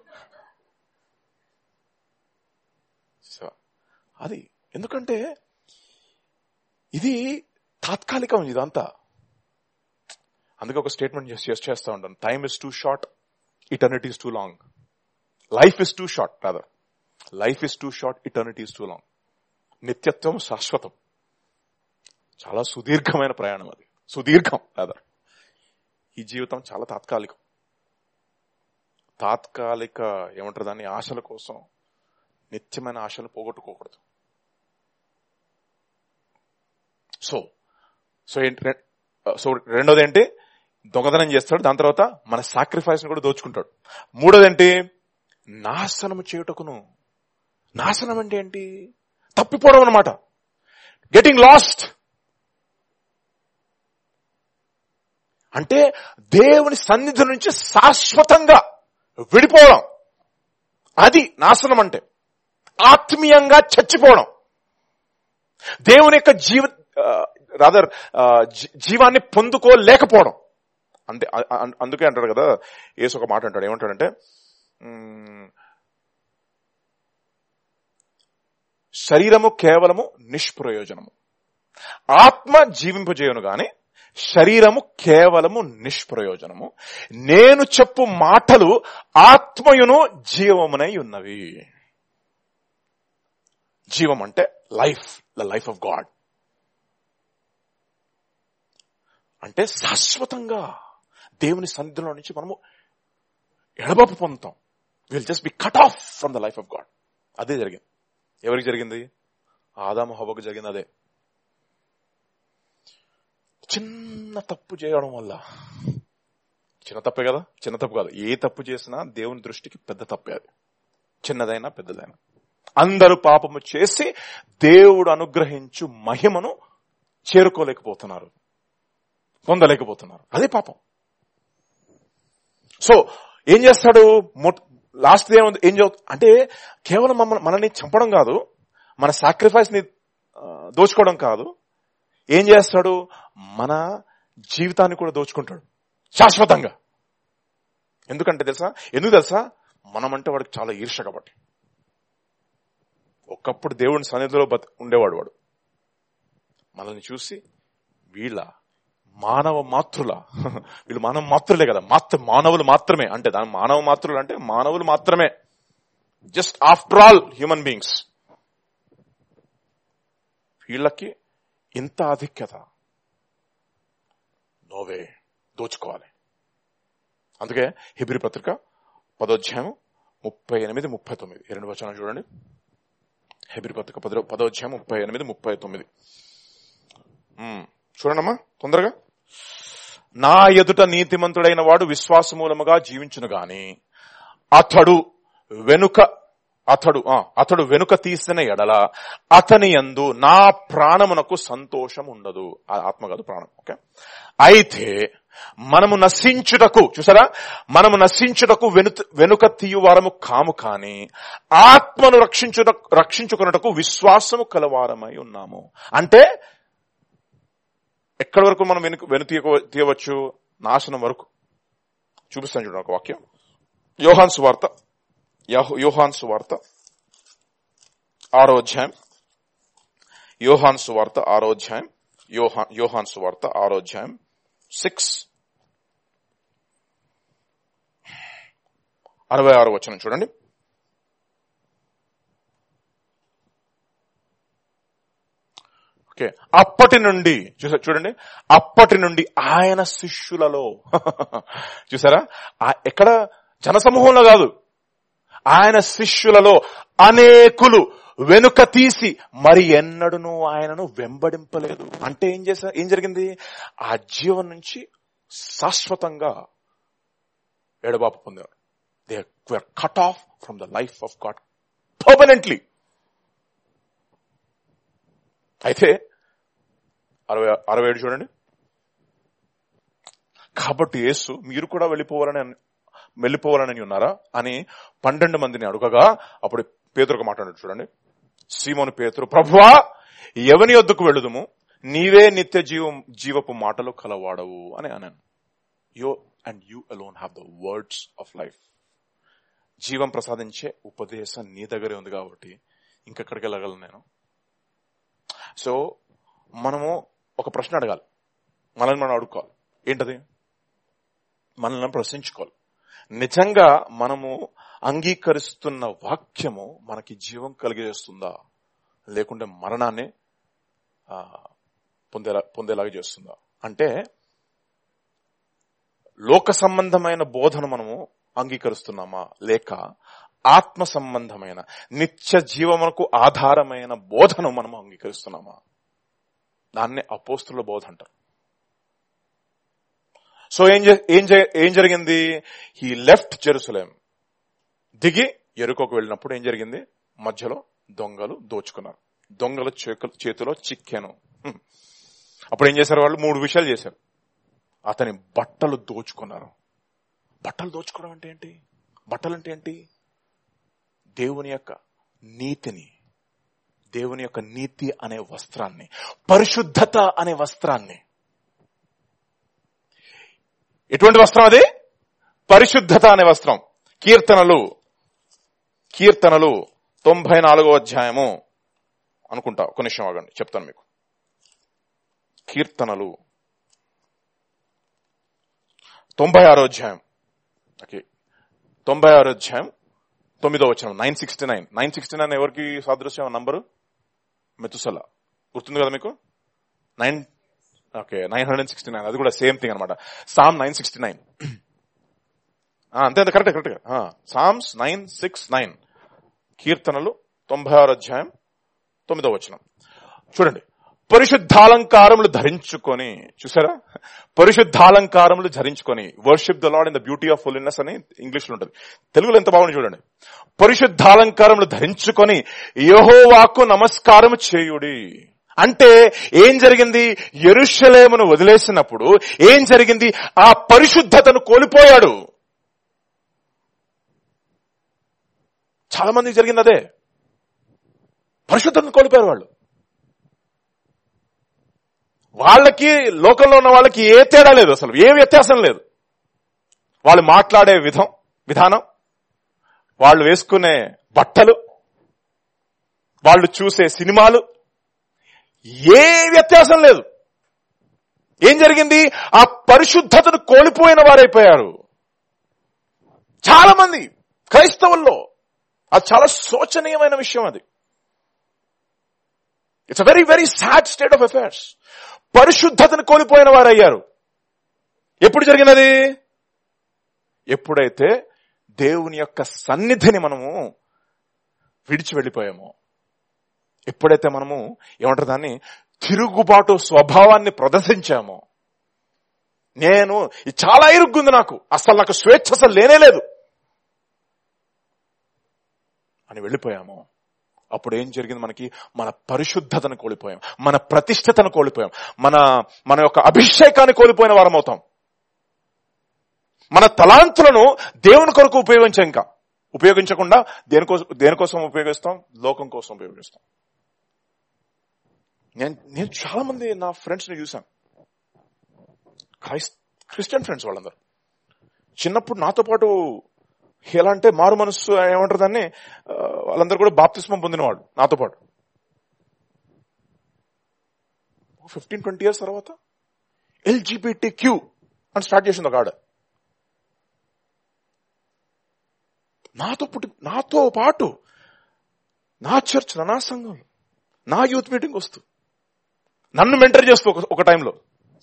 సో, అది ఎందుకంటే ఇది తాత్కాలికం ఇదంతా అందుకే ఒక స్టేట్మెంట్ చేసి చేస్తా ఉంటాను time is too short eternity is too long life is too short rather life is too short eternity is too long నిత్యత్వం శాశ్వతం చాలా సుదీర్ఘమైన ప్రయాణం అది సుదీర్ఘం రాదర్ ఈ జీవితం చాలా తాత్కాలికం తాత్కాలిక ఏమంటారు దాన్ని ఆశల కోసం నిత్యమైన ఆశలు పోగొట్టుకోకూడదు సో సో ఏంటి రె- సో రెండోది ఏంటి దొంగతనం చేస్తాడు దాని తర్వాత మన సాక్రిఫైస్ కూడా దోచుకుంటాడు మూడోది ఏంటి నాశనము చేయుటకును నాశనం అంటే ఏంటి తప్పిపోవడం అనమాట గెటింగ్ లాస్ట్ అంటే దేవుని సన్నిధి నుంచి శాశ్వతంగా విడిపోవడం అది నాశనం అంటే ఆత్మీయంగా చచ్చిపోవడం దేవుని యొక్క జీవ రాదర్ జీవాన్ని పొందుకోలేకపోవడం అంతే అ- అ- అందుకే అంటాడు కదా ఏసు ఒక మాట అంటాడు ఏమంటాడంటే మ్, శరీరము కేవలము నిష్ప్రయోజనము ఆత్మ జీవింపజేయను గాని శరీరము కేవలము నిష్ప్రయోజనము నేను చెప్పు మాటలు ఆత్మయును జీవమునై ఉన్నవి జీవం అంటే life the life of God అంటే శాశ్వతంగా దేవుని సన్నిధిలో నుంచి మనము ఎడబాపు పొందుతాం will just be cut off from the life of God అదే జరిగింది ఎవరికి జరిగింది ఆదాము హవ్వకు జరిగింది అదే చిన్న తప్పు చేయడం వల్ల చిన్న తప్పే కదా చిన్న తప్పు కాదు ఏ తప్పు చేసినా దేవుని దృష్టికి పెద్ద తప్పే అది చిన్నదైనా పెద్దదైనా అందరూ పాపము చేసి దేవుడు అనుగ్రహించు మహిమను చేరుకోలేకపోతున్నారు పొందలేకపోతున్నారు అదే పాపం సో ఏం చేస్తాడు లాస్ట్ ఏం ఏం చదువు అంటే కేవలం మమ్మల్ని మనల్ని చంపడం కాదు మన సాక్రిఫైస్ ని ఆ, దోచుకోవడం కాదు ఏం చేస్తాడు మన జీవితాన్ని కూడా దోచుకుంటాడు శాశ్వతంగా ఎందుకంటే తెలుసా ఎందుకు తెలుసా మనమంటే వాడికి చాలా ఈర్ష కాబట్టి ఒకప్పుడు దేవుని సన్నిధిలో బత ఉండేవాడు వాడు మనల్ని చూసి వీళ్ళ మానవ మాతృల వీళ్ళు మానవ మాతృలే కదా మాత్ర మానవులు మాత్రమే అంటే దాని మానవ మాతృలు అంటే మానవులు మాత్రమే just after all human beings వీళ్ళకి ఇంత ఆధిక్యత నోవే దోచుకోవాలి అందుకే హిబ్రి పత్రిక పదోధ్యాయం ముప్పై ఎనిమిది ముప్పై తొమ్మిది ఈ రెండు వచనాలు చూడండి హెబ్రి పత్రిక పదో పదోధ్యాయం ముప్పై ఎనిమిది ముప్పై తొమ్మిది ఉమ్, చూడండమ్మా తొందరగా నా ఎదుట నీతిమంతుడైన వాడు విశ్వాసమూలముగా జీవించును గాని అతడు వెనుక అతడు ఆ, అతడు వెనుక తీసిన ఎడల అతని యందు నా ప్రాణమునకు సంతోషం ఉండదు ఆ ఆత్మ కాదు ప్రాణం ఓకే అయితే మనము నశించుటకు చూసారా మనము నశించుటకు వెను వెనుక తీయువారము కాము కాని ఆత్మను రక్షించుట రక్షించుకున్నటకు విశ్వాసము కలవారమై ఉన్నాము అంటే ఎక్కడి వరకు మనం వెనుక వెను తీయ తీయవచ్చు నాశనం వరకు చూపిస్తాను చూడండి ఒక వాక్యం యోహాన్ సువార్త యహో- యోహాన్ సువార్త ఆరో అధ్యాయం యోహాన్ సువార్త ఆరో అధ్యాయం యోహాన్ యోహాన్ సువార్త ఆరో అధ్యాయం సిక్స్ అరవై ఆరు వచనం చూడండి ఓకే అప్పటి నుండి చూసా చూడండి అప్పటి నుండి ఆయన శిష్యులలో చూసారా ఆ- ఎక్కడ జనసమూహంలో కాదు ఆయన శిష్యులలో అనేకులు వెనుక తీసి మరి ఎన్నడూను ఆయనను వెంబడింపలేదు అంటే ఏం చేసా ఏం జరిగింది ఆ జీవం నుంచి శాశ్వతంగా ఎడబాపు పొందారు they were cut off from the life of God permanently అయితే అరవై అరవై ఏడు చూడండి కాబట్టి యేసు మీరు కూడా వెళ్ళిపోవాలని అన్- వెళ్ళిపోవాలని ఉన్నారా అని పన్నెండు మందిని అడుగగా అప్పుడు పేతురుకు మాట్లాడాడు చూడండి సీమోను పేతురు ప్రభువా ఎవని వద్దకు వెళ్ళుదుము నీవే నిత్య జీవం జీవపు మాటలు కలవాడవు అని అన్నాను యో and you alone have the words of life జీవం ప్రసాదించే ఉపదేశం నీ దగ్గరే ఉంది కాబట్టి ఇంకెక్కడికి వెళ్ళగలను నేను సో మనము ఒక ప్రశ్న అడగాలి మనల్ని మనం అడుక్కోవాలి ఏంటది మనల్ని మనం ప్రశ్నించుకోవాలి నిజంగా మనము అంగీకరిస్తున్న వాక్యము మనకి జీవం కలిగజేస్తుందా లేకుంటే మరణాన్ని ఆ, పొందేలా పొందేలాగా చేస్తుందా అంటే లోక సంబంధమైన బోధన మనము అంగీకరిస్తున్నామా లేక ఆత్మ సంబంధమైన నిత్య జీవమునకు ఆధారమైన బోధన మనము అంగీకరిస్తున్నామా దాన్నే అపోస్తుల బోధ అంటారు సో ఏం జ- ఏం జ- ఏం జరిగింది హీ లెఫ్ట్ జెరూసలేం దిగి ఎరుకోకు వెళ్ళినప్పుడు ఏం జరిగింది మధ్యలో దొంగలు దోచుకున్నారు దొంగల చేకు- చేతిలో చిక్కాను హ్మ్. అప్పుడు ఏం చేశారు వాళ్ళు మూడు విషయాలు చేశారు అతని బట్టలు దోచుకున్నారు బట్టలు దోచుకోవడం అంటే ఏంటి బట్టలు అంటే ఏంటి దేవుని యొక్క నీతిని దేవుని యొక్క నీతి అనే వస్త్రాన్ని పరిశుద్ధత అనే వస్త్రాన్ని ఎటువంటి వస్త్రం అది పరిశుద్ధత అనే వస్త్రం కీర్తనలు కీర్తనలు తొంభై నాలుగో అధ్యాయము అనుకుంటా ఒక నిమిషం ఆగండి చెప్తాను మీకు కీర్తనలు తొంభై ఆరో అధ్యాయం ఓకే తొంభై ఆరో అధ్యాయం తొమ్మిదో వచ్చిన nine sixty nine nine sixty nine ఎవరికి సాదృశ్యం నంబరు మెతుసల గుర్తుంది కదా మీకు nine okay nine hundred sixty nine అది కూడా సేమ్ థింగ్ అనమాట సామ్ నైన్ సిక్స్టీ నైన్ అంతే అంతే correct correct Psalms nine six nine కీర్తనలు తొంభై ఆరు అధ్యాయం తొమ్మిదో వచనం చూడండి పరిశుద్ధాలంకారములు ధరించుకొని చూసారా పరిశుద్ధాలంకారములు ధరించుకొని worship the Lord in the beauty of fullness అని ఇంగ్లీష్ లో ఉంటుంది తెలుగులో ఎంత బాగుంది చూడండి పరిశుద్ధాలంకారములు ధరించుకొని యహోవాకు నమస్కారం చేయుడి అంటే ఏం జరిగింది ఎరుషలేమును వదిలేసినప్పుడు ఏం జరిగింది ఆ పరిశుద్ధతను కోల్పోయాడు చాలా మందికి జరిగింది అదే పరిశుద్ధతను కోల్పోయారు వాళ్ళు వాళ్ళకి లోకంలో ఉన్న వాళ్ళకి ఏ తేడా లేదు అసలు ఏ వ్యత్యాసం లేదు వాళ్ళు మాట్లాడే విధం విధానం వాళ్ళు వేసుకునే బట్టలు వాళ్ళు చూసే సినిమాలు ఏ వ్యత్యాసం లేదు ఏం జరిగింది ఆ పరిశుద్ధతను కోల్పోయిన వారైపోయారు చాలా మంది క్రైస్తవుల్లో అది చాలా శోచనీయమైన విషయం అది it's a very very sad state of affairs పరిశుద్ధతను కోల్పోయిన వారయ్యారు ఎప్పుడు జరిగినది ఎప్పుడైతే దేవుని యొక్క సన్నిధిని మనము విడిచి వెళ్ళిపోయామో ఎప్పుడైతే మనము ఏమంటారు దాన్ని తిరుగుబాటు స్వభావాన్ని ప్రదర్శించామో నేను ఇది చాలా ఇరుగ్గుంది నాకు అసలు నాకు స్వేచ్ఛ అసలు లేనే లేదు అని వెళ్ళిపోయాము అప్పుడు ఏం జరిగింది మనకి మన పరిశుద్ధతను కోల్పోయాం మన ప్రతిష్టతను కోల్పోయాం మన మన యొక్క అభిషేకాన్ని కోల్పోయిన వారం అవుతాం మన తలాంతులను దేవుని కొరకు ఉపయోగించాం ఇంకా ఉపయోగించకుండా దేనికోసం దేనికోసం ఉపయోగిస్తాం లోకం కోసం ఉపయోగిస్తాం నేను నేను చాలా మంది నా ఫ్రెండ్స్ ని చూశాను క్రైస్ క్రిస్టియన్ ఫ్రెండ్స్ వాళ్ళందరూ చిన్నప్పుడు నాతో పాటు ఎలా అంటే మారు మనస్సు ఏమంటారు దాన్ని ఆ, వాళ్ళందరూ కూడా బాప్తిస్మం పొందినవాడు నాతో పాటు ఫిఫ్టీన్ ట్వంటీ ఇయర్స్ తర్వాత ఎల్జిబిటి క్యూ అని స్టార్ట్ చేసింది ఒక ఆడ నాతో పుట్టి నాతో పాటు నా చర్చ్ నా సంఘం నా యూత్ మీటింగ్ వస్తూ నన్ను మెంటర్ చేస్తూ ఒక- ఒక టైంలో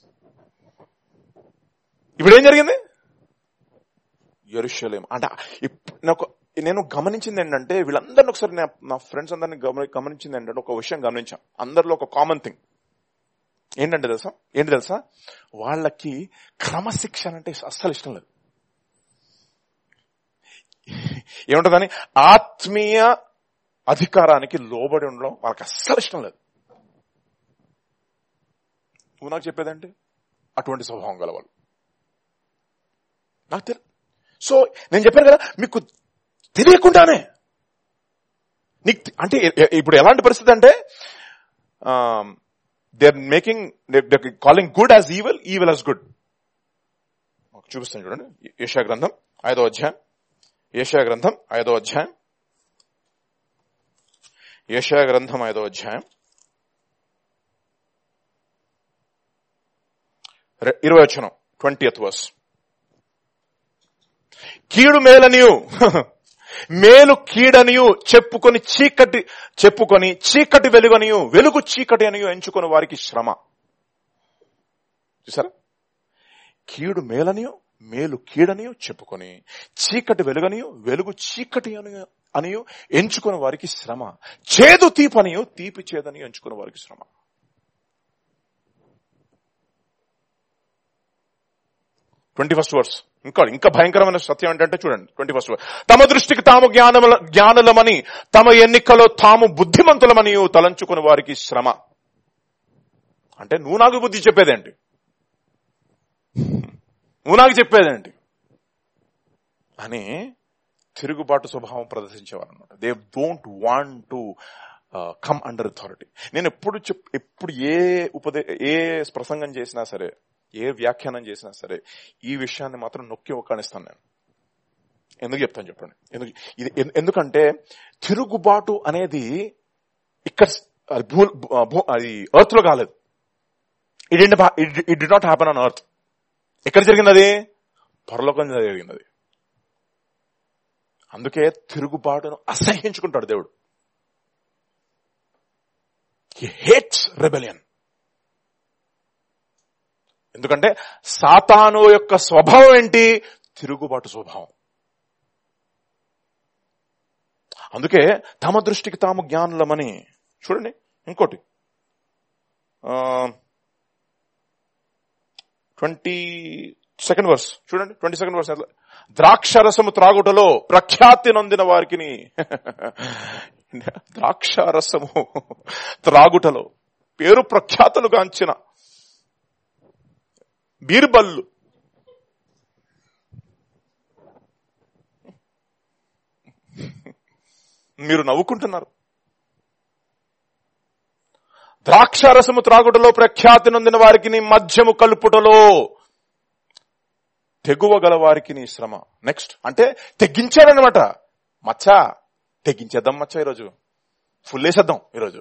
ఇప్పుడు ఏం జరిగింది ఎరుషలేం అంటే ఇప్- నాకు నేను గమనించింది ఏంటంటే వీళ్ళందరిని ఒకసారి నా- నా ఫ్రెండ్స్ అందరిని గమని- గమనించింది ఏంటంటే ఒక విషయం గమనించాం అందరిలో ఒక కామన్ థింగ్ ఏంటంటే తెలుసా ఏంటి తెలుసా వాళ్ళకి క్రమశిక్షణ అంటే అస్సలు ఇష్టం లేదు ఏముంటుందని ఆత్మీయ అధికారానికి లోబడి ఉండడం వాళ్ళకి అస్సలు ఇష్టం లేదు నువ్వు నాకు చెప్పేదంటే అటువంటి స్వభావం గల వాళ్ళు నాకు తెలు సో నేను చెప్పాను కదా మీకు తెలియకుండానే నీకు తె- అంటే ఎ- ఎ- ఇప్పుడు ఎలాంటి పరిస్థితి అంటే they are making calling good as evil evil as good చూపిస్తాను చూడండి ఏషియా గ్రంథం ఐదో అధ్యాయం ఏషియా గ్రంథం ఐదో అధ్యాయం ఏషియా గ్రంథం ఐదో అధ్యాయం రె- ఇరవై వచ్చనం ట్వంటీ వర్స్ కీడు మేలనియు మేలు కీడనియు చెప్పుకొని చీకటి చెప్పుకొని చీకటి వెలుగనియు వెలుగు చీకటి అనియు ఎంచుకొని వారికి శ్రమ చూసారా కీడు మేలనియు మేలు కీడనియు చెప్పుకొని చీకటి వెలుగనియు వెలుగు చీకటి అనియు అనియు ఎంచుకుని వారికి శ్రమ చేదు తీపనియు తీపి చేదని ఎంచుకుని వారికి శ్రమ ట్వంటీ ఫస్ట్ వర్స్ ఇంకా ఇంకా భయంకరమైన సత్యం ఏంటంటే చూడండి ట్వంటీ ఫస్ట్ తమ దృష్టికి తాము జ్ఞానముల జ్ఞానులమని తమ ఎన్నికలో తాము బుద్ధిమంతులమని తలంచుకుని వారికి శ్రమ అంటే నువ్వు నాకు బుద్ధి చెప్పేదేంటి నువ్వు నాకు చెప్పేదేంటి అని తిరుగుబాటు స్వభావం ప్రదర్శించేవారు అనమాట they don't want to come under authority నేను ఎప్పుడు చెప్ ఎప్పుడు ఏ ఉపదే ఏ ప్రసంగం చేసినా సరే ఏ వ్యాఖ్యానం చేసినా సరే ఈ విషయాన్ని మాత్రం నొక్కి ఒక్కనిస్తాను నేను ఎందుకు చెప్తాను చెప్పండి ఎందుకు ఇది ఎన్- ఎందుకంటే తిరుగుబాటు అనేది ఇక్కడ అది భూ భూ- అది ఎర్త్ లో కాలేదు it it did not happen on earth ఎక్కడ జరిగింది అది పరలోకం జరిగింది అది అందుకే తిరుగుబాటును అసహ్యించుకుంటాడు దేవుడు హీ హేట్స్ రెబెలియన్ ఎందుకంటే సాతాను యొక్క స్వభావం ఏంటి తిరుగుబాటు స్వభావం అందుకే తమ దృష్టికి తాము జ్ఞానులమని చూడండి ఇంకోటి ట్వంటీ సెకండ్ వర్స్ చూడండి ట్వంటీ సెకండ్ వర్స్ ద్రాక్షరసము త్రాగుటలో ప్రఖ్యాతి నొందిన వారికి ద్రాక్షరసము త్రాగుటలో పేరు ప్రఖ్యాతులు గాంచిన బీర్బల్లు మీరు నవ్వుకుంటున్నారు ద్రాక్షారసము త్రాగుటలో ప్రఖ్యాతి నొందిన వారికి మద్యము కలుపుటలో తెగువ గల వారికి శ్రమ నెక్స్ట్ అంటే తెగ్గించాడనమాట మచ్చ తెగించేద్దాం మచ్చ ఈరోజు ఫుల్ వేసేద్దాం ఈరోజు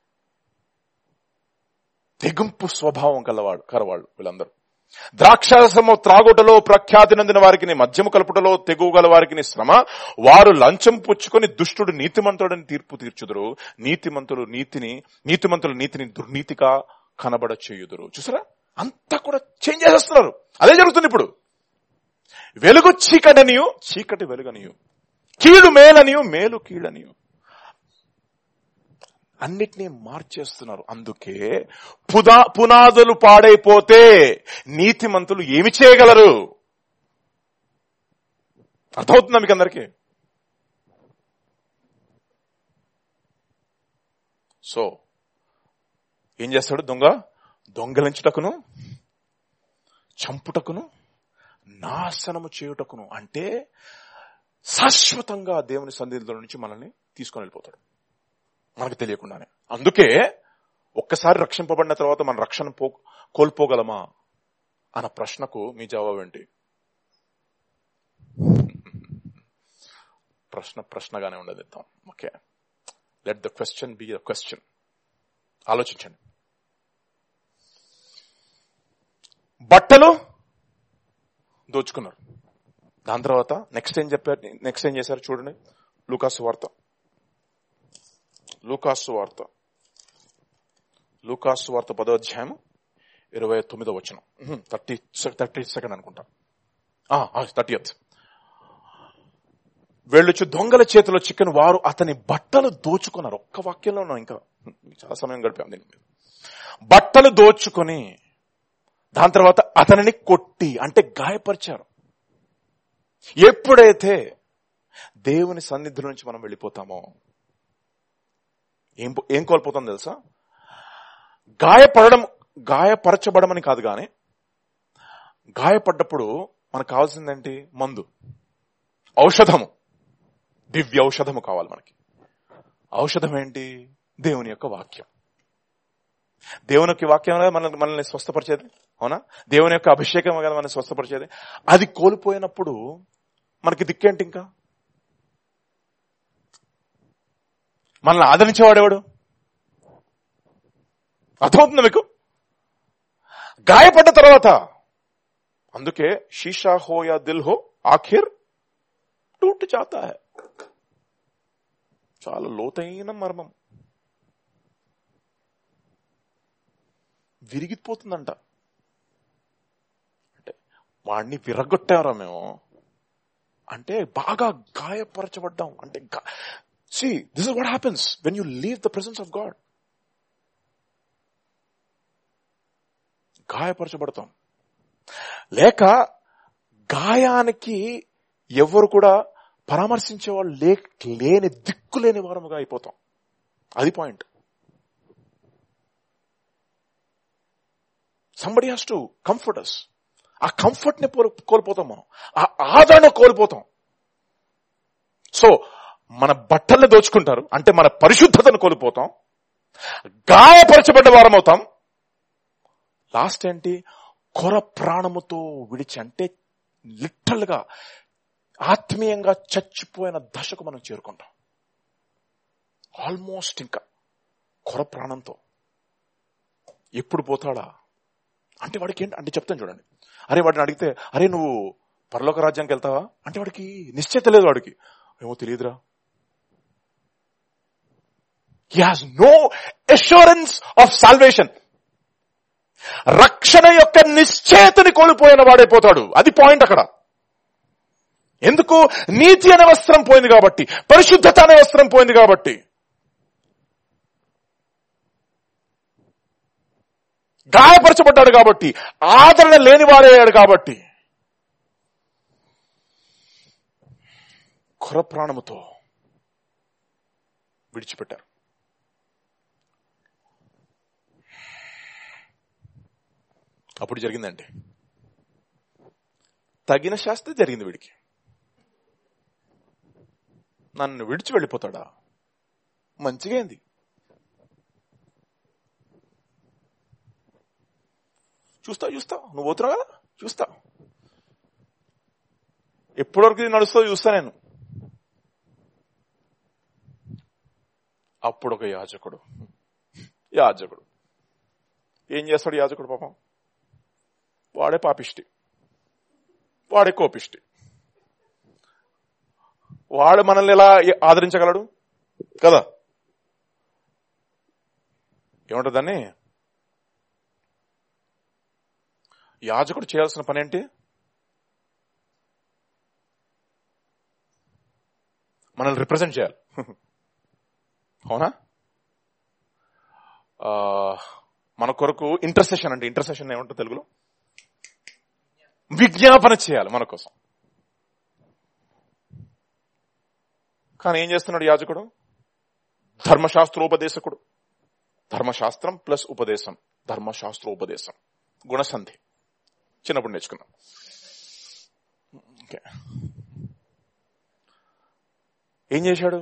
తెగింపు స్వభావం కలవాడు కలవాళ్ళు వీళ్ళందరూ ద్రాక్షరసము త్రాగుటలో ప్రఖ్యాతి నందిన వారికి మద్యము కలుపుటలో తెగువ గల వారికి శ్రమ వారు లంచం పుచ్చుకొని దుష్టుడు నీతిమంతుడని తీర్పు తీర్చుదురు నీతిమంతులు నీతిని నీతిమంతులు నీతిని దుర్నీతిగా కనబడ చేయుదురు చూసారా అంతా కూడా చేంజ్ చేసేస్తున్నారు అదే జరుగుతుంది ఇప్పుడు వెలుగు చీకటనియు చీకటి వెలుగనియు కీడు మేలనియు మేలు కీడనియు అన్నిటినీ మార్చేస్తున్నారు అందుకే పుదా పునాదులు పాడైపోతే నీతిమంతులు ఏమి చేయగలరు అర్థమవుతుందా మీకు అందరికీ సో ఏం చేస్తాడు దొంగ దొంగలించుటకును చంపుటకును నాశనము చేయుటకును అంటే శాశ్వతంగా దేవుని సన్నిధిలో నుంచి మనల్ని తీసుకొని వెళ్ళిపోతాడు మనకు తెలియకుండానే అందుకే ఒక్కసారి రక్షింపబడిన తర్వాత మన రక్షణ పో కోల్పోగలమా అన్న ప్రశ్నకు మీ జవాబు ఏంటి ప్రశ్న ప్రశ్నగానే ఉండదిద్దాం okay let the question be the question ఆలోచించండి బట్టలు దోచుకున్నారు దాని తర్వాత నెక్స్ట్ ఏం చెప్పారు నెక్స్ట్ ఏం చేశారు చూడండి లూకాసు వార్త లూకాసు వార్త లూకాసు వార్త పదో అధ్యాయం ఇరవై తొమ్మిదో వచ్చిన థర్టీ థర్టీ సెకండ్ అనుకుంటా థర్టీ ఎత్ వెళ్ళొచ్చు దొంగల చేతిలో చికెన్ వారు అతని బట్టలు దోచుకున్నారు ఒక్క వాక్యంలో ఉన్నాం ఇంకా చాలా సమయం గడిపాం దీని మీద బట్టలు దోచుకొని దాని తర్వాత అతనిని కొట్టి అంటే గాయపరిచారు ఎప్పుడైతే దేవుని సన్నిధి నుంచి మనం వెళ్ళిపోతామో ఏం ఏం కోల్పోతాం తెలుసా గాయపడడం గాయపరచబడమని కాదు గాని గాయపడ్డప్పుడు మనకు కావాల్సిందేంటి మందు ఔషధము దివ్య ఔషధము కావాలి మనకి ఔషధం ఏంటి దేవుని యొక్క వాక్యం దేవుని యొక్క వాక్యం కదా మనల్ని మనల్ని స్వస్థపరిచేది అవునా దేవుని యొక్క అభిషేకం కదా మనల్ని స్వస్థపరిచేది అది కోల్పోయినప్పుడు మనకి దిక్కేంటి ఇంకా మనల్ని ఆదరించేవాడేవాడు అర్థమవుతుంది మీకు గాయపడ్డ తర్వాత అందుకే షీషా హో యా దిల్ హో ఆఖిర్ టూట్ జాతా హై చాలా లోతైన మర్మం విరిగిపోతుందంట అంటే వాడిని విరగొట్టారా మేము అంటే బాగా గాయపరచబడ్డాం అంటే see this is what happens when you leave the presence of God గాయపరచబడతాం లేక గాయానికి ఎవరు కూడా పరామర్శించే వాళ్ళు లే లేని దిక్కు లేని వారముగా అయిపోతాం అది point somebody has to comfort us ఆ కంఫర్ట్ ని పోల్- కోల్పోతాం మనం ఆ ఆదరణ కోల్పోతాం సో మన బట్టల్ని దోచుకుంటారు అంటే మన పరిశుద్ధతను కోల్పోతాం గాయపరచబడ్డ వారం అవుతాం లాస్ట్ ఏంటి కొర ప్రాణముతో విడిచి అంటే లిటరల్ గా ఆత్మీయంగా చచ్చిపోయిన దశకు మనం చేరుకుంటాం ఆల్మోస్ట్ ఇంకా కొర ప్రాణంతో ఎప్పుడు పోతాడా అంటే వాడికి ఏంటి అంటే చెప్తాను చూడండి అరే వాడిని అడిగితే అరే నువ్వు పరలోక రాజ్యానికి వెళ్తావా అంటే వాడికి నిశ్చయిత లేదు వాడికి ఏమో తెలియదురా he has no assurance of salvation రక్షణ యొక్క నిశ్చయతని కోల్పోయిన వాడైపోతాడు అది పాయింట్ అక్కడ ఎందుకు నీతి అనే వస్త్రం పోయింది కాబట్టి పరిశుద్ధత అనే వస్త్రం పోయింది కాబట్టి గాయపరచబడ్డాడు కాబట్టి ఆదరణ లేనివాడయ్యాడు కాబట్టి కొర ప్రాణముతో విడిచిపెట్టారు అప్పుడు జరిగిందండి తగిన శాస్త్రి జరిగింది వీడికి నన్ను విడిచి వెళ్ళిపోతాడా మంచిగా అయింది చూస్తావు చూస్తావు నువ్వు పోతున్నావు కదా చూస్తా ఎప్పటివరకు ఇది నడుస్తావు చూస్తా నేను అప్పుడు ఒక యాజకుడు యాజకుడు ఏం చేస్తాడు యాజకుడు పాపం వాడే పాపిష్టి వాడే కోపిష్టి వాడు మనల్ని ఎలా ఆదరించగలడు కదా ఏమంటుంది దాన్ని యాజకుడు చేయాల్సిన పని ఏంటి మనల్ని రిప్రజెంట్ చేయాలి అవునా ఆ, మన కొరకు ఇంటర్సెషన్ అంటే ఇంటర్సెషన్ ఏమంటుంది తెలుగులో విజ్ఞాపన చేయాలి మన కోసం కానీ ఏం చేస్తున్నాడు యాజకుడు ధర్మశాస్త్రోపదేశకుడు ధర్మశాస్త్రం ప్లస్ ఉపదేశం ధర్మశాస్త్రోపదేశం గుణసంధి చిన్నప్పుడు నేర్చుకున్నాం ఓకే ఏం చేశాడు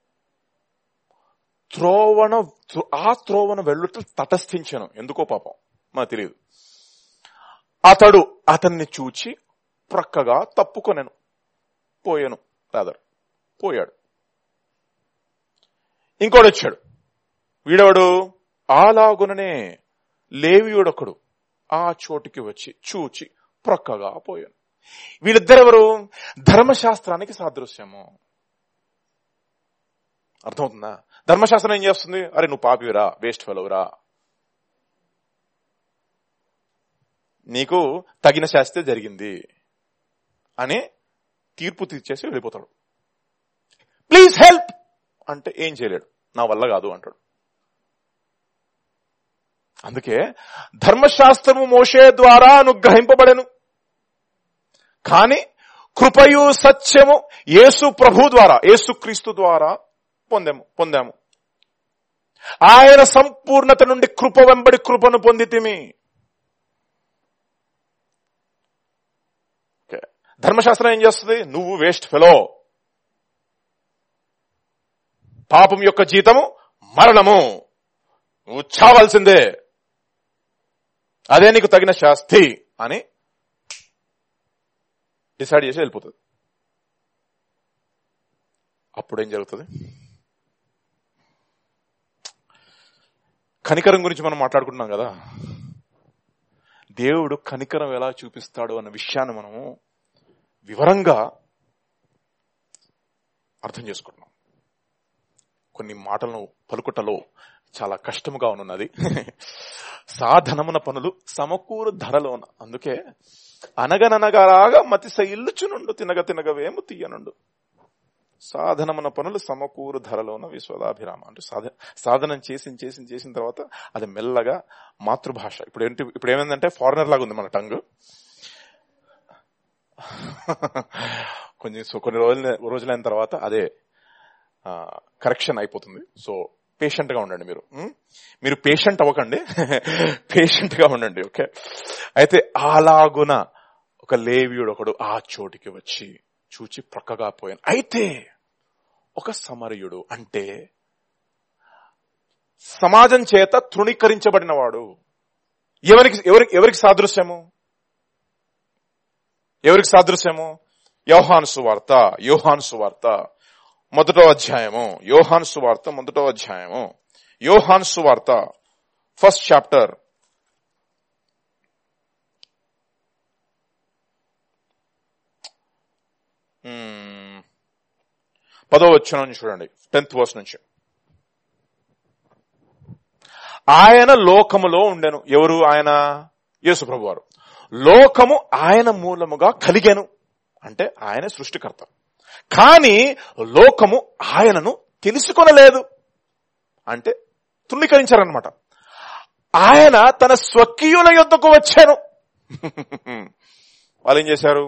త్రోవన ఆ త్రోవన వెళ్ళుట తటస్థించాను ఎందుకో పాపం మనకు తెలియదు అతడు అతన్ని చూచి ప్రక్కగా తప్పుకొనెను పోయాను రాదర్ పోయాడు ఇంకోడు వచ్చాడు వీడవాడు అలాగుననే లేవియుడొకడు ఆ చోటికి వచ్చి చూచి ప్రక్కగా పోయాను వీళ్ళిద్దరెవరు ధర్మశాస్త్రానికి సాదృశ్యము అర్థమవుతుందా ధర్మశాస్త్రం ఏం చేస్తుంది అరే నువ్వు పాపివిరా వేస్ట్ ఫెలవురా నీకు తగిన శాస్త్రే జరిగింది అని తీర్పు తీర్చేసి వెళ్ళిపోతాడు ప్లీజ్ హెల్ప్ అంటే ఏం చేయలేడు నా వల్ల కాదు అంటాడు అందుకే ధర్మశాస్త్రము మోషే ద్వారా అనుగ్రహింపబడెను కాని కృపయు సత్యము యేసు ప్రభు ద్వారా యేసు క్రీస్తు ద్వారా పొందాము పొందాము ఆయన సంపూర్ణత నుండి కృప వెంబడి కృపను పొందితిమి ఓకే. ధర్మశాస్త్రం ఏం చేస్తుంది నువ్వు వేస్ట్ ఫెలో పాపం యొక్క జీతము మరణము నువ్వు చావాల్సిందే అదే నీకు తగిన శాస్తి అని డిసైడ్ చేసి వెళ్ళిపోతుంది అప్పుడు ఏం జరుగుతుంది కనికరం గురించి మనం మాట్లాడుకుంటున్నాం కదా దేవుడు కనికరం ఎలా చూపిస్తాడు అన్న విషయాన్ని మనము వివరంగా అర్థం చేసుకుంటున్నాం కొన్ని మాటలను పలుకుటలో చాలా కష్టముగా ఉన్నది సాధనమున పనులు సమకూరు ధరలోన అందుకే అనగననగరాగా మతి సైల్లుచునుండు తినగ తినగవేము తీయనుండు సాధనమున పనులు సమకూరు ధరలోన విశ్వదాభిరామ అంటే సాధ సాధనం చేసి చేసి చేసిన తర్వాత అది మెల్లగా మాతృభాష ఇప్పుడు ఏంటి ఇప్పుడు ఏమైందంటే ఫారినర్ లాగా ఉంది మన టంగ్ కొంచెం సో కొన్ని రోజుల రోజులైన తర్వాత అదే కరెక్షన్ అయిపోతుంది సో పేషెంట్ గా ఉండండి మీరు ఉం? మీరు పేషెంట్ అవ్వకండి పేషెంట్ గా ఉండండి ఓకే అయితే అలాగున ఒక లేవియుడు ఒకడు ఆ చోటికి వచ్చి చూచి ప్రక్కగా పోయాను అయితే ఒక సమరయుడు అంటే సమాజం చేత తృణీకరించబడిన వాడు ఎవరికి ఎవరికి ఎవరికి సాదృశ్యము ఎవరికి సాదృశ్యము యోహాను సువార్త యోహాను సువార్త మొదటో అధ్యాయము యోహాను సువార్త మొదటో అధ్యాయము యోహాను సువార్త ఫస్ట్ చాప్టర్ పదో వచ్చిన నుంచి చూడండి టెన్త్ వర్స్ నుంచి ఆయన లోకములో ఉండెను ఎవరు ఆయన యేసు ప్రభు వారు లోకము ఆయన మూలముగా కలిగాను అంటే ఆయన సృష్టికర్త కానీ లోకము ఆయనను తెలుసుకొనలేదు అంటే తృణీకరించారనమాట ఆయన తన స్వకీయుల యొద్దకు వచ్చాను వాళ్ళు ఏం చేశారు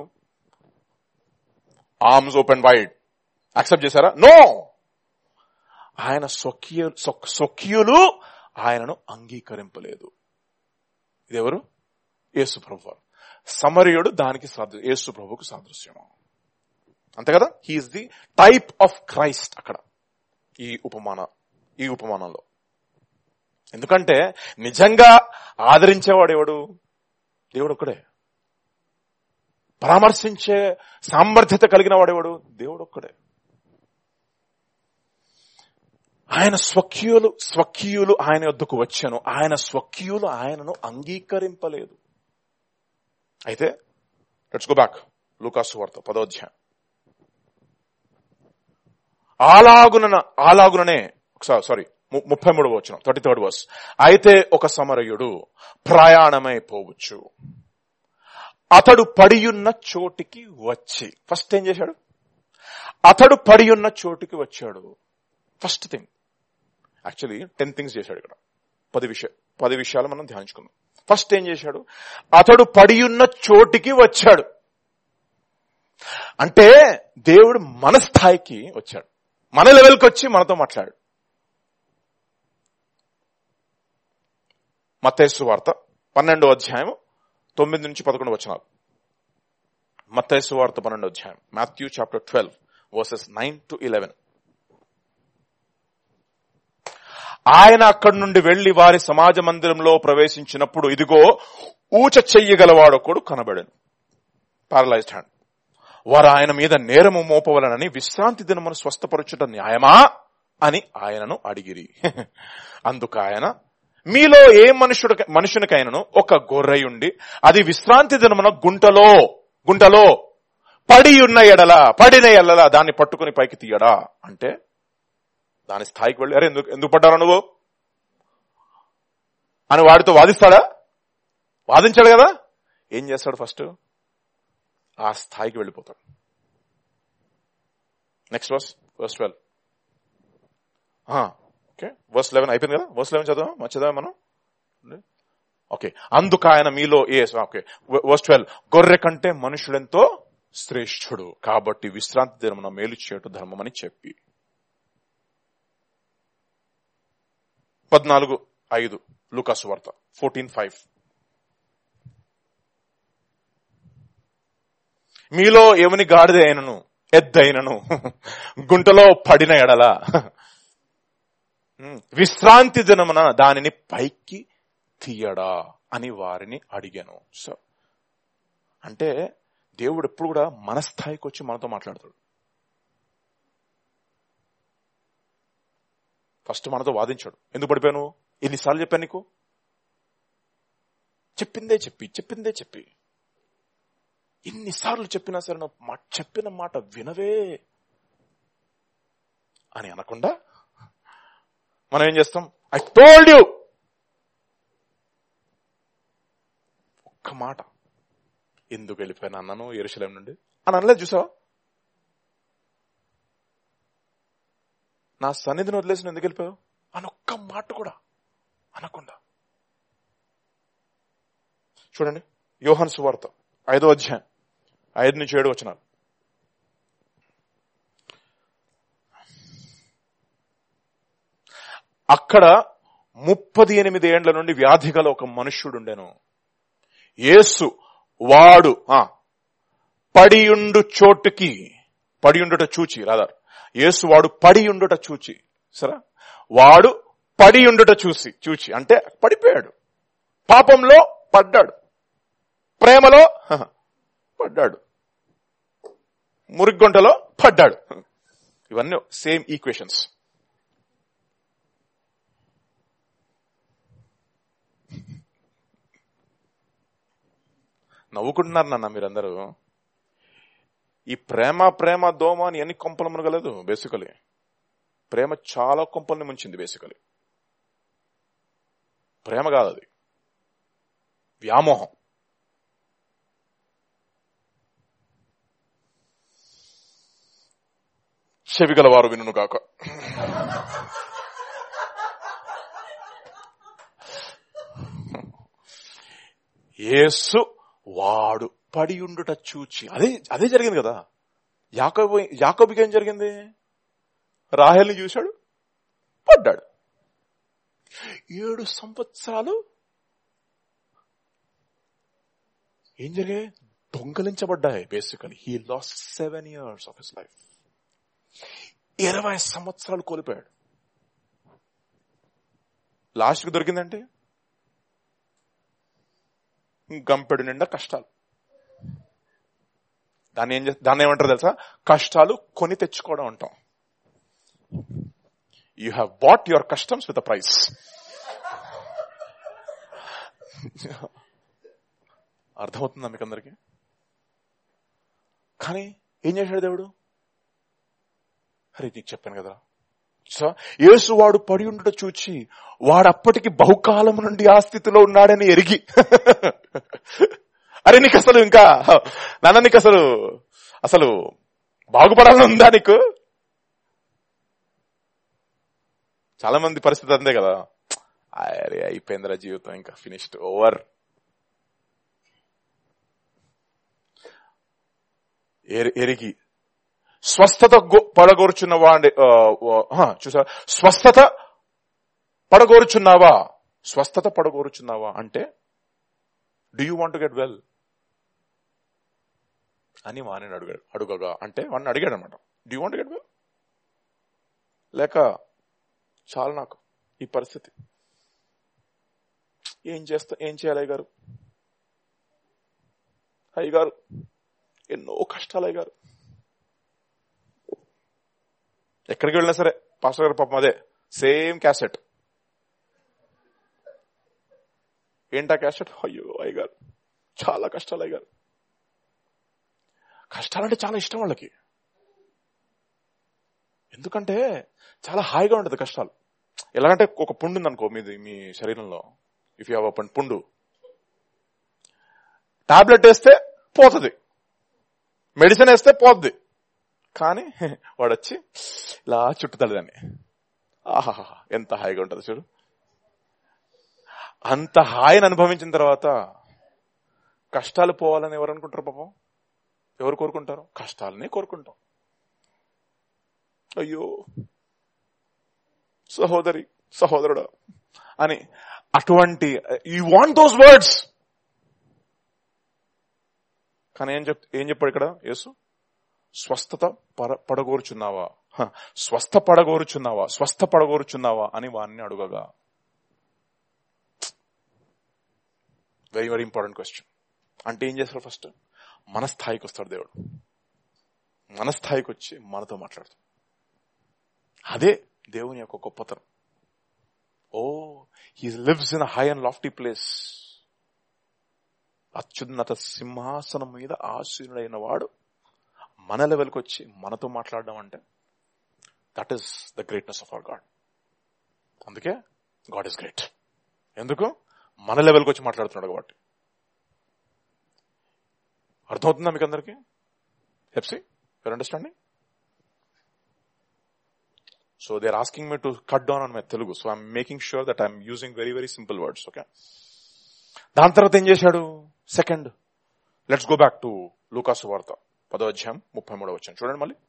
ఆర్మ్స్ ఓపెన్ వైడ్ యాక్సెప్ట్ చేశారా నో ఆయన స్వకీయ స్వ- స్వకీయులు ఆయనను అంగీకరింపలేదు ఇదెవరు యేసు ప్రభు వారు. సమరయుడు దానికి సాదృ యేసు ప్రభుకు సాదృశ్యము అంతే కదా he's the type of Christ అక్కడ ఈ ఉపమాన ఈ ఉపమానంలో ఎందుకంటే నిజంగా ఆదరించేవాడు ఎవడు దేవుడు ఒక్కడే పరామర్శించే సామర్థ్యత కలిగిన వాడేవాడు దేవుడు ఒక్కడే ఆయన స్వకీయులు స్వకీయులు ఆయన వద్దకు వచ్చాను ఆయన స్వకీయులు ఆయనను అంగీకరింపలేదు అయితే లెట్స్ గో బ్యాక్ లూకాసు వార్త పదోధ్యాయం అలాగున అలాగుననే ఒకసారి సారీ ముప్పై మూడు వచ్చిన థర్టీ థర్డ్ వర్స్ అయితే ఒక సమరయుడు ప్రయాణమై పోవచ్చు అతడు పడియున్న చోటికి వచ్చి ఫస్ట్ ఏం చేశాడు అతడు పడియున్న చోటికి వచ్చాడు first thing actually ten things చేశాడు ఇక్కడ పది విషయ పది విషయాలు మనం ధ్యానించుకుందాం ఫస్ట్ ఏం చేశాడు అతడు పడియున్న చోటికి వచ్చాడు అంటే దేవుడు మన స్థాయికి వచ్చాడు మన లెవెల్కి వచ్చి మనతో మాట్లాడు మత్తైసు వార్త పన్నెండో అధ్యాయం తొమ్మిది నుంచి పదకొండు వచనాలు మత్తైసు వార్త పన్నెండో అధ్యాయం Matthew chapter twelve verses nine to eleven ఆయన అక్కడి నుండి వెళ్లి వారి సమాజ మందిరంలో ప్రవేశించినప్పుడు ఇదిగో ఊచ చెయ్యగలవాడొకడు కనబడను పారలైజ్డ్ హ్యాండ్ వారు ఆయన మీద నేరము మోపవలనని విశ్రాంతి దినమును స్వస్థపరచుట న్యాయమా అని ఆయనను అడిగిరి అందుకు ఆయన మీలో ఏ మనుషుడు మనుషునికైనను ఒక గొర్రెయుండి అది విశ్రాంతి దినమున గుంటలో గుంటలో పడి ఉన్న ఎడల పడిన ఎడల దాన్ని పట్టుకుని పైకి తీయడా అంటే దాని స్థాయికి వెళ్ళి అరే ఎందుకు ఎందుకు పడ్డారా నువ్వు అని వాడితో వాదిస్తాడా వాదించాడు కదా ఏం చేస్తాడు ఫస్ట్ ఆ స్థాయికి వెళ్ళిపోతాడు next verse verse twelve okay verse eleven అయిపోయింది కదా వర్స్ లెవెన్ చదవా మరి చదవా మనం ఓకే అందుకు ఆయన మీలో ఏ ఓకే వర్స్ ట్వెల్వ్ గొర్రె కంటే మనుషులెంతో శ్రేష్ఠుడు కాబట్టి విశ్రాంతి దినమున మేలు చేయటం ధర్మమని చెప్పి పద్నాలుగు ఐదు లూకాసు వార్త ఫోర్టీన్ ఫైవ్ మీలో ఎవని గాడిద అయినను ఎద్దైనను గుంటలో పడిన ఎడల విశ్రాంతి దినమున దానిని పైకి తీయడా అని వారిని అడిగాను సో అంటే దేవుడు ఎప్పుడు కూడా మన స్థాయికి వచ్చి మనతో మాట్లాడతాడు ఫస్ట్ మనతో వాదించాడు ఎందుకు పడిపోయాను ఎన్నిసార్లు చెప్పాను నీకు చెప్పిందే చెప్పి చెప్పిందే చెప్పి ఎన్నిసార్లు చెప్పినా సరే నువ్వు మా చెప్పిన మాట వినవే అని అనకుండా మనం ఏం చేస్తాం ఐ టోల్డ్ యూ ఒక్క మాట ఎందుకు వెళ్ళిపోయాను అన్నాను ఎరుశలేం నుండి అని అనలేదు చూసావా నా సన్నిధిని వదిలేసి నువ్వు ఎందుకు వెళ్ళిపోయావు అని ఒక్క మాట కూడా అనకుండా చూడండి యోహన్ సువార్త ఐదో అధ్యాయం ఐదు నుంచి ఏడు వచ్చినారు అక్కడ ముప్పది ఎనిమిది ఏండ్ల నుండి వ్యాధి గల ఒక మనుష్యుడుండెను యేసు వాడు ఆ పడియుండు చోటుకి పడియుండుట చూచి రాదా యేసు వాడు పడియుండుట చూచి సరా వాడు పడియుండుట చూసి చూచి అంటే పడిపోయాడు పాపంలో పడ్డాడు ప్రేమలో హహ, పడ్డాడు మురిగ్గొంటలో పడ్డాడు ఇవన్నీ సేమ్ ఈక్వేషన్స్ నవ్వుకుంటున్నారు నాన్న మీరందరూ ఈ ప్రేమ ప్రేమ దోమ అని ఎన్ని కొంపలు మునగలేదు బేసికలీ ప్రేమ చాలా కొంపల్ని ముంచింది బేసికలీ ప్రేమ కాదు అది వ్యామోహం చెవిగల వారు వినును కాక యేసు వాడు పడి ఉండుట చూచి అదే అదే జరిగింది కదా యాకోబు యాకోబుకి ఏం జరిగింది రాహేల్ని చూశాడు పడ్డాడు ఏడు సంవత్సరాలు ఏం జరిగాయి దొంగలించబడ్డాయి basically he lost seven years of his life ఇరవై సంవత్సరాలు కోల్పోయాడు లాస్ట్కి దొరికిందంటే గంపెడు నిండా కష్టాలు దాన్ని ఏం చేస్తా దాన్ని ఏమంటారు తెలుసా కష్టాలు కొని తెచ్చుకోవడం అంటాం you have bought your customs with a price అర్థమవుతుందా మీకు అందరికి కానీ ఏం చేశాడు దేవుడు అరే నీకు చెప్పాను కదా సో యేసు వాడు పడి ఉండట చూచి వాడు అప్పటికి బహుకాలం నుండి ఆ స్థితిలో ఉన్నాడని ఎరిగి అరే నీకు అసలు ఇంకా నాన్న నీకు అసలు అసలు బాగుపడాలని ఉందా నీకు చాలా మంది పరిస్థితి అంతే కదా అరే అయిపోయిందిరా జీవితం ఇంకా ఫినిష్డ్ ఓవర్ ఎరిగి స్వస్థత గో- పడగోరుచున్న వాడి చూసా స్వస్థత పడగోరుచున్నావా స్వస్థత పడగోరుచున్నావా అంటే do you want get well అని వాణిని అడుగాడు అడుగగా అంటే వాడిని అడిగాడు అనమాట do you want get well లేక చాలు నాకు ఈ పరిస్థితి ఏం చేస్తా ఏం చేయాలి అయ్య గారు అయ్య గారు ఎన్నో కష్టాలు అయ్య గారు ఎక్కడికి వెళ్ళినా సరే పాస్టర్ గారు పాపం అదే సేమ్ క్యాసెట్ ఏంటా క్యాసెట్ అయ్యో అయ్య గారు చాలా కష్టాలు అయ్య గారు కష్టాలంటే చాలా ఇష్టం వాళ్ళకి ఎందుకంటే చాలా హాయిగా ఉంటుంది కష్టాలు ఎలాగంటే ఒక పుండు ఉందనుకో మీది మీ శరీరంలో ఇఫ్ యూ హ్యావ్ పుండు టాబ్లెట్ వేస్తే పోతుంది మెడిసిన్ వేస్తే పోద్ది కానీ వాడు వచ్చి ఇలా చుట్టుతాడు దాన్ని ఆహాహా ఎంత హాయిగా ఉంటుంది చూడు అంత హాయిని అనుభవించిన తర్వాత కష్టాలు పోవాలని ఎవరు అనుకుంటారు పాపం ఎవరు కోరుకుంటారు కష్టాలనే కోరుకుంటాం అయ్యో సహోదరి సహోదరుడా అని అటువంటి యూ వాంట్ దోస్ వర్డ్స్ కానీ ఏం చెప్ ఏం చెప్పాడు ఇక్కడ యేసు స్వస్థత పర- పడగోరుచున్నావా హ, స్వస్థ పడగోరుచున్నావా స్వస్థ పడగోరుచున్నావా అని వారిని అడుగగా వెరీ వెరీ ఇంపార్టెంట్ క్వశ్చన్ అంటే ఏం చేస్తాడు ఫస్ట్ మన స్థాయికి వస్తాడు దేవుడు మన స్థాయికి వచ్చి మనతో మాట్లాడుతాడు అదే దేవుని యొక్క గొప్పతనం oh he lives in high and lofty place అత్యున్నత సింహాసనం మీద ఆసీనుడైన వాడు మన లెవెల్కి వచ్చి మనతో మాట్లాడడం అంటే that is the greatness of our God అందుకే గాడ్ ఇస్ గ్రేట్ ఎందుకు మన లెవెల్కి వచ్చి మాట్లాడుతున్నాడు కాబట్టి అర్థమవుతుందా మీకు అందరికి helps your understanding so they are asking me to cut down on my Telugu so I'm making sure that I'm using very very simple words okay దాని తర్వాత ఏం చేశాడు second let's go back to లూకాసు వార్త పదో అధ్యాయం ముప్పై మూడో వచ్చిన చూడండి మళ్ళీ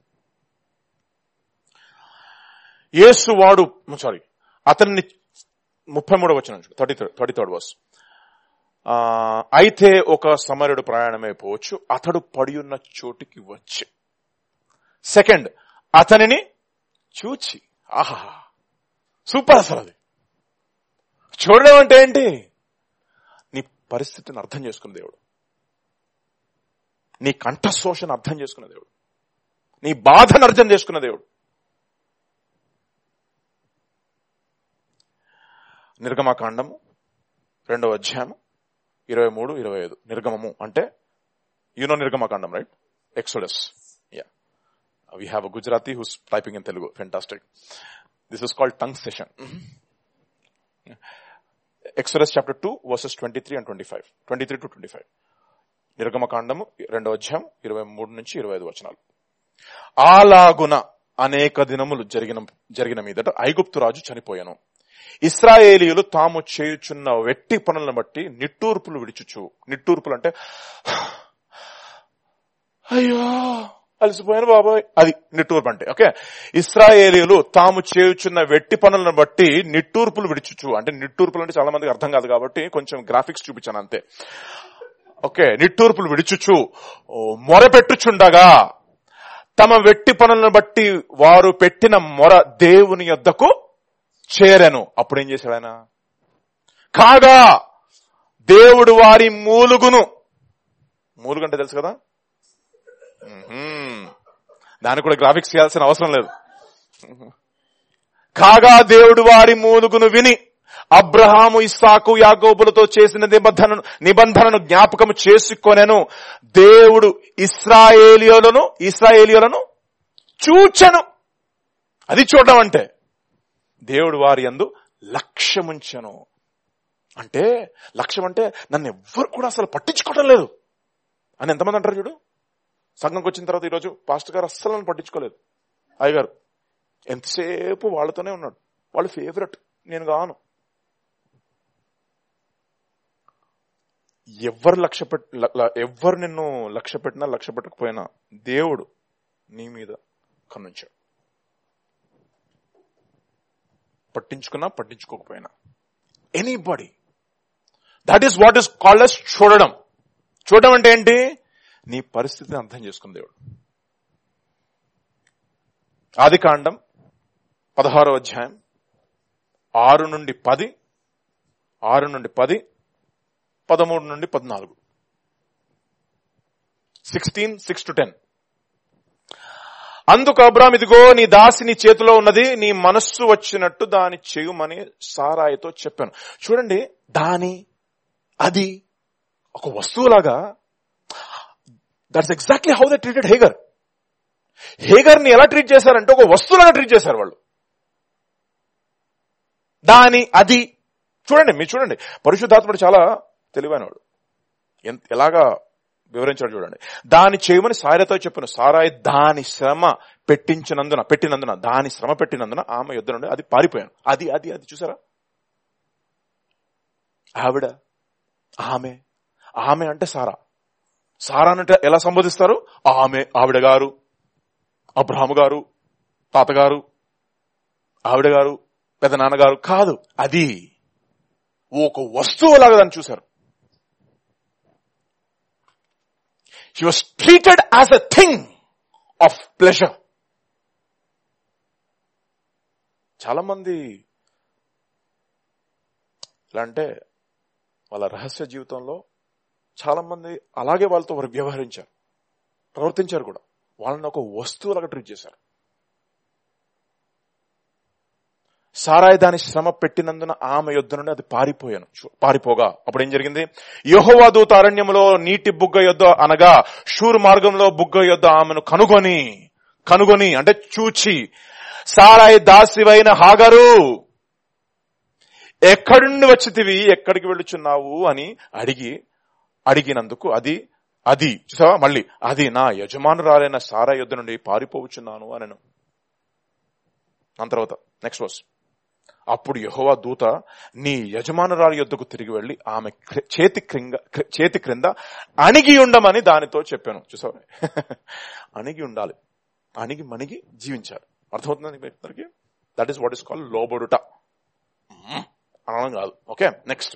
యేసు వాడు సారీ అతన్ని ముప్పై మూడో వచ్చిన థర్టీ థర్టీ థర్డ్ వర్స్ ఆ, అయితే ఒక సమరుడు ప్రయాణమే పోవచ్చు అతడు పడి ఉన్న చోటికి వచ్చి సెకండ్ అతనిని చూచి ఆహా సూపర్ అసలు అది చూడడం అంటే ఏంటి నీ పరిస్థితిని అర్థం చేసుకున్న దేవుడు నీ కంఠశోషను అర్థం చేసుకున్న దేవుడు నీ బాధను అర్థం చేసుకున్న దేవుడు నిర్గమకాండము రెండవ అధ్యాయము ఇరవై మూడు ఇరవై ఐదు నిర్గమము అంటే యూనో నిర్గమకాండం right Exodus yeah we have a Gujarati who's typing in Telugu fantastic this is called tongue session Exodus chapter two verses twenty three and twenty five twenty three to twenty five నిర్గమకాండము రెండవ అధ్యాయం ఇరవై మూడు నుంచి ఇరవై ఐదు వచనాలు అలాగున అనేక దినములు జరిగిన జరిగిన మీదట ఐగుప్తు రాజు చనిపోయాను ఇస్రాయేలీయులు తాము చేయుచున్న వెట్టి పనులను బట్టి నిట్టూర్పులు విడిచుచు నిట్టూర్పులు అంటే అయ్యో అలసిపోయాను బాబాయ్ అది నిట్టూర్పు అంటే ఓకే ఇస్రాయేలీయులు తాము చేయుచున్న వెట్టి పనులను బట్టి నిట్టూర్పులు విడిచుచు అంటే నిట్టూర్పులు అంటే చాలా మందికి అర్థం కాదు కాబట్టి కొంచెం గ్రాఫిక్స్ చూపించాను అంతే ఓకే నిట్టూర్పులు విడిచుచు ఓ, మొరపెట్టుచుండగా తమ వెట్టి పనులను బట్టి వారు పెట్టిన మొర దేవుని యొద్దకు చేరాను అప్పుడు ఏం చేశాడు ఆయన కాగా దేవుడు వారి మూలుగును మూలుగు అంటే తెలుసు కదా మ్మ్హ్మ్. దానికి కూడా గ్రాఫిక్స్ చేయాల్సిన అవసరం లేదు కాగా దేవుడు వారి మూలుగును విని అబ్రహాము ఇస్సాకు యాగోబులతో చేసిన నిబంధనను నిబంధనను జ్ఞాపకము చేసుకొనెను దేవుడు ఇస్రాయేలియోలను ఇస్రాయేలియోలను చూచెను అది చూడడం అంటే దేవుడు వారి యందు లక్ష్యముంచెను అంటే లక్ష్యం అంటే నన్ను ఎవ్వరు కూడా అసలు పట్టించుకోవడం లేదు అని ఎంతమంది అంటారు చూడు సంఘంకి వచ్చిన తర్వాత ఈరోజు పాస్టర్ గారు అస్సలు నన్ను పట్టించుకోలేదు అయ్యగారు ఎంతసేపు వాళ్ళతోనే ఉన్నాడు వాళ్ళు ఫేవరెట్ నేను కాను ఎవరు లక్ష్య పెట్ ల- ల- ఎవరు నిన్ను లక్ష్య పెట్టినా లక్ష్య పెట్టకపోయినా దేవుడు నీ మీద కన్నుంచాడు పట్టించుకున్నా పట్టించుకోకపోయినా anybody that is what is called as చూడడం చూడడం అంటే ఏంటి నీ పరిస్థితిని అర్థం చేసుకున్న దేవుడు ఆది కాండం పదహారో అధ్యాయం ఆరు నుండి పది ఆరు నుండి పది పదమూడు నుండి పద్నాలుగు సిక్స్టీన్ సిక్స్ టు టెన్ అందుకు అబ్రామ్ ఇదిగో నీ దాసి నీ చేతిలో ఉన్నది నీ మనస్సు వచ్చినట్టు దాని చేయుమని సారాయితో చెప్పాను చూడండి దాని అది ఒక వస్తువులాగా that's exactly how the treated Hagar Hagar ని ఎలా ట్రీట్ చేశారంటే ఒక వస్తువులాగా ట్రీట్ చేశారు వాళ్ళు దాని అది చూడండి మీరు చూడండి పరిశుద్ధాత్ముడు చాలా తెలివైనవాడు ఎంత ఎలాగా వివరించాడు చూడండి దాని చేయమని సారాతో చెప్పాను సారాయి దాని శ్రమ పెట్టించినందున పెట్టినందున దాని శ్రమ పెట్టినందున ఆమె యుద్ధ నుండి అది పారిపోయాను అది అది అది చూసారా ఆవిడ ఆమె ఆమె అంటే సారా సారా అంటే ఎలా సంబోధిస్తారు ఆమె ఆవిడ గారు అబ్రహాము గారు తాతగారు ఆవిడ గారు పెద్ద నాన్నగారు కాదు అది ఒక వస్తువులాగా దాన్ని చూశారు he was treated as a thing of pleasure చాలా మంది ఎలా అంటే వాళ్ళ రహస్య జీవితంలో చాలా మంది అలాగే వాళ్ళతో వారు వ్యవహరించారు ప్రవర్తించారు కూడా వాళ్ళని ఒక వస్తువులాగా ట్రీట్ చేశారు సారాయి దాని శ్రమ పెట్టినందున ఆమె యుద్ధ నుండి అది పారిపోయాను చూ- పారిపోగా అప్పుడు ఏం జరిగింది యహోవా దూత అరణ్యములో నీటి బుగ్గ యొద్ద అనగా షూర్ మార్గంలో బుగ్గ యొద్ద ఆమెను కనుగొని కనుగొని అంటే చూచి సారాయి దాసివైన హాగరు ఎక్కడి నుండి వచ్చితివి ఎక్కడికి వెళ్ళుచున్నావు అని అడిగి అడిగినందుకు అది అది చూసావా మళ్ళీ అది నా యజమానురాలైన సారా యుద్ధ నుండి పారిపోవచ్చున్నాను అనను దాని తర్వాత నెక్స్ట్ వర్స్ అప్పుడు యహోవా దూత నీ యజమానురాలి యొద్దకు తిరిగి వెళ్లి ఆమె క్రి- చేతి క్రింద క్రి- చేతి క్రింద అణిగి ఉండమని దానితో చెప్పాను చూసావా అణిగి ఉండాలి అణిగి మణిగి జీవించాలి అర్థమవుతుంది మీ అందరికి that is what is call లోబడుట మ్మ్. అనడం కాదు ఓకే నెక్స్ట్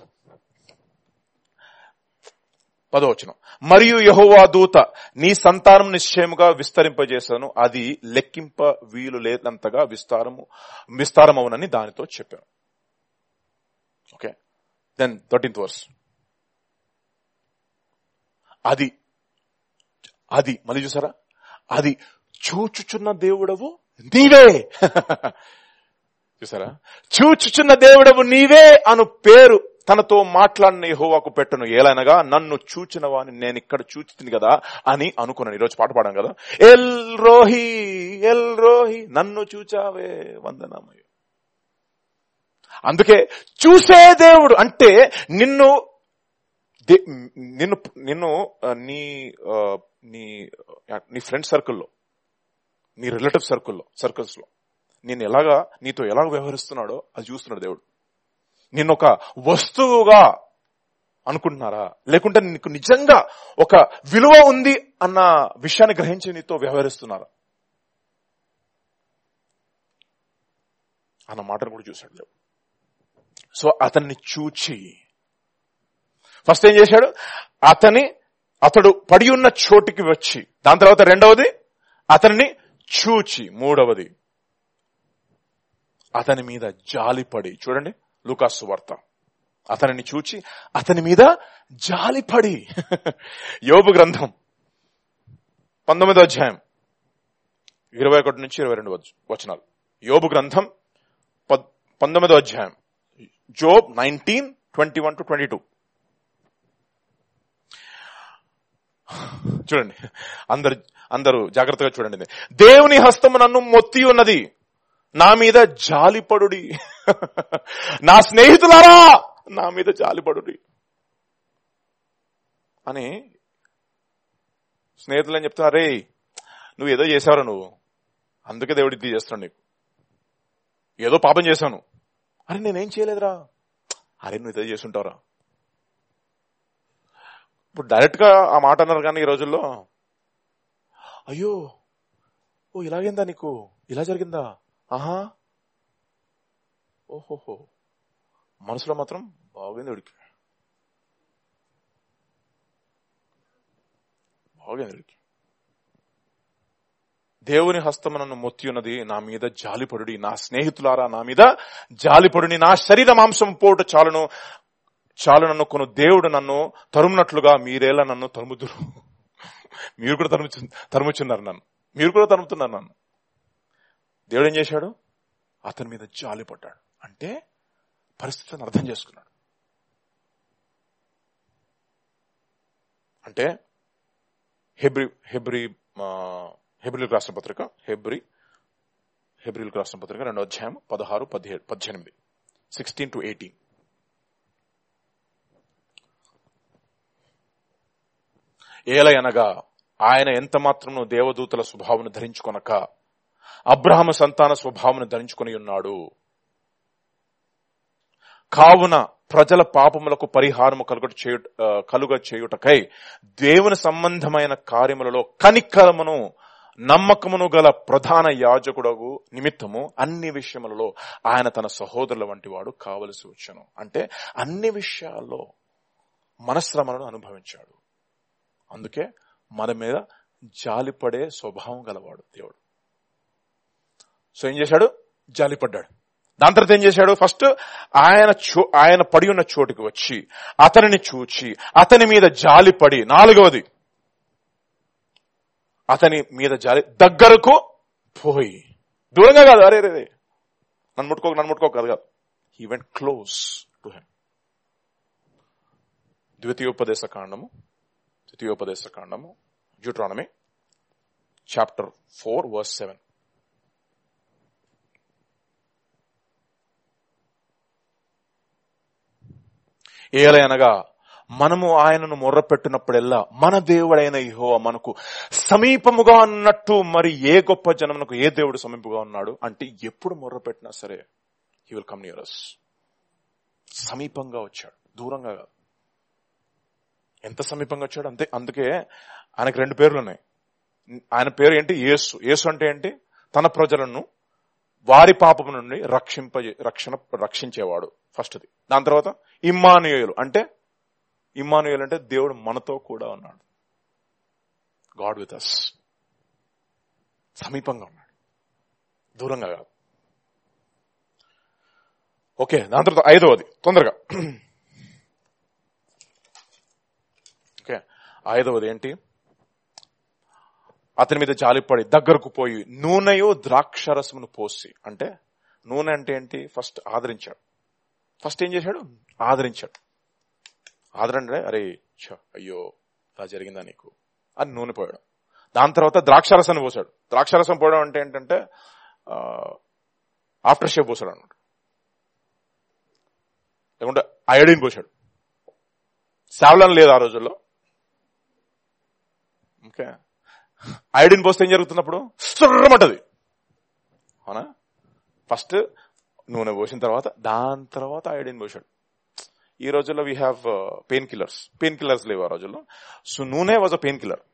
పదవచనం మరియు యహోవా దూత నీ సంతానం నిశ్చయముగా విస్తరింపజేశాను అది లెక్కింప వీలు లేనంతగా విస్తారము విస్తారమవునని దానితో చెప్పాను ఓకే దెన్ థర్టీన్త్ వర్స్ అది అది మళ్ళీ చూసారా అది చూచుచున్న దేవుడవు నీవే చూసారా చూచుచున్న దేవుడవు నీవే అను పేరు తనతో మాట్లాడిన యెహోవాకు పెట్టను ఏలనగా నన్ను చూచిన వాని నేను ఇక్కడ చూచుతుంది కదా అని అనుకున్నాను ఈరోజు పాట పాడాం కదా ఎల్ రోహి ఎల్ రోహి నన్ను చూచావే వందనామయ్య అందుకే చూసే దేవుడు అంటే నిన్ను దే- నిన్ను నిన్ను ఆ, నీ ఆ, నీ ఆ, నీ ఫ్రెండ్ సర్కిల్లో నీ రిలేటివ్ సర్కిల్లో సర్కిల్స్ లో నేను ఎలాగా నీతో ఎలాగ వ్యవహరిస్తున్నాడో అది చూస్తున్నాడు దేవుడు నిన్ను ఒక వస్తువుగా అనుకుంటున్నారా లేకుంటే నీకు నిజంగా ఒక విలువ ఉంది అన్న విషయాన్ని గ్రహించి నీతో వ్యవహరిస్తున్నారా అన్న మాటను కూడా చూశాడు దేవుడు సో అతన్ని చూచి ఫస్ట్ ఏం చేశాడు అతని అతడు పడి ఉన్న చోటికి వచ్చి దాని తర్వాత రెండవది అతన్ని చూచి మూడవది అతని మీద జాలిపడి చూడండి లూకాసు వార్త అతనిని చూచి అతని మీద జాలిపడి యోబు గ్రంథం పంతొమ్మిదో అధ్యాయం ఇరవై ఒకటి నుంచి ఇరవై రెండు వచనాలు యోబు గ్రంథం పద్- పంతొమ్మిదో అధ్యాయం Job nineteen twenty one to twenty two చూడండి అందరు అందరూ జాగ్రత్తగా చూడండి ఇది. దేవుని హస్తము నన్ను మొత్తి ఉన్నది నా మీద జాలిపడుడి నా స్నేహితులారా నా మీద జాలిపడుడి అని స్నేహితులు అని చెప్తున్నా రే నువ్వు ఏదో చేసావురా నువ్వు అందుకే దేవుడు ఇది చేస్తున్నాడు నీకు ఏదో పాపం చేశాను అరే నేనేం చేయలేదురా అరే నువ్వు ఏదో చేసుంటావురా ఇప్పుడు డైరెక్ట్ గా ఆ మాట అన్నారు కానీ ఈ రోజుల్లో అయ్యో ఓ ఇలాగైందా నీకు ఇలా జరిగిందా ఆహా ఓహోహో మనసులో మాత్రం బాగుంది ఉడికి బాగుంది ఉడికి దేవుని హస్తం నన్ను మొత్తి ఉన్నది నా మీద జాలిపడుడి నా స్నేహితులారా నా మీద జాలిపడుని నా శరీర మాంసం పోట చాలును చాలు నన్ను కొను దేవుడు నన్ను తరుమునట్లుగా మీరేలా నన్ను తరుముదురు మీరు కూడా తరుము తరుముచున్నారు నన్ను మీరు కూడా తరుముతున్నారు నన్ను దేవుడు ఏం చేశాడు అతని మీద జాలి పడ్డాడు అంటే పరిస్థితిని అర్థం చేసుకున్నాడు అంటే హెబ్రి హెబ్రి ఆ, హెబ్రిలకు రాసిన పత్రిక హెబ్రి హెబ్రిలకు రాసిన పత్రిక రెండో అధ్యాయం పదహారు పదిహేడు పద్దెనిమిది సిక్స్టీన్ టు ఎయిటీన్ ఏలయనగా ఆయన ఎంత మాత్రము దేవదూతల స్వభావం ధరించుకొనక అబ్రహమ సంతాన స్వభావం ధరించుకొని ఉన్నాడు కావున ప్రజల పాపములకు పరిహారము కలుగ చేయు ఆ, కలుగ చేయుటకై దేవుని సంబంధమైన కార్యములలో కనికరమును నమ్మకమును గల ప్రధాన యాజకుడగు నిమిత్తము అన్ని విషయములలో ఆయన తన సహోదరుల వంటి వాడు కావలసి వచ్చాను అంటే అన్ని విషయాల్లో మనశ్రమలను అనుభవించాడు అందుకే మన మీద జాలిపడే స్వభావం గలవాడు దేవుడు సో ఏం చేశాడు జాలిపడ్డాడు దాని తర్వాత ఏం చేశాడు ఫస్ట్ ఆయన చో- ఆయన పడి ఉన్న చోటుకి వచ్చి అతనిని చూచి అతని మీద జాలిపడి నాలుగవది అతని మీద జాలి దగ్గరకు పోయి దూరంగా కాదు అరే రే రే. నన్ను ముట్టుకోక నన్ను ముట్టుకోక కాదు కాదు he went close to hem ద్వితీయోపదేశ కాండము ద్వితీయోపదేశ కాండము Deuteronomy chapter four verse seven ఏలయనగా మనము ఆయనను మొర్రపెట్టినప్పుడెల్లా మన దేవుడైన యెహోవా మనకు సమీపముగా ఉన్నట్టు మరి ఏ గొప్ప జనమునకు ఏ దేవుడు సమీపంగా ఉన్నాడు అంటే ఎప్పుడు మొర్రపెట్టినా సరే he will come near us సమీపంగా వచ్చాడు దూరంగా కాదు ఎంత సమీపంగా వచ్చాడు అంతే అందుకే ఆయనకు రెండు పేర్లు ఉన్నాయి ఆయన పేరు ఏంటి యేసు యేసు అంటే ఏంటి తన ప్రజలను వారి పాపము నుండి రక్షింప రక్షణ రక్షించేవాడు ఫస్ట్ది దాని తర్వాత ఇమ్మానుయేలు అంటే ఇమ్మానుయేలు అంటే దేవుడు మనతో కూడా ఉన్నాడు గాడ్ విత్ అస్ సమీపంగా ఉన్నాడు దూరంగా కాదు ఓకే దాని తర్వాత ఐదవది తొందరగా ఓకే ఐదవది ఏంటి అతని మీద జాలిపడి దగ్గరకు పోయి నూనెయో ద్రాక్షరసమును పోసి అంటే నూనె అంటే ఏంటి ఫస్ట్ ఆదరించాడు ఫస్ట్ ఏం చేశాడు ఆదరించాడు ఆదరంటే అరే ఛ, అయ్యో ఇలా జరిగిందా నీకు అని నూనె పోయాడు దాని తర్వాత ద్రాక్షరసం పోసాడు ద్రాక్షరసం పోయడం అంటే ఏంటంటే ఆఫ్టర్ షేప్ పోసాడు అన్నమాట లేకుంటే అయోడిన్ పోసాడు సావలం లేదు ఆ రోజుల్లో ఓకే అయోడిన్ పోస్తే ఏం జరుగుతున్నప్పుడు సుర్రమంటది అవునా ఫస్ట్ నూనె పోసిన తర్వాత దాని తర్వాత అయోడిన్ పోసాడు ఈ రోజుల్లో we have pain killers pain killers లేవు ఆ రోజుల్లో సో నూనె వాజ్ అ పెయిన్ కిల్లర్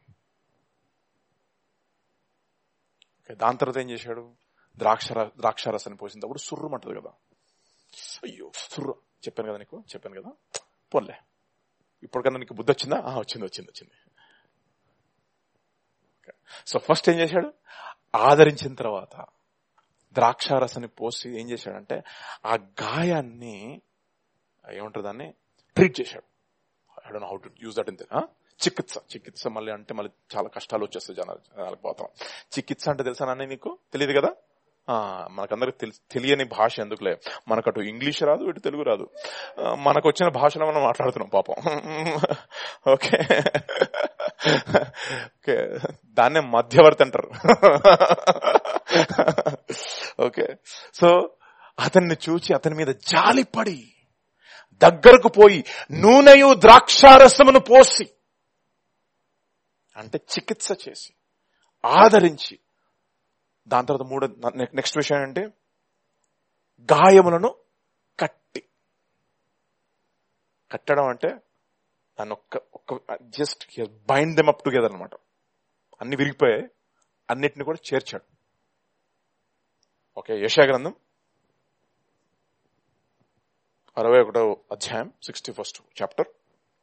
దాని తర్వాత ఏం చేశాడు ద్రాక్ష ద్రాక్షారసాన్ని పోసినప్పుడు సుర్రుమంటది కదా అయ్యో సుర్రు చెప్పాను కదా నీకు చెప్పాను కదా పోన్లే ఇప్పటికన్నా నీకు బుద్ధి వచ్చిందా ఆ, వచ్చింది వచ్చింది వచ్చింది సో ఫస్ట్ ఏం చేశాడు ఆదరించిన తర్వాత ద్రాక్షారసాన్ని పోసి ఏం చేశాడంటే ఆ గాయాన్ని ఏమంటారు దాన్ని ట్రీట్ చేశాడు I don't how to use that in చికిత్స చికిత్స మళ్ళీ అంటే మళ్ళీ చాలా కష్టాలు వచ్చేస్తాయి జనాలు జనాలకు పోతాం చికిత్స అంటే తెలుసా నాన్న నీకు తెలియదు కదా ఆ, మనకందరికి తెలి- తెలియని భాష ఎందుకులే మనకు అటు ఇంగ్లీష్ రాదు ఇటు తెలుగు రాదు ఆ, మనకు వచ్చిన భాషలో మనం మాట్లాడుతున్నాం పాపం ఓకే ఓకే దాన్నే మధ్యవర్తి అంటారు ఓకే సో అతన్ని చూచి అతని మీద జాలిపడి దగ్గరకు పోయి నూనెయు ద్రాక్షారసమును పోసి అంటే చికిత్స చేసి ఆదరించి దాని తర్వాత మూడో నెక్స్ట్ విషయం ఏంటంటే గాయములను కట్టి కట్టడం అంటే దాన్ని ఒక్క ఒక్క just bind them up together అనమాట అన్ని విరిగిపోయాయి అన్నిటిని కూడా చేర్చాడు ఓకే యశా గ్రంథం అరవై ఒకటో అధ్యాయం సిక్స్టీ ఫస్ట్ చాప్టర్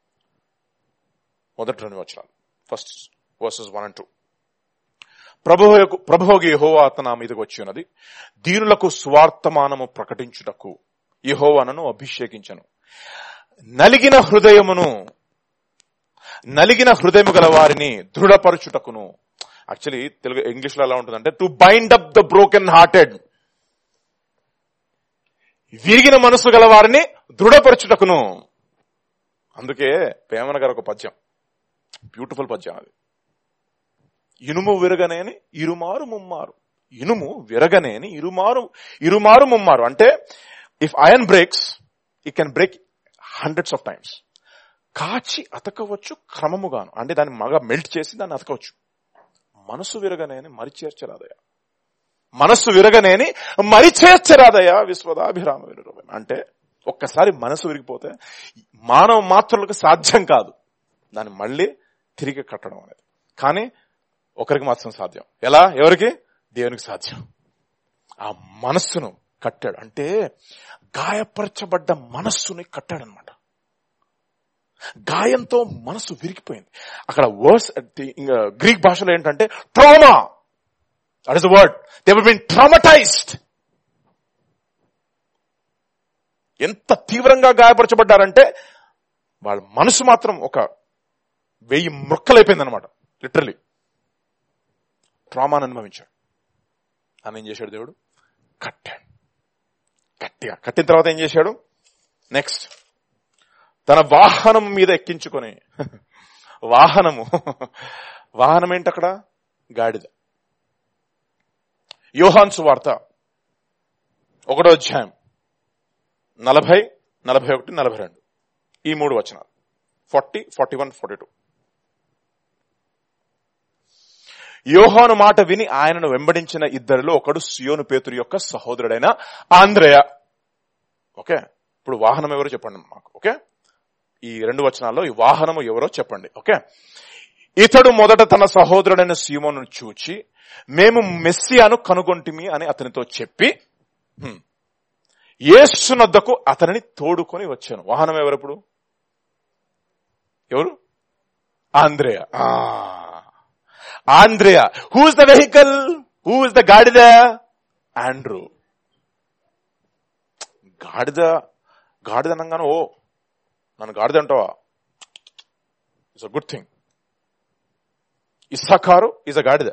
మొదటి రెండు వచనాలు first verses one and two ప్రభువు ప్రభువుకి యహోవా అతను నా మీదకి వచ్చి ఉన్నది దీనులకు స్వార్థమానము ప్రకటించుటకు యహోవానను అభిషేకించను నలిగిన హృదయమును నలిగిన హృదయము గల వారిని దృఢపరచుటకును యాక్చువల్లీ తెలుగు ఇంగ్లీష్ లో ఎలా ఉంటుందంటే to bind up the broken hearted విరిగిన మనసు గల వారిని దృఢపరచుటకును అందుకే వేమన గారు ఒక పద్యం బ్యూటిఫుల్ పద్యం అది ఇనుము విరగనేని ఇరుమారు ముమ్మారు ఇనుము విరగనేని ఇరుమారు ఇరుమారు ముమ్మారు అంటే if iron breaks it can break hundreds of times కాచి అతకవచ్చు క్రమముగాను అంటే దాన్ని మగ మెల్ట్ చేసి దాన్ని అతకవచ్చు మనసు విరగనేని మరి చేర్చరాదయ మనస్సు విరగనేని మరి చేర్చరాదయ విశ్వదాభిరామ విరగం అంటే ఒక్కసారి మనసు విరిగిపోతే మానవ మాత్రులకు సాధ్యం కాదు దాన్ని మళ్ళీ తిరిగి కట్టడం అనేది కానీ ఒకరికి మాత్రం సాధ్యం ఎలా ఎవరికి దేవునికి సాధ్యం ఆ మనస్సును కట్టాడు అంటే గాయపరచబడ్డ మనస్సుని కట్టాడనమాట గాయంతో మనసు విరిగిపోయింది అక్కడ వర్డ్స్ గ్రీక్ భాషలో ఏంటంటే trauma that is word they been traumatized ఎంత తీవ్రంగా గాయపరచబడ్డారంటే వాళ్ళ మనసు మాత్రం ఒక వెయ్యి మృక్కలైపోయింది అనమాట లిటరలీ ట్రామాను అనుభవించాడు అని ఏం చేశాడు దేవుడు కట్టాడు గట్టిగా కట్టిన తర్వాత ఏం చేశాడు నెక్స్ట్ తన వాహనం మీద ఎక్కించుకొని వాహనము వాహనం ఏంటి అక్కడ గాడిద యోహాన్సు వార్త ఒకటో అధ్యాయం నలభై నలభై ఒకటి నలభై రెండు ఈ మూడు వచనాలు forty forty one forty two యోహాను మాట విని ఆయనను వెంబడించిన ఇద్దరిలో ఒకడు సియోను పేతురు యొక్క సహోదరుడైన ఆంధ్రయ ఓకే ఇప్పుడు వాహనం ఎవరో చెప్పండి మాకు ఓకే ఈ రెండు వచనాల్లో ఈ వాహనము ఎవరో చెప్పండి ఓకే ఇతడు మొదట తన సహోదరుడైన సీమోను చూచి మేము మెస్సియాను కనుగొంటిమి అని అతనితో చెప్పి హ్మ్, యేసునొద్దకు అతనిని తోడుకొని వచ్చాను వాహనం ఎవరెప్పుడు ఎవరు ఆంధ్రేయ ఆంధ్రేయ who is the vehicle who is the గాడిద ఆండ్రూ గాడిద గాడిద అనగానే ఓ నన్ను గాడిద అంటావా ఇట్స్ అ గుడ్ థింగ్ ఇస్సకారు ఇస్ అ గాడిద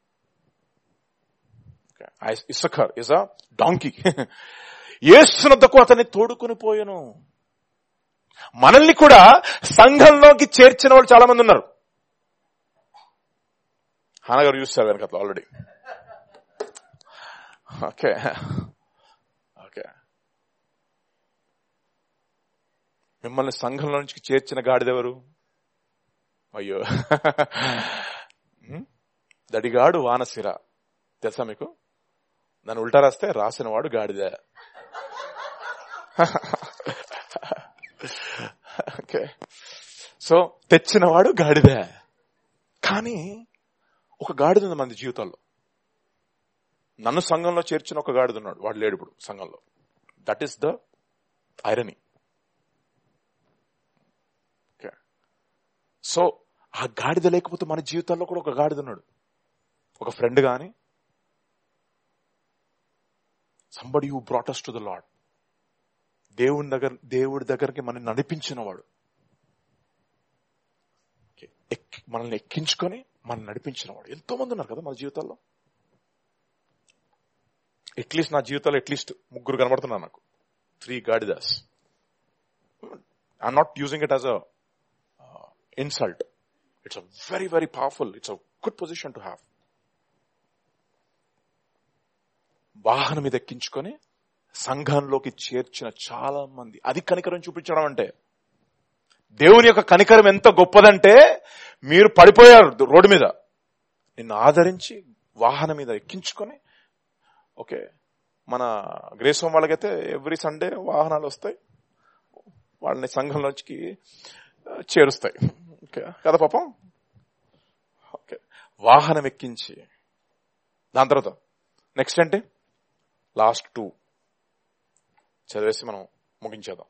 ఇస్సకార్ ఇస్ అ డాంకీ ఏసునద్దకు అతన్ని తోడుకొని పోయాను మనల్ని కూడా సంఘంలోకి చేర్చిన వాళ్ళు చాలా మంది ఉన్నారు హానగారు చూస్తారు వెనక ఆల్రెడీ ఓకే ఓకే మిమ్మల్ని సంఘంలో నుంచి చేర్చిన గాడిదెవరు అయ్యో హ్మ్? దడిగాడు వానసిర తెలుసా మీకు దాన్ని ఉల్టా రాస్తే రాసిన వాడు గాడిద ఓకే సో తెచ్చినవాడు గాడిద కానీ ఒక గాడిద ఉంది మన జీవితాల్లో నన్ను సంఘంలో చేర్చిన ఒక గాడిద ఉన్నాడు వాడు లేడు ఇప్పుడు సంఘంలో that is the irony okay so ఆ గాడిద లేకపోతే మన జీవితాల్లో కూడా ఒక గాడిద ఉన్నాడు ఒక ఫ్రెండ్ గాని somebody you brought us to the Lord దేవుని దగ్గర దేవుడి దగ్గరికి మనం నడిపించిన వాడు ఎక్కి- మనల్ని ఎక్కించుకొని మనం నడిపించిన వాడు ఎంతో మంది ఉన్నారు కదా మన జీవితాల్లో అట్లీస్ట్ నా జీవితంలో అట్లీస్ట్ ముగ్గురు కనబడుతున్నారు నాకు త్రీ గాడిదాస్ I'm not using it as a insult it's a very very powerful it's a good position to have వాహనం మీద ఎక్కించుకొని సంఘంలోకి చేర్చిన చాలా మంది అది కనికరం చూపించడం అంటే దేవుని యొక్క కనికరం ఎంత గొప్పదంటే మీరు పడిపోయారు రోడ్డు మీద నిన్ను ఆదరించి వాహనం మీద ఎక్కించుకొని ఓకే మన గ్రేసం వాళ్ళకైతే ఎవ్రీ సండే వాహనాలు వస్తాయి వాళ్ళని సంఘంలోకి చేరుస్తాయి ఓకే కదా పాపం ఓకే వాహనం ఎక్కించి దాని తర్వాత నెక్స్ట్ ఏంటి లాస్ట్ టూ చదివేసి మనం ముగించేద్దాం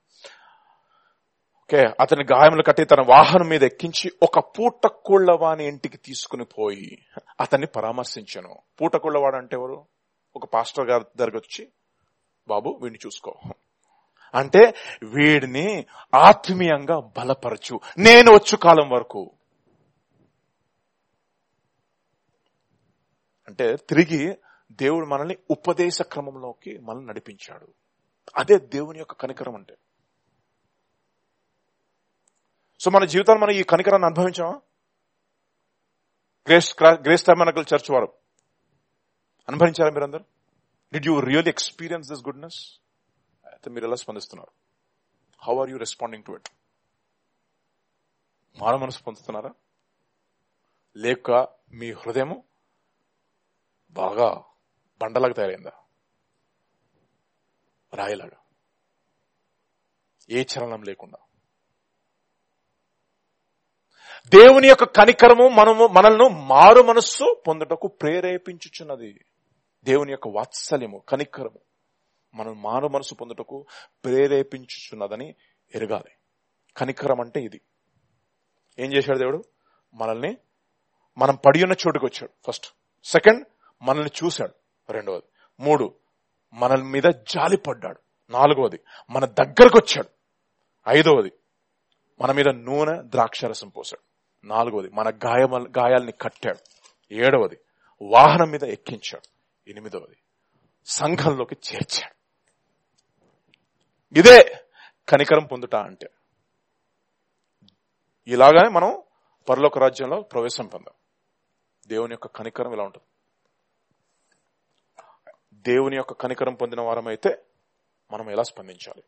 ఓకే అతని గాయములు కట్టి తన వాహనం మీద ఎక్కించి ఒక పూటకోళ్లవాని ఇంటికి తీసుకుని పోయి అతన్ని పరామర్శించాను పూటకోళ్లవాడు అంటే ఎవరు ఒక పాస్టర్ గారి దగ్గరకు వచ్చి బాబు వీడిని చూసుకో అంటే వీడిని ఆత్మీయంగా బలపరచు నేను వచ్చు కాలం వరకు అంటే తిరిగి దేవుడు మనల్ని ఉపదేశ క్రమంలోకి మనల్ని నడిపించాడు అదే దేవుని యొక్క కనికరం అంటే సో మన జీవితాలు మనం ఈ కనికరాన్ని అనుభవించామా గ్రేస్ గ్రేస్ టర్మినకల్ చర్చ్ వారు అనుభవించారా మీరందరూ did you real experience this goodness అయితే మీరు ఎలా స్పందిస్తున్నారు how are you responding to it మాన మనసు పొందుతున్నారా లేక మీ హృదయము బాగా బండలాగా తయారైందా రాయిలాగా ఏ చలనం లేకుండా దేవుని యొక్క కనికరము మనము మనల్ని మారు మనస్సు పొందుటకు ప్రేరేపించుచున్నది దేవుని యొక్క వాత్సల్యము కనికరము మనం మారు మనసు పొందుటకు ప్రేరేపించుచున్నదని ఎరగాలి కనికరం అంటే ఇది ఏం చేశాడు దేవుడు మనల్ని మనం పడి ఉన్న చోటుకు వచ్చాడు ఫస్ట్ సెకండ్ మనల్ని చూశాడు రెండవది మూడు మన మీద జాలి పడ్డాడు నాలుగవది మన దగ్గరకు వచ్చాడు ఐదవది మన మీద నూనె ద్రాక్షరసం పోసాడు నాలుగవది మన గాయ గాయాల్ని కట్టాడు ఏడవది వాహనం మీద ఎక్కించాడు ఎనిమిదవది సంఘంలోకి చేర్చాడు ఇదే కనికరం పొందుట అంటే ఇలాగానే మనం పరలోక రాజ్యంలో ప్రవేశం పొందాం దేవుని యొక్క కనికరం ఇలా ఉంటుంది దేవుని యొక్క కనికరం పొందిన వారమైతే మనం ఎలా స్పందించాలి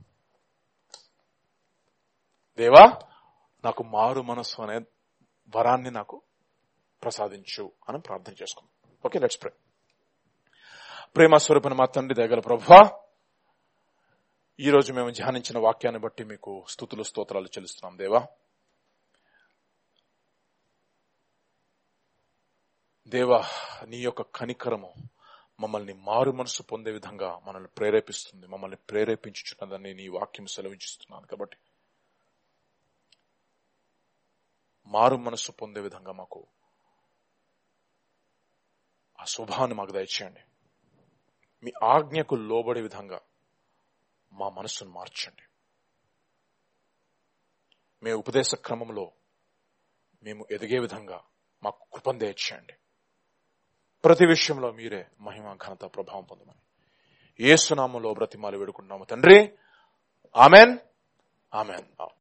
దేవా నాకు మారు మనస్సు అనే వరాన్ని నాకు ప్రసాదించు అని ప్రార్థన చేసుకుందాం ఓకే లెట్స్ ప్రే ప్రేమ స్వరూపిన మా తండ్రి దగ్గర ప్రభా ఈ రోజు మేము ధ్యానించిన వాక్యాన్ని బట్టి మీకు స్థుతులు స్తోత్రాలు చెల్లిస్తున్నాం దేవా దేవా నీ యొక్క కనికరము మమ్మల్ని మారు మనసు పొందే విధంగా మనల్ని ప్రేరేపిస్తుంది మమ్మల్ని ప్రేరేపించుచున్నదని నీ వాక్యం సెలవించుస్తున్నాను కాబట్టి మారు మనసు పొందే విధంగా మాకు ఆ శుభాన్ని మాకు దయచేయండి మీ ఆజ్ఞకు లోబడే విధంగా మా మనస్సును మార్చండి మీ ఉపదేశ క్రమంలో మేము ఎదిగే విధంగా మాకు కృపం దయచేయండి ప్రతి విషయంలో మీరే మహిమ ఘనత ప్రభావం పొందమని ఏసునామంలో బ్రతిమాలు వేడుకుంటున్నాము తండ్రి ఆమెన్ ఆమెన్